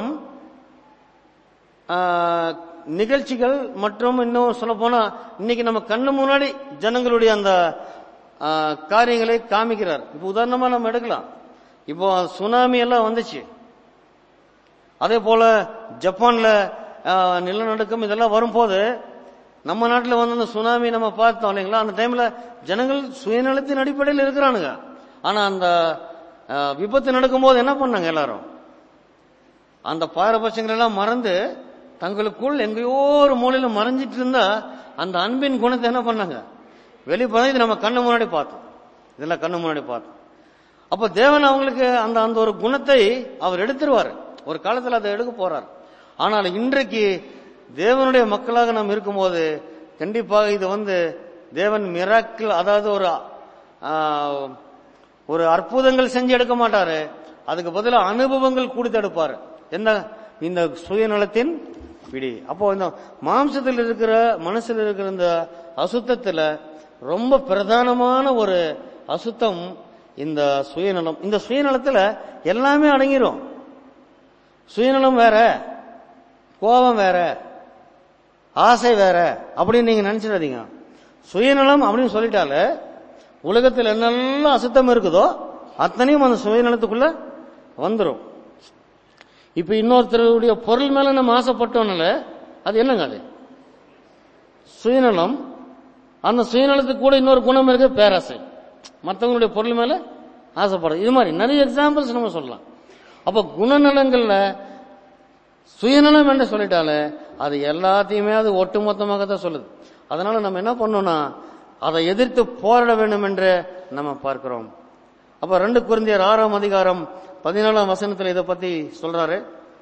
ஆ, நிகழ்ச்சிகள் மற்றும் இன்னும் சொல்ல போனா இன்னைக்கு நம்ம கண்ணு முன்னாடி ஜனங்களுடைய அந்த ஆ, காரியங்களை காமிக்கிறார் இப்போ உதாரணமா நம்ம எடுக்கலாம் இப்போ சுனாமி எல்லாம் வந்துச்சு அதே போல ஜப்பான்ல ஆ, நிலநடுக்கம் இதெல்லாம் வரும்போது நம்ம நாட்டில் வந்து அந்த சுனாமி நம்ம பார்த்தோம் இல்லைங்களா அந்த டைம்ல ஜனங்கள் சுயநலத்தின் அடிப்படையில் இருக்கிறானுங்க ஆனா அந்த ஆ, விபத்து நடக்கும்போது என்ன பண்ணாங்க எல்லாரும் அந்த பாரபட்சங்கள் எல்லாம் மறந்து தங்களுக்குள் எங்கேயோ ஒரு மூலையில மறைஞ்சிட்டு இருந்தா அந்த அன்பின் குணத்தை என்ன பண்ணாங்க வெளிப்படம் இது நம்ம கண்ணு முன்னாடி பார்த்தோம் இதெல்லாம் கண்ணு முன்னாடி பார்த்தோம் அப்ப தேவன் அவங்களுக்கு அந்த அந்த ஒரு குணத்தை அவர் எடுத்துருவாரு ஒரு காலத்துல அதை எடுக்க போறார் ஆனால் இன்றைக்கு தேவனுடைய மக்களாக நாம் இருக்கும்போது கண்டிப்பாக இது வந்து தேவன் மிராக்கிள் அதாவது ஒரு ஆ, ஒரு அற்புதங்கள் செஞ்சு எடுக்க மாட்டாரு அதுக்கு பதிலா அனுபவங்கள் கொடுத்து எடுப்பாரு என்ன இந்த சுயநலத்தின் பிடி அப்போ இந்த மாம்சத்தில் இருக்கிற மனசுல இருக்கிற இந்த அசுத்தத்துல ரொம்ப பிரதானமான ஒரு அசுத்தம் இந்த சுயநலம் இந்த சுயநலத்துல எல்லாமே அடங்கிரும் சுயநலம் வேற கோபம் வேற ஆசை வேற அப்படின்னு நீங்க நினைச்சிடாதீங்க சுயநலம் அப்படின்னு சொல்லிட்டாலே உலகத்தில் என்னெல்லாம் அசுத்தம் இருக்குதோ அத்தனையும் அந்த சுயநலத்துக்குள்ள வந்துரும் இப்ப இன்னொருத்தருடைய பொருள் மேல நம்ம ஆசைப்பட்டோம்னால அது என்னங்க அது சுயநலம் அந்த சுயநலத்துக்கு கூட இன்னொரு குணம் இருக்கு பேராசை மற்றவங்களுடைய பொருள் மேல ஆசைப்படுறது இது மாதிரி நிறைய எக்ஸாம்பிள்ஸ் நம்ம சொல்லலாம் அப்ப குணநலங்கள்ல சுயநலம் என்று சொல்லிட்டாலே அது எல்லாத்தையுமே அது ஒட்டுமொத்தமாக தான் சொல்லுது அதனால நம்ம என்ன பண்ணோம்னா அதை எதிர்த்து போராட வேண்டும் என்று நம்ம பார்க்கிறோம் அப்ப ரெண்டு குருந்தியர் ஆறாம் அதிகாரம் பதினாலாம் வசனத்துல இதை பத்தி சொல்றாரு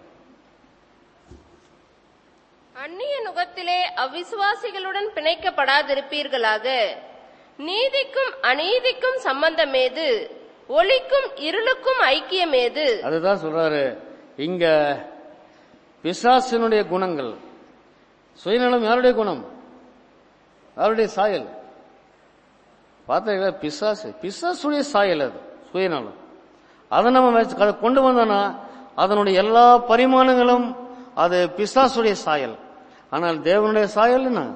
அந்நிய நுகத்திலே அவிசுவாசிகளுடன் பிணைக்கப்படாதிருப்பீர்களாக நீதிக்கும் அநீதிக்கும் சம்பந்தமேது ஒளிக்கும் இருளுக்கும் ஐக்கியமேது அதுதான் சொல்றாரு இங்க பிசாசினுடைய குணங்கள் சுயநலம் யாருடைய குணம் யாருடைய சாயல் பார்த்தீங்களா பிசாசு பிசாசுடைய சாயல் அது சுயநலம் அதை நம்ம வச்சு- அதை கொண்டு வந்தோம்னா அதனுடைய எல்லா பரிமாணங்களும் அது பிசாசுடைய சாயல் ஆனால் தேவனுடைய சாயல் என்ன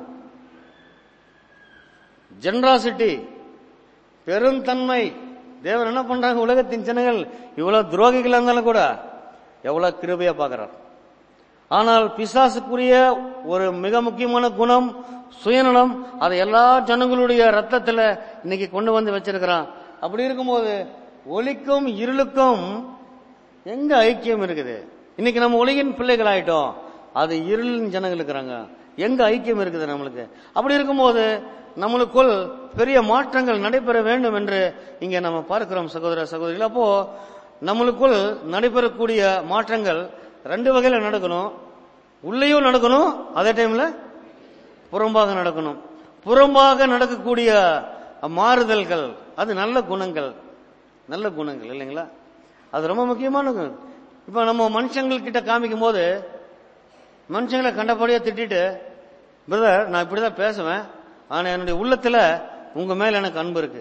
ஜெனராசிட்டி பெருந்தன்மை தேவன் என்ன பண்றாங்க உலகத்தின் ஜனங்கள் இவ்வளவு துரோகிகளா இருந்தாலும் கூட எவ்வளவு கிருபையா பார்க்கிறார் ஆனால் பிசாசுக்குரிய ஒரு மிக முக்கியமான குணம் சுயநலம் அதை எல்லா ஜனங்களுடைய ரத்தத்துல இன்னைக்கு கொண்டு வந்து வச்சிருக்கிறான் அப்படி இருக்கும்போது ஒளிக்கும் இருளுக்கும் எங்க ஐக்கியம் இருக்குது இன்னைக்கு நம்ம ஒளியின் பிள்ளைகள் ஆயிட்டோம் அது இருளின் ஜனங்கள் இருக்கிறாங்க எங்க ஐக்கியம் இருக்குது நம்மளுக்கு அப்படி இருக்கும்போது நம்மளுக்குள் பெரிய மாற்றங்கள் நடைபெற வேண்டும் என்று இங்க நம்ம பார்க்கிறோம் சகோதர சகோதரிகள் அப்போ நம்மளுக்குள் நடைபெறக்கூடிய மாற்றங்கள் ரெண்டு வகையில நடக்கணும் உள்ளேயும் நடக்கணும் அதே டைம்ல புறம்பாக நடக்கணும் புறம்பாக நடக்கக்கூடிய மாறுதல்கள் அது நல்ல குணங்கள் நல்ல குணங்கள் இல்லைங்களா அது ரொம்ப முக்கியமான குணம். இப்ப நம்ம மனுஷங்கள் கிட்ட காமிக்கும் போது மனுஷங்களை கண்டபடியா திட்டிட்டு பிரதர் நான் இப்படிதான் பேசுவேன் ஆனா என்னுடைய உள்ளத்துல உங்க மேல எனக்கு அன்பு இருக்கு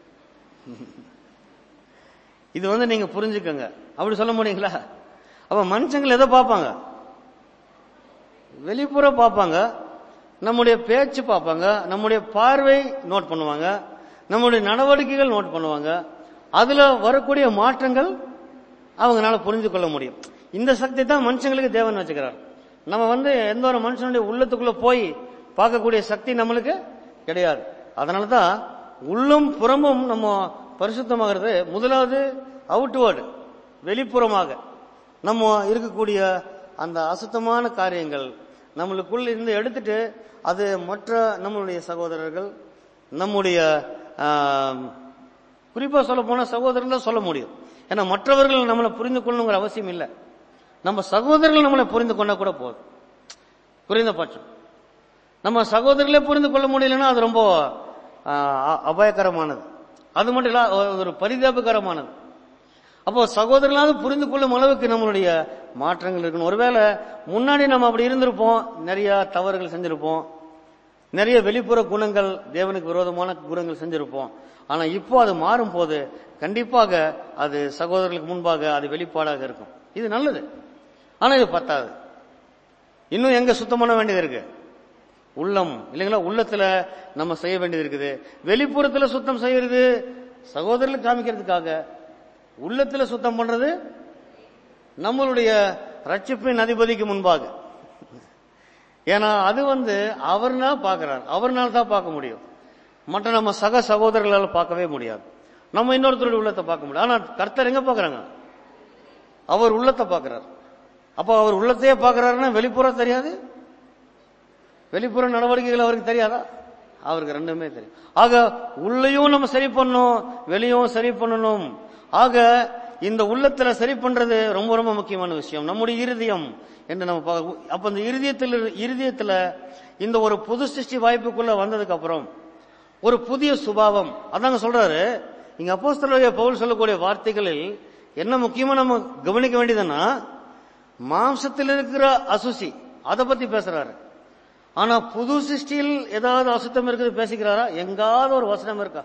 இது வந்து நீங்க புரிஞ்சுக்கங்க அப்படி சொல்ல முடியுங்களா அப்ப மனுஷங்கள் எதை பார்ப்பாங்க வெளிப்புற பார்ப்பாங்க நம்முடைய பேச்சு பார்ப்பாங்க நம்முடைய பார்வை நோட் பண்ணுவாங்க நம்முடைய நடவடிக்கைகள் நோட் பண்ணுவாங்க அதுல வரக்கூடிய மாற்றங்கள் அவங்களால புரிந்து கொள்ள முடியும் இந்த சக்தி தான் மனுஷங்களுக்கு தேவன் வச்சுக்கிறார் நம்ம வந்து எந்த ஒரு மனுஷனுடைய உள்ளத்துக்குள்ள போய் பார்க்கக்கூடிய சக்தி நம்மளுக்கு கிடையாது அதனால தான் உள்ளும் புறமும் நம்ம பரிசுத்தமாகிறது முதலாவது அவுட்வேர்டு வெளிப்புறமாக நம்ம இருக்கக்கூடிய அந்த அசுத்தமான காரியங்கள் நம்மளுக்குள்ள இருந்து எடுத்துட்டு அது மற்ற நம்மளுடைய சகோதரர்கள் நம்முடைய ஆம், குறிப்பா சொல்ல போனா சகோதரர்கள் தான் சொல்ல முடியும் ஏன்னா மற்றவர்கள் நம்மளை புரிந்து கொள்ளணுங்கிற அவசியம் இல்லை நம்ம சகோதரர்கள் நம்மளை புரிந்து கொண்டா கூட போதும் குறைந்தபட்சம் நம்ம சகோதரர்களே புரிந்து கொள்ள முடியலன்னா அது ரொம்ப ஆ, அ- அபாயகரமானது அது மட்டும் இல்ல அது ஒரு பரிதாபகரமானது அப்போ சகோதரர்களாவது புரிந்து கொள்ளும் அளவுக்கு நம்மளுடைய மாற்றங்கள் இருக்கணும் ஒருவேளை முன்னாடி நம்ம அப்படி இருந்திருப்போம் நிறைய தவறுகள் செஞ்சிருப்போம் நிறைய வெளிப்புற குணங்கள் தேவனுக்கு விரோதமான குணங்கள் செஞ்சிருப்போம் ஆனா இப்போ அது மாறும் போது கண்டிப்பாக அது சகோதரர்களுக்கு முன்பாக அது வெளிப்பாடாக இருக்கும் இது நல்லது ஆனா இது பத்தாது இன்னும் எங்க சுத்தம் பண்ண வேண்டியது இருக்கு உள்ளம் இல்லைங்களா உள்ளத்துல நம்ம செய்ய வேண்டியது இருக்குது வெளிப்புறத்துல சுத்தம் செய்யறது சகோதரர்களுக்கு காமிக்கிறதுக்காக உள்ளத்துல சுத்தம் பண்றது நம்மளுடைய ரட்சிப்பின் அதிபதிக்கு முன்பாக ஏன்னா அது வந்து அவர்னா பார்க்கிறார் அவர்னால தான் பார்க்க முடியும் மற்ற நம்ம சக சகோதரர்களால பார்க்கவே முடியாது நம்ம இன்னொருத்தருடைய உள்ளத்தை பார்க்க முடியும் ஆனா கர்த்தர் எங்க பார்க்கறாங்க அவர் உள்ளத்தை பார்க்கிறார் அப்போ அவர் உள்ளத்தையே பார்க்கறாருன்னா வெளிப்புறம் தெரியாது வெளிப்புற நடவடிக்கைகள் அவருக்கு தெரியாதா அவருக்கு ரெண்டுமே தெரியும் ஆக உள்ளையும் நம்ம சரி பண்ணணும் வெளியும் சரி பண்ணணும் ஆக இந்த உள்ளத்துல சரி பண்றது ரொம்ப ரொம்ப முக்கியமான விஷயம் நம்முடைய இருதயம் என்று நம்ம பார்க்க- அப்ப இந்த இருதயத்தில் இருதயத்துல இந்த ஒரு புது சிருஷ்டி வாய்ப்புக்குள்ள வந்ததுக்கு அப்புறம் ஒரு புதிய சுபாவம் அதாங்க சொல்றாரு இங்க அப்போஸ்தலருடைய பவுல் சொல்லக்கூடிய வார்த்தைகளில் என்ன முக்கியமா நம்ம கவனிக்க வேண்டியதுன்னா மாம்சத்தில் இருக்கிற அசுசி அதை பத்தி பேசுறாரு ஆனா புது சிருஷ்டியில் ஏதாவது அசுத்தம் இருக்குது பேசிக்கிறாரா எங்காவது ஒரு வசனம் இருக்கா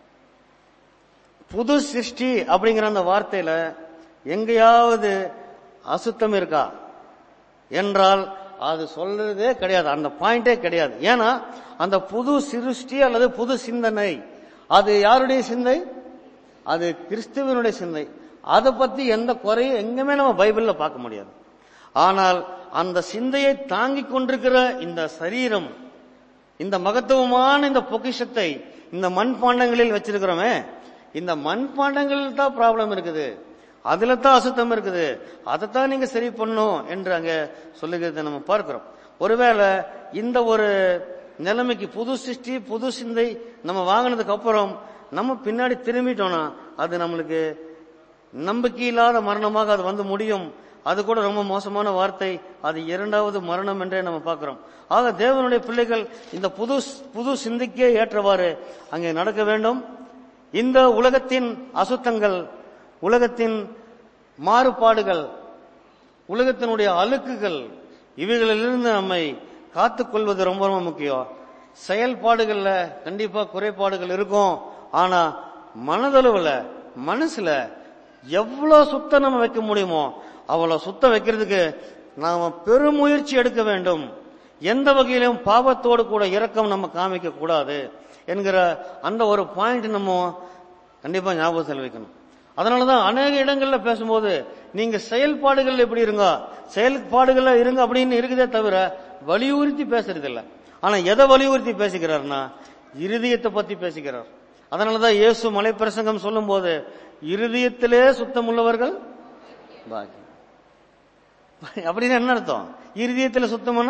புது சிருஷ்டி அப்படிங்கிற அந்த வார்த்தையில எங்கேயாவது அசுத்தம் இருக்கா என்றால் அது சொல்றதே கிடையாது அந்த பாயிண்டே கிடையாது ஏன்னா அந்த புது சிருஷ்டி அல்லது புது சிந்தனை அது யாருடைய சிந்தை அது கிறிஸ்துவனுடைய சிந்தை அதை பத்தி எந்த குறையும் எங்குமே நம்ம பைபிள்ல பார்க்க முடியாது ஆனால் அந்த சிந்தையை தாங்கிக் கொண்டிருக்கிற இந்த சரீரம் இந்த மகத்துவமான இந்த பொக்கிஷத்தை இந்த மண்பாண்டங்களில் வச்சிருக்கிறோமே இந்த மண்பாண்டங்களில் தான் ப்ராப்ளம் இருக்குது அதுல தான் அசுத்தம் இருக்குது அதைத்தான் நீங்க சரி பண்ணும் என்று அங்க சொல்லுகிறதை நம்ம பார்க்கிறோம் ஒருவேளை இந்த ஒரு நிலைமைக்கு புது சிருஷ்டி புது சிந்தை நம்ம வாங்கினதுக்கு அப்புறம் நம்ம பின்னாடி திரும்பிட்டோம்னா அது நம்மளுக்கு நம்பிக்கை இல்லாத மரணமாக அது வந்து முடியும் அது கூட ரொம்ப மோசமான வார்த்தை அது இரண்டாவது மரணம் என்றே நம்ம பார்க்கிறோம் ஆக தேவனுடைய பிள்ளைகள் இந்த புது புது சிந்தைக்கே ஏற்றவாறு அங்கே நடக்க வேண்டும் இந்த உலகத்தின் அசுத்தங்கள் உலகத்தின் மாறுபாடுகள் உலகத்தினுடைய அழுக்குகள் இவைகளிலிருந்து நம்மை காத்துக்கொள்வது ரொம்ப ரொம்ப முக்கியம் செயல்பாடுகள்ல கண்டிப்பா குறைபாடுகள் இருக்கும் ஆனா மனதளவுல மனசுல எவ்வளவு சுத்தம் நம்ம வைக்க முடியுமோ அவ்வளவு சுத்தம் வைக்கிறதுக்கு நாம பெருமுயற்சி எடுக்க வேண்டும் எந்த வகையிலும் பாவத்தோடு கூட இரக்கம் நம்ம காமிக்க கூடாது என்கிற அந்த ஒரு பாயிண்ட் நம்ம கண்டிப்பா ஞாபகத்தில் வைக்கணும் அதனாலதான் அநேக இடங்கள்ல பேசும்போது நீங்க செயல்பாடுகள் எப்படி இருங்க செயல்பாடுகள்ல இருங்க அப்படின்னு இருக்குதே தவிர வலியுறுத்தி பேசுறது இல்ல ஆனா எதை வலியுறுத்தி பேசிக்கிறார்னா இருதயத்தை பத்தி பேசிக்கிறார் அதனாலதான் இயேசு மலை பிரசங்கம் சொல்லும் போது இருதயத்திலே சுத்தம் உள்ளவர்கள் பாக்கியம் அப்படின்னு என்ன அர்த்தம் இருதயத்துல சுத்தம்னா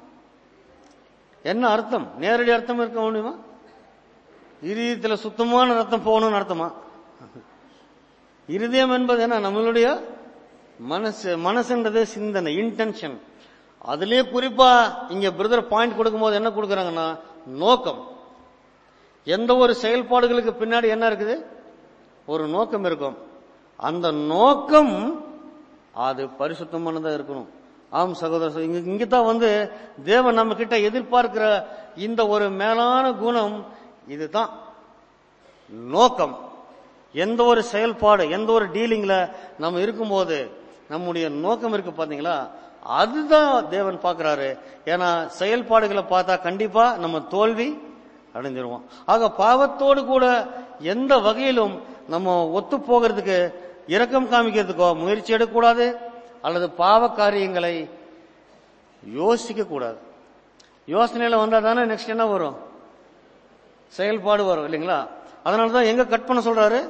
என்ன அர்த்தம் நேரடி அர்த்தம் இருக்க முடியுமா இருதயத்துல சுத்தமான ரத்தம் போகணும்னு அர்த்தமா இருதயம் என்பது என்ன நம்மளுடைய மனசு மனசுன்றது சிந்தனை இன்டென்ஷன் அதுலயே குறிப்பா இங்க பிரதர் பாயிண்ட் கொடுக்கும்போது என்ன கொடுக்கறாங்கன்னா நோக்கம் எந்த ஒரு செயல்பாடுகளுக்கு பின்னாடி என்ன இருக்குது ஒரு நோக்கம் இருக்கும் அந்த நோக்கம் அது பரிசுத்தமானதா இருக்கணும் ஆம் சகோதரர் இங்க இங்கதான் வந்து தேவன் நம்ம கிட்ட எதிர்பார்க்கிற இந்த ஒரு மேலான குணம் இதுதான் நோக்கம் எந்த ஒரு செயல்பாடு எந்த ஒரு டீலிங்ல நம்ம இருக்கும்போது நம்முடைய நோக்கம் இருக்கு பாத்தீங்களா அதுதான் தேவன் பார்க்கிறாரு ஏன்னா செயல்பாடுகளை பார்த்தா கண்டிப்பா நம்ம தோல்வி அடைஞ்சிருவோம் ஆக பாவத்தோடு கூட எந்த வகையிலும் நம்ம ஒத்து போகிறதுக்கு இரக்கம் காமிக்கிறதுக்கோ முயற்சி எடுக்கக்கூடாது அல்லது பாவ காரியங்களை யோசிக்க கூடாது யோசனையில வந்தா தானே நெக்ஸ்ட் என்ன வரும் செயல்பாடு வரும் இல்லைங்களா அதனாலதான் எங்க கட் பண்ண சொல்றாரு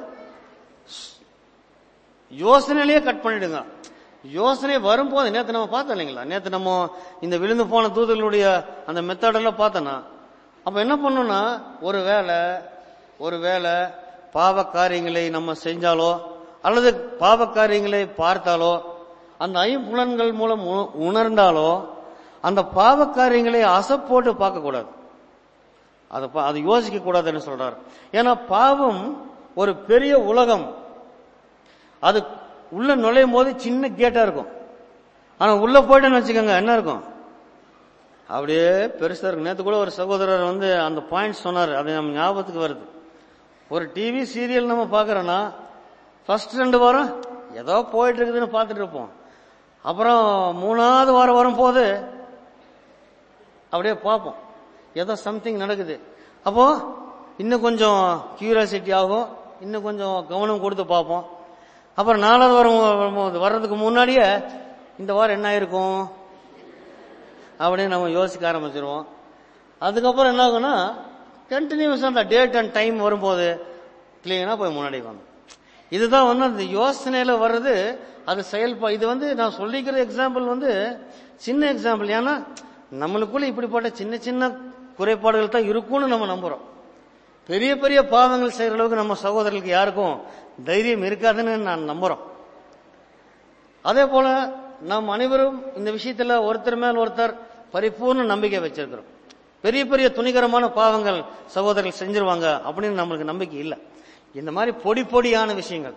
யோசனையிலேயே கட் பண்ணிடுங்க யோசனை வரும்போது நேத்து நம்ம பார்த்தோம் இல்லைங்களா நேத்து நம்ம இந்த விழுந்து போன தூதர்களுடைய அந்த மெத்தடெல்லாம் பார்த்தோன்னா அப்ப என்ன பண்ணோம்னா ஒரு வேலை ஒரு வேலை பாவ காரியங்களை நம்ம செஞ்சாலோ அல்லது பாவ காரியங்களை பார்த்தாலோ அந்த ஐம்புலன்கள் மூலம் உ- உணர்ந்தாலோ அந்த பாவ காரியங்களை அசை போட்டு பார்க்க கூடாது அதை பா- அதை யோசிக்க கூடாதுன்னு சொல்றார் ஏன்னா பாவம் ஒரு பெரிய உலகம் அது உள்ள நுழையும் போது சின்ன கேட்டா இருக்கும் ஆனா உள்ள போயிட்டேன்னு வச்சுக்கோங்க என்ன இருக்கும் அப்படியே பெருசா இருக்கும் நேத்து கூட ஒரு சகோதரர் வந்து அந்த பாயிண்ட் சொன்னார் அது நம்ம ஞாபகத்துக்கு வருது ஒரு டிவி சீரியல் நம்ம பார்க்கறோம்னா ஃபர்ஸ்ட் ரெண்டு வாரம் ஏதோ போயிட்டு இருக்குதுன்னு பார்த்துட்டு இருப்போம் அப்புறம் மூணாவது வாரம் வரும்போது அப்படியே பார்ப்போம் ஏதோ சம்திங் நடக்குது அப்போ இன்னும் கொஞ்சம் கியூரியாசிட்டி ஆகும் இன்னும் கொஞ்சம் கவனம் கொடுத்து பார்ப்போம் அப்புறம் நாலாவது வாரம் வரும்போது வர்றதுக்கு முன்னாடியே இந்த வாரம் என்ன ஆயிருக்கும் அப்படின்னு நம்ம யோசிக்க ஆரம்பிச்சிருவோம் அதுக்கப்புறம் என்ன ஆகும்னா கண்டினியூஸ் அந்த டேட் அண்ட் டைம் வரும்போது கிளீனா போய் முன்னாடி வந்து இதுதான் வந்து அந்த யோசனையில வர்றது அது செயல்பா இது வந்து நான் சொல்லிக்கிற எக்ஸாம்பிள் வந்து சின்ன எக்ஸாம்பிள் ஏன்னா நம்மளுக்குள்ள இப்படிப்பட்ட சின்ன சின்ன குறைபாடுகள் தான் இருக்கும்னு நம்ம நம்புறோம் பெரிய பெரிய பாவங்கள் செய்யற அளவுக்கு நம்ம சகோதரர்களுக்கு யாருக்கும் தைரியம் இருக்காதுன்னு நான் நம்புறோம் அதே போல நாம் அனைவரும் இந்த விஷயத்துல ஒருத்தர் மேல் ஒருத்தர் பரிபூர்ண நம்பிக்கை வச்சிருக்கிறோம் பெரிய பெரிய துணிகரமான பாவங்கள் சகோதரர்கள் செஞ்சிருவாங்க அப்படின்னு நம்மளுக்கு நம்பிக்கை இல்லை இந்த மாதிரி பொடி பொடியான விஷயங்கள்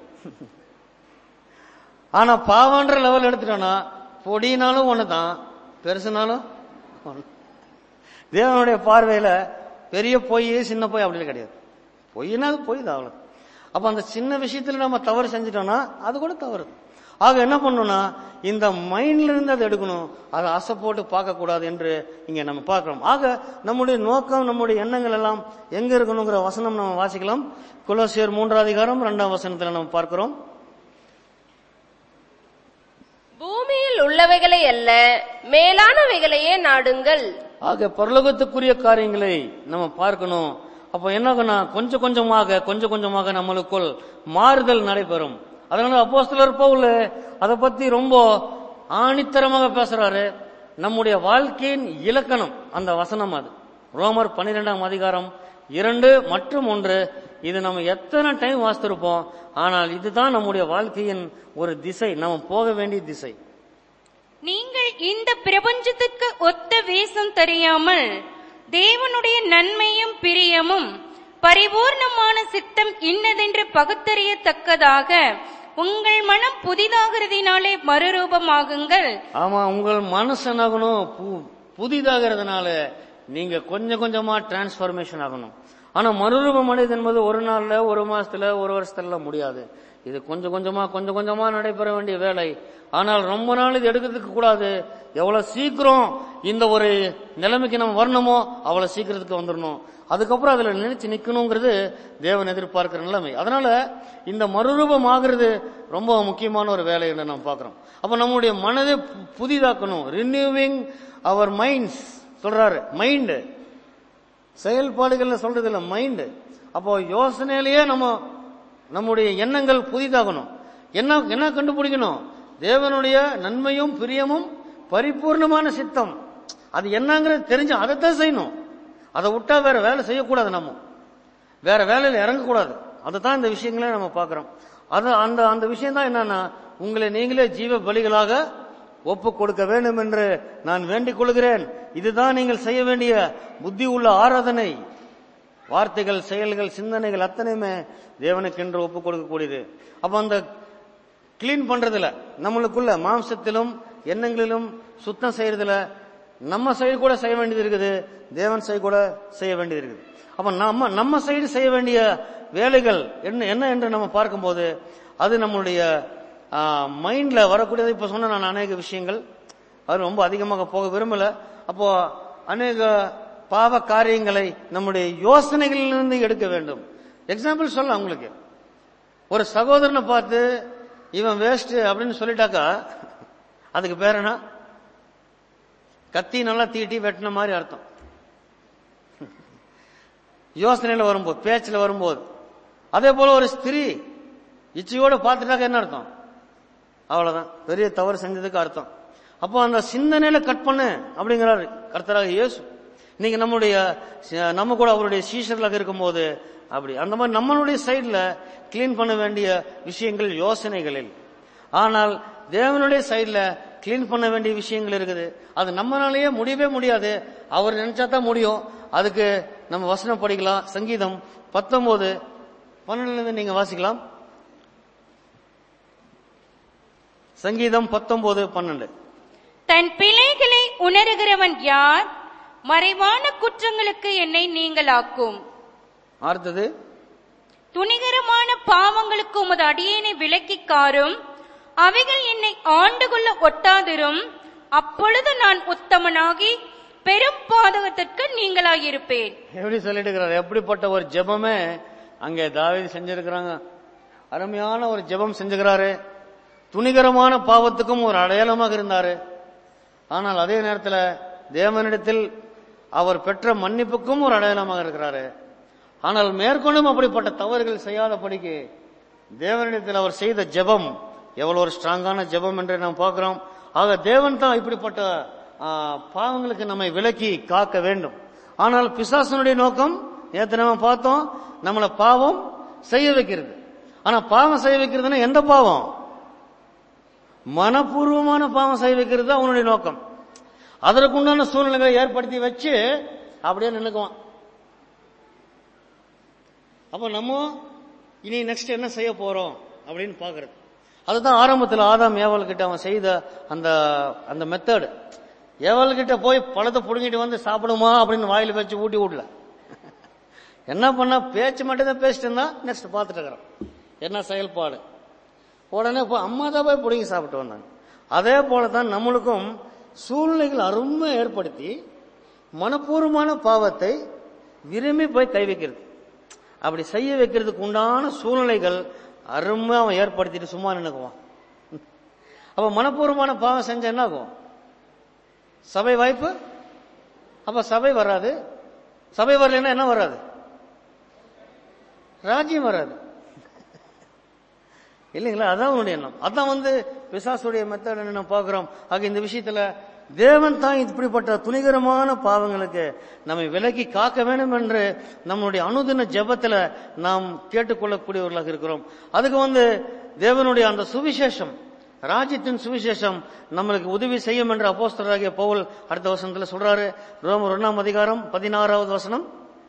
ஆனா பாவன்ற லெவல் எடுத்துட்டோம்னா பொடினாலும் ஒண்ணுதான் பெருசுனாலும் ஒண்ணு. தேவனுடைய பார்வையில பெரிய பொய் சின்ன பொய் அப்படின்னு கிடையாது பொய்னா அது பொய் தான் அவ்வளவு அப்ப அந்த சின்ன விஷயத்துல நம்ம தவறு செஞ்சிட்டோம்னா அது கூட தவறு ஆக என்ன பண்ணணும்னா இந்த மைண்ட்ல இருந்து அதை எடுக்கணும் அதை அசை போட்டு பார்க்க கூடாது என்று இங்க நம்ம பார்க்கிறோம் ஆக நம்முடைய நோக்கம் நம்முடைய எண்ணங்கள் எல்லாம் எங்க இருக்கணுங்கிற வசனம் நம்ம வாசிக்கலாம் குலோசியர் மூன்றாம் அதிகாரம் இரண்டாம் வசனத்துல நம்ம பார்க்கிறோம் பூமியில் உள்ளவைகளை அல்ல மேலானவைகளையே நாடுங்கள் ஆக பரலோகத்துக்குரிய காரியங்களை நம்ம பார்க்கணும் அப்ப என்ன ஆகும்னா கொஞ்சம் கொஞ்சமாக கொஞ்சம் கொஞ்சமாக நம்மளுக்குள் மாறுதல் நடைபெறும் அதனால அப்போஸ்தலர் பவுல் அதை பத்தி ரொம்ப ஆணித்தரமாக பேசுறாரு நம்முடைய வாழ்க்கையின் இலக்கணம் அந்த வசனம் அது ரோமர் பன்னிரெண்டாம் அதிகாரம் இரண்டு மற்றும் ஒன்று இது நம்ம எத்தனை டைம் வாசித்திருப்போம் ஆனால் இதுதான் நம்முடைய வாழ்க்கையின் ஒரு திசை நம்ம போக வேண்டிய திசை நீங்கள் இந்த பிரபஞ்சத்துக்கு ஒத்த வேஷம் தெரியாமல் தேவனுடைய நன்மையும் பிரியமும் பரிபூர்ணமான சித்தம் இன்னதென்று பகுத்தறியத்தக்கதாக உங்கள் மனம் புதிதாகிறதினாலே மறுரூபமாகுங்கள் ஆமா உங்கள் மனசு என்னாகணும் பு- புதிதாகிறதுனால நீங்க கொஞ்சம் கொஞ்சமா டிரான்ஸ்ஃபர்மேஷன் ஆகணும் ஆனா மறுரூபம் அடையுது என்பது ஒரு நாள்ல ஒரு மாசத்துல ஒரு வருஷத்துல முடியாது இது கொஞ்சம் கொஞ்சமா கொஞ்சம் கொஞ்சமா நடைபெற வேண்டிய வேலை ஆனால் ரொம்ப நாள் இது எடுக்கிறதுக்கு கூடாது எவ்வளவு சீக்கிரம் இந்த ஒரு நிலைமைக்கு நம்ம வரணுமோ அவ்வளவு சீக்கிரத்துக்கு வந்துடணும் அதுக்கப்புறம் அதுல நினைச்சு நிக்கணுங்கிறது தேவன் எதிர்பார்க்கிற நிலைமை அதனால இந்த மறுரூபம் ஆகிறது ரொம்ப முக்கியமான ஒரு வேலை என்று நம்ம பார்க்கிறோம் அப்ப நம்முடைய மனதை பு- புதிதாக்கணும் ரினியூவிங் அவர் மைண்ட்ஸ் சொல்றாரு மைண்ட் செயல்பாடுகள்ல சொல்றது இல்ல மைண்ட் அப்போ யோசனையிலேயே நம்ம நம்முடைய எண்ணங்கள் புதிதாகணும் என்ன என்ன கண்டுபிடிக்கணும் தேவனுடைய நன்மையும் பிரியமும் பரிபூர்ணமான சித்தம் அது என்னங்கிறது தெரிஞ்சு அதைத்தான் செய்யணும் அதை விட்டா வேற வேலை செய்யக்கூடாது நம்ம வேற வேலையில இறங்கக்கூடாது அதுதான் இந்த விஷயங்களே நம்ம பார்க்கிறோம் அது அந்த அந்த விஷயம் தான் என்னன்னா உங்களை நீங்களே ஜீவ பலிகளாக ஒப்பு கொடுக்க வேண்டும் என்று நான் வேண்டிக் கொள்கிறேன் இதுதான் நீங்கள் செய்ய வேண்டிய புத்தி உள்ள ஆராதனை வார்த்தைகள் செயல்கள் சிந்தனைகள் அத்தனையுமே தேவனுக்கென்று ஒப்பு கொடுக்கக்கூடியது அப்ப அந்த கிளீன் பண்றதுல நம்மளுக்குள்ள மாம்சத்திலும் எண்ணங்களிலும் சுத்தம் செய்யறதுல நம்ம சைடு கூட செய்ய வேண்டியது இருக்குது தேவன் சைடு கூட செய்ய வேண்டியது இருக்குது அப்ப நம்ம நம்ம சைடு செய்ய வேண்டிய வேலைகள் என்ன என்ன என்று நம்ம பார்க்கும்போது அது நம்மளுடைய மைண்ட்ல வரக்கூடியது இப்ப சொன்ன நான் அநேக விஷயங்கள் அது ரொம்ப அதிகமாக போக விரும்பல அப்போ அநேக பாவ காரியங்களை நம்முடைய யோசனைகளிலிருந்து எடுக்க வேண்டும் எக்ஸாம்பிள் சொல்ல உங்களுக்கு ஒரு சகோதரனை பார்த்து இவன் வேஸ்ட் அப்படின்னு சொல்லிட்டாக்கா அதுக்கு பேர் என்ன கத்தி நல்லா தீட்டி வெட்டின மாதிரி அர்த்தம் யோசனையில வரும்போது பேச்சுல வரும்போது அதே போல ஒரு ஸ்திரீ இச்சையோட பார்த்துட்டாக்க என்ன அர்த்தம் அவ்வளவுதான் பெரிய தவறு செஞ்சதுக்கு அர்த்தம் அப்போ அந்த சிந்தனையில கட் பண்ணு அப்படிங்கிறாரு கர்த்தராக இயேசு இன்னைக்கு நம்முடைய சி- நம்ம கூட அவருடைய சீஷர்களாக இருக்கும்போது அப்படி அந்த மாதிரி நம்மளுடைய சைடுல கிளீன் பண்ண வேண்டிய விஷயங்கள் யோசனைகளில் ஆனால் தேவனுடைய சைடுல க்ளீன் பண்ண வேண்டிய விஷயங்கள் இருக்குது அது நம்மளாலேயே முடியவே முடியாது அவர் நினைச்சா தான் முடியும் அதுக்கு நம்ம வசனம் படிக்கலாம் சங்கீதம் பத்தொன்பது பன்னெண்டுல இருந்து நீங்க வாசிக்கலாம் சங்கீதம் பத்தொன்பது பன்னெண்டு தன் பிழைகளை உணர்கிறவன் யார் மறைவான குற்றங்களுக்கு என்னை நீங்களாக்கும் அடுத்தது துணிகரமான பாவங்களுக்கு உமது அடியேனை விலக்கிக் காரும் அவைகள் என்னை ஆண்டு கொள்ள ஒட்டாதிரும் அப்பொழுது நான் உத்தமனாகி பெரும் பாதகத்திற்கு நீங்களாயிருப்பேன் எப்படி சொல்லிட்டு இருக்கிறார் எப்படிப்பட்ட ஒரு ஜெபமே அங்கே தாவீது செஞ்சிருக்கிறாங்க அருமையான ஒரு ஜெபம் செஞ்சுக்கிறாரு துணிகரமான பாவத்துக்கும் ஒரு அடையாளமாக இருந்தாரு ஆனால் அதே நேரத்தில் தேவனிடத்தில் அவர் பெற்ற மன்னிப்புக்கும் ஒரு அடையாளமாக இருக்கிறாரு ஆனால் மேற்கொண்டும் அப்படிப்பட்ட தவறுகள் செய்யாதபடிக்கு தேவனிடத்தில் அவர் செய்த ஜெபம் எவ்வளவு ஒரு ஸ்ட்ராங்கான ஜெபம் என்று நாம் பார்க்கிறோம் ஆக தேவன் தான் இப்படிப்பட்ட ஆ, பாவங்களுக்கு நம்மை விலக்கி காக்க வேண்டும் ஆனால் பிசாசனுடைய நோக்கம் நேற்று நம்ம பார்த்தோம் நம்மளை பாவம் செய்ய வைக்கிறது ஆனா பாவம் செய்ய வைக்கிறதுன்னா எந்த பாவம் மனப்பூர்வமான பாவம் செய்ய வைக்கிறது தான் அவனுடைய நோக்கம் அதற்குண்டான சூழ்நிலைகளை ஏற்படுத்தி வச்சு அப்படியே நின்னுக்குவான் அப்ப நம்ம இனி நெக்ஸ்ட் என்ன செய்ய போறோம் அப்படின்னு பாக்குறது அதுதான் ஆரம்பத்தில் ஆதாம் ஏவல் கிட்ட அவன் செய்த அந்த அந்த மெத்தடு ஏவல் கிட்ட போய் பழத்தை புடுங்கிட்டு வந்து சாப்பிடுமா அப்படின்னு வாயில வச்சு ஊட்டி விடல என்ன பண்ண பேச்சு மட்டும் தான் பேசிட்டு இருந்தா நெக்ஸ்ட் பார்த்துட்டு இருக்கிறோம் என்ன செயல்பாடு உடனே போய் அம்மா தான் போய் பிடிங்கி சாப்பிட்டு வந்தாங்க அதே போல தான் நம்மளுக்கும் சூழ்நிலைகள் அருமை ஏற்படுத்தி மனப்பூர்வமான பாவத்தை விரும்பி போய் கை வைக்கிறது அப்படி செய்ய வைக்கிறதுக்கு உண்டான சூழ்நிலைகள் அருமை அவன் ஏற்படுத்திட்டு சும்மா நின்னுக்குவான் அப்ப மனப்பூர்வமான பாவம் செஞ்சா என்ன ஆகும் சபை வாய்ப்பு அப்ப சபை வராது சபை வரலைன்னா என்ன வராது ராஜ்யம் வராது இல்லைங்களா அதான் அவனுடைய எண்ணம் அதான் வந்து பிசாசுடைய மெத்தட் நம்ம பார்க்கிறோம் ஆக இந்த விஷயத்துல தேவன் தான் இப்படிப்பட்ட துணிகரமான பாவங்களுக்கு நம்மை விலக்கி காக்க வேண்டும் என்று நம்முடைய அனுதின ஜெபத்துல நாம் கேட்டுக்கொள்ளக்கூடியவர்களாக இருக்கிறோம் அதுக்கு வந்து தேவனுடைய அந்த சுவிசேஷம் ராஜ்யத்தின் சுவிசேஷம் நம்மளுக்கு உதவி செய்யும் என்று அப்போஸ்தலராகிய பவுல் அடுத்த வசனத்துல சொல்றாரு ரோமர் ஒன்னாம் அதிகாரம் பதினாறாவது வசனம்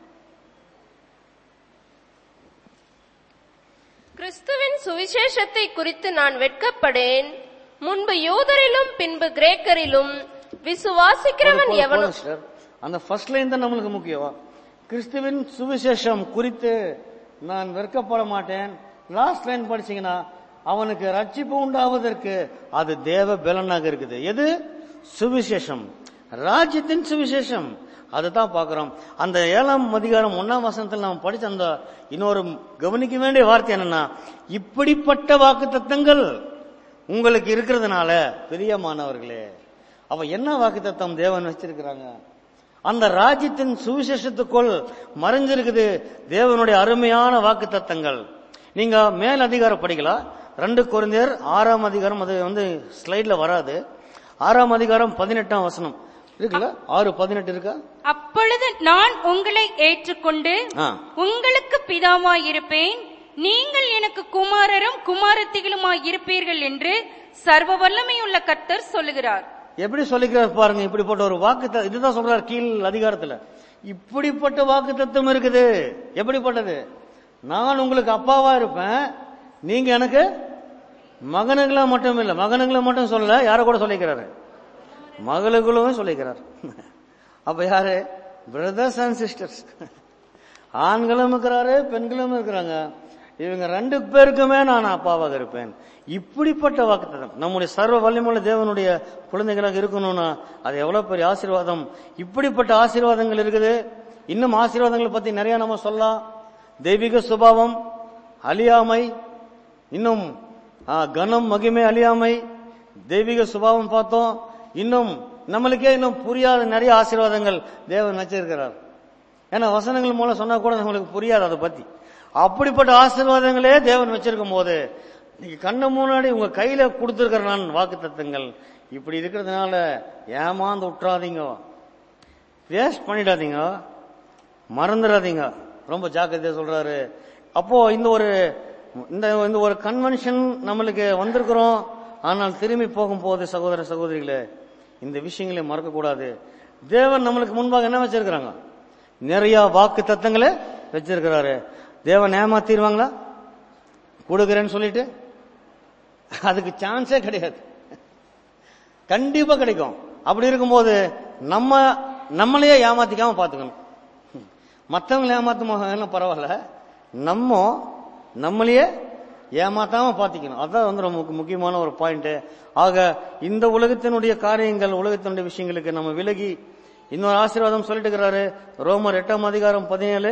கிறிஸ்துவின் சுவிசேஷத்தை குறித்து நான் வெட்கப்படேன் முன்பு யூதரிலும் பின்பு கிரேக்கரிலும் விசுவாசிக்கிறவன் போதும், எவனும் போதும் sister. அந்த ஃபர்ஸ்ட் லைன் தான் நம்மளுக்கு முக்கியம் கிறிஸ்துவின் சுவிசேஷம் குறித்து நான் வெட்கப்பட மாட்டேன் லாஸ்ட் லைன் படிச்சீங்கன்னா அவனுக்கு ரட்சிப்பு உண்டாவதற்கு அது தேவ பலனாக இருக்குது எது சுவிசேஷம் ராஜ்யத்தின் சுவிசேஷம் அதுதான் பார்க்கிறோம் அந்த ஏழாம் அதிகாரம் ஒன்னாம் வசனத்தில் நாம் படிச்ச அந்த இன்னொரு கவனிக்க வேண்டிய வார்த்தை என்னன்னா இப்படிப்பட்ட வாக்கு தத்தங்கள் உங்களுக்கு இருக்கிறதுனால பிரியமானவர்களே அவ என்ன வாக்குத்தத்தம் தேவன் வச்சிருக்கிறாங்க அந்த ராஜ்யத்தின் சுவிசேஷத்துக்குள் மறைஞ்சிருக்குது தேவனுடைய அருமையான வாக்குத்தத்தங்கள் நீங்க மேல் அதிகாரம் படிக்கலாம் ரெண்டு குழந்தையர் ஆறாம் அதிகாரம் அது வந்து ஸ்லைட்ல வராது ஆறாம் அதிகாரம் பதினெட்டாம் வசனம் இருக்குல்ல ஆறு பதினெட்டு இருக்கா அப்பொழுது நான் உங்களை ஏற்றுக்கொண்டு ஆ. உங்களுக்கு பிதாவாயிருப்பேன் நீங்கள் எனக்கு குமாரரும் குமாரத்திகளுமாய் இருப்பீர்கள் என்று சர்வ வல்லமையுள்ள கர்த்தர் சொல்லுகிறார் எப்படி சொல்லிக்கிறார் பாருங்க இப்படிப்பட்ட ஒரு வாக்கு இதுதான் சொல்றார் கீழ் அதிகாரத்துல இப்படிப்பட்ட வாக்கு தத்துவம் இருக்குது எப்படிப்பட்டது நான் உங்களுக்கு அப்பாவா இருப்பேன் நீங்க எனக்கு மகனுங்களா மட்டும் இல்ல மகனுங்களா மட்டும் சொல்லல யார கூட சொல்லிக்கிறாரு மகளுகளும் சொல்லிக்கிறார் அப்ப யாரு பிரதர்ஸ் அண்ட் சிஸ்டர்ஸ் ஆண்களும் இருக்கிறாரு பெண்களும் இருக்கிறாங்க இவங்க ரெண்டு பேருக்குமே நான் அப்பாவாக இருப்பேன் இப்படிப்பட்ட வாக்குத்தத்தம் நம்முடைய சர்வ வல்லமுள்ள தேவனுடைய குழந்தைகளாக இருக்கணும்னா அது எவ்வளவு பெரிய ஆசீர்வாதம் இப்படிப்பட்ட ஆசீர்வாதங்கள் இருக்குது இன்னும் ஆசீர்வாதங்களை பத்தி நிறைய நம்ம சொல்லலாம் தெய்வீக சுபாவம் அழியாமை இன்னும் ஆ, கனம் மகிமை அழியாமை தெய்வீக சுபாவம் பார்த்தோம் இன்னும் நம்மளுக்கே இன்னும் புரியாத நிறைய ஆசீர்வாதங்கள் தேவன் வச்சிருக்கிறார் ஏன்னா வசனங்கள் மூலம் சொன்னா கூட நம்மளுக்கு புரியாது அதை பத்தி அப்படிப்பட்ட ஆசீர்வாதங்களே தேவன் வச்சிருக்கும் போது நீங்க கண்ணு முன்னாடி உங்க கையில கொடுத்திருக்கிற நான் வாக்கு தத்துவங்கள் இப்படி இருக்கிறதுனால ஏமாந்து விட்டுறாதீங்க வேஸ்ட் பண்ணிடாதீங்க மறந்துடாதீங்க ரொம்ப ஜாக்கிரதையா சொல்றாரு அப்போ இந்த ஒரு இந்த இந்த ஒரு கன்வென்ஷன் நம்மளுக்கு வந்திருக்கிறோம் ஆனால் திரும்பி போகும்போது சகோதர சகோதரிகளே இந்த விஷயங்களை மறக்கக்கூடாது தேவன் நம்மளுக்கு முன்பாக என்ன வச்சிருக்கிறாங்க நிறைய வாக்கு தத்தங்களை வச்சிருக்கிறாரு தேவன் ஏமாத்திடுவாங்களா கொடுக்குறேன்னு சொல்லிட்டு அதுக்கு சான்ஸே கிடையாது கண்டிப்பா கிடைக்கும் அப்படி இருக்கும்போது நம்ம நம்மளையே ஏமாத்திக்காம பாத்துக்கணும் மற்றவங்களை ஏமாத்துமா பரவாயில்ல நம்ம நம்மளையே ஏமாத்தாம பாத்திக்கணும் அதான் வந்து ரொம்ப முக்கிய- முக்கியமான ஒரு பாயிண்ட் ஆக இந்த உலகத்தினுடைய காரியங்கள் உலகத்தினுடைய விஷயங்களுக்கு நம்ம விலகி இன்னொரு ஆசீர்வாதம் சொல்லிட்டு இருக்கிறாரு ரோமர் எட்டாம் அதிகாரம் பதினேழு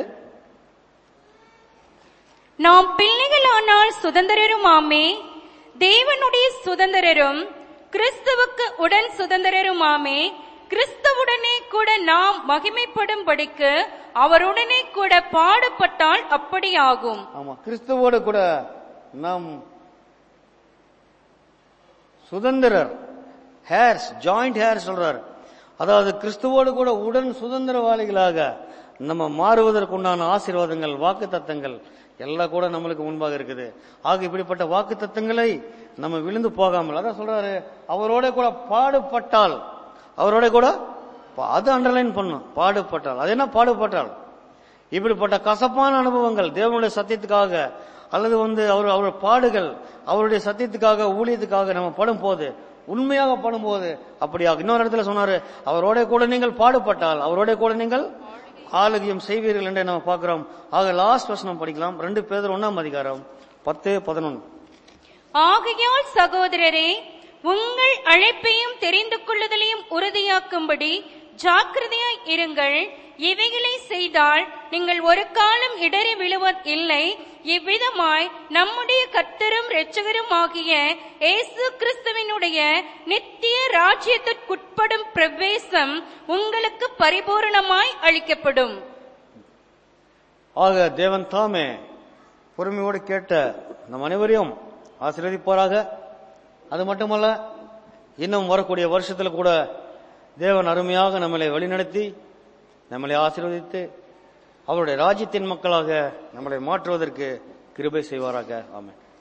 நாம் பிள்ளைகளானால் சுதந்திரருமாமே தேவனுடைய சுதந்திரரும் கிறிஸ்துவுக்கு உடன் சுதந்திரருமாமே கிறிஸ்துவுடனே கூட நாம் மகிமைப்படும்படிக்கு அவருடனே கூட பாடுபட்டால் அப்படியாகும் ஆமா கிறிஸ்துவோடு கூட நாம் சுதந்திரர் ஹேர்ஸ் ஜாயிண்ட் ஹேர் சொல்றாரு அதாவது கிறிஸ்துவோடு கூட உடன் சுதந்திரவாளிகளாக நம்ம மாறுவதற்குண்டான ஆசீர்வாதங்கள் வாக்கு தத்தங்கள் எல்லாம் கூட நம்மளுக்கு முன்பாக இருக்குது ஆக இப்படிப்பட்ட வாக்கு தத்தங்களை நம்ம விழுந்து போகாமல் அதான் சொல்றாரு அவரோட கூட பாடுபட்டால் அவரோட கூட பா- அது அண்டர்லைன் பண்ணும் பாடுபட்டால் அது என்ன பாடுபட்டால் இப்படிப்பட்ட கசப்பான அனுபவங்கள் தேவனுடைய சத்தியத்துக்காக அல்லது வந்து அவர் அவர் பாடுகள் அவருடைய சத்தியத்துக்காக ஊழியத்துக்காக நம்ம படும் போது உண்மையாக படும்போது அப்படியாக இன்னொரு இடத்துல சொன்னாரு அவரோட கூட நீங்கள் பாடுபட்டால் அவரோட கூட நீங்கள் ஆளுகியம் செய்வீர்கள் என்று நம்ம பார்க்கிறோம் ஆக லாஸ்ட் வசனம் படிக்கலாம் ரெண்டு பேர் ஒன்னாம் அதிகாரம் பத்து பதினொன்று ஆகையால் சகோதரரே உங்கள் அழைப்பையும் தெரிந்து கொள்ளுதலையும் உறுதியாக்கும்படி ஜாக்கிரதையாய் இருங்கள் இவைகளை செய்தால் நீங்கள் ஒரு காலம் இடறி விழுவதில்லை இவ்விதமாய் நம்முடைய கர்த்தரும் இரட்சகரும் ஆகிய இயேசு கிறிஸ்துவினுடைய நித்திய ராஜ்யத்திற்குட்படும் பிரவேசம் உங்களுக்கு பரிபூரணமாய் அளிக்கப்படும் ஆக தேவன் தாமே பொறுமையோடு கேட்ட நம் அனைவரையும் ஆசீர்வதிப்பாராக அது மட்டுமல்ல இன்னும் வரக்கூடிய வருஷத்துல கூட தேவன் அருமையாக நம்மளை வழிநடத்தி நம்மளை ஆசீர்வதித்து அவருடைய ராஜ்யத்தின் மக்களாக நம்மளை மாற்றுவதற்கு கிருபை செய்வாராக ஆமென்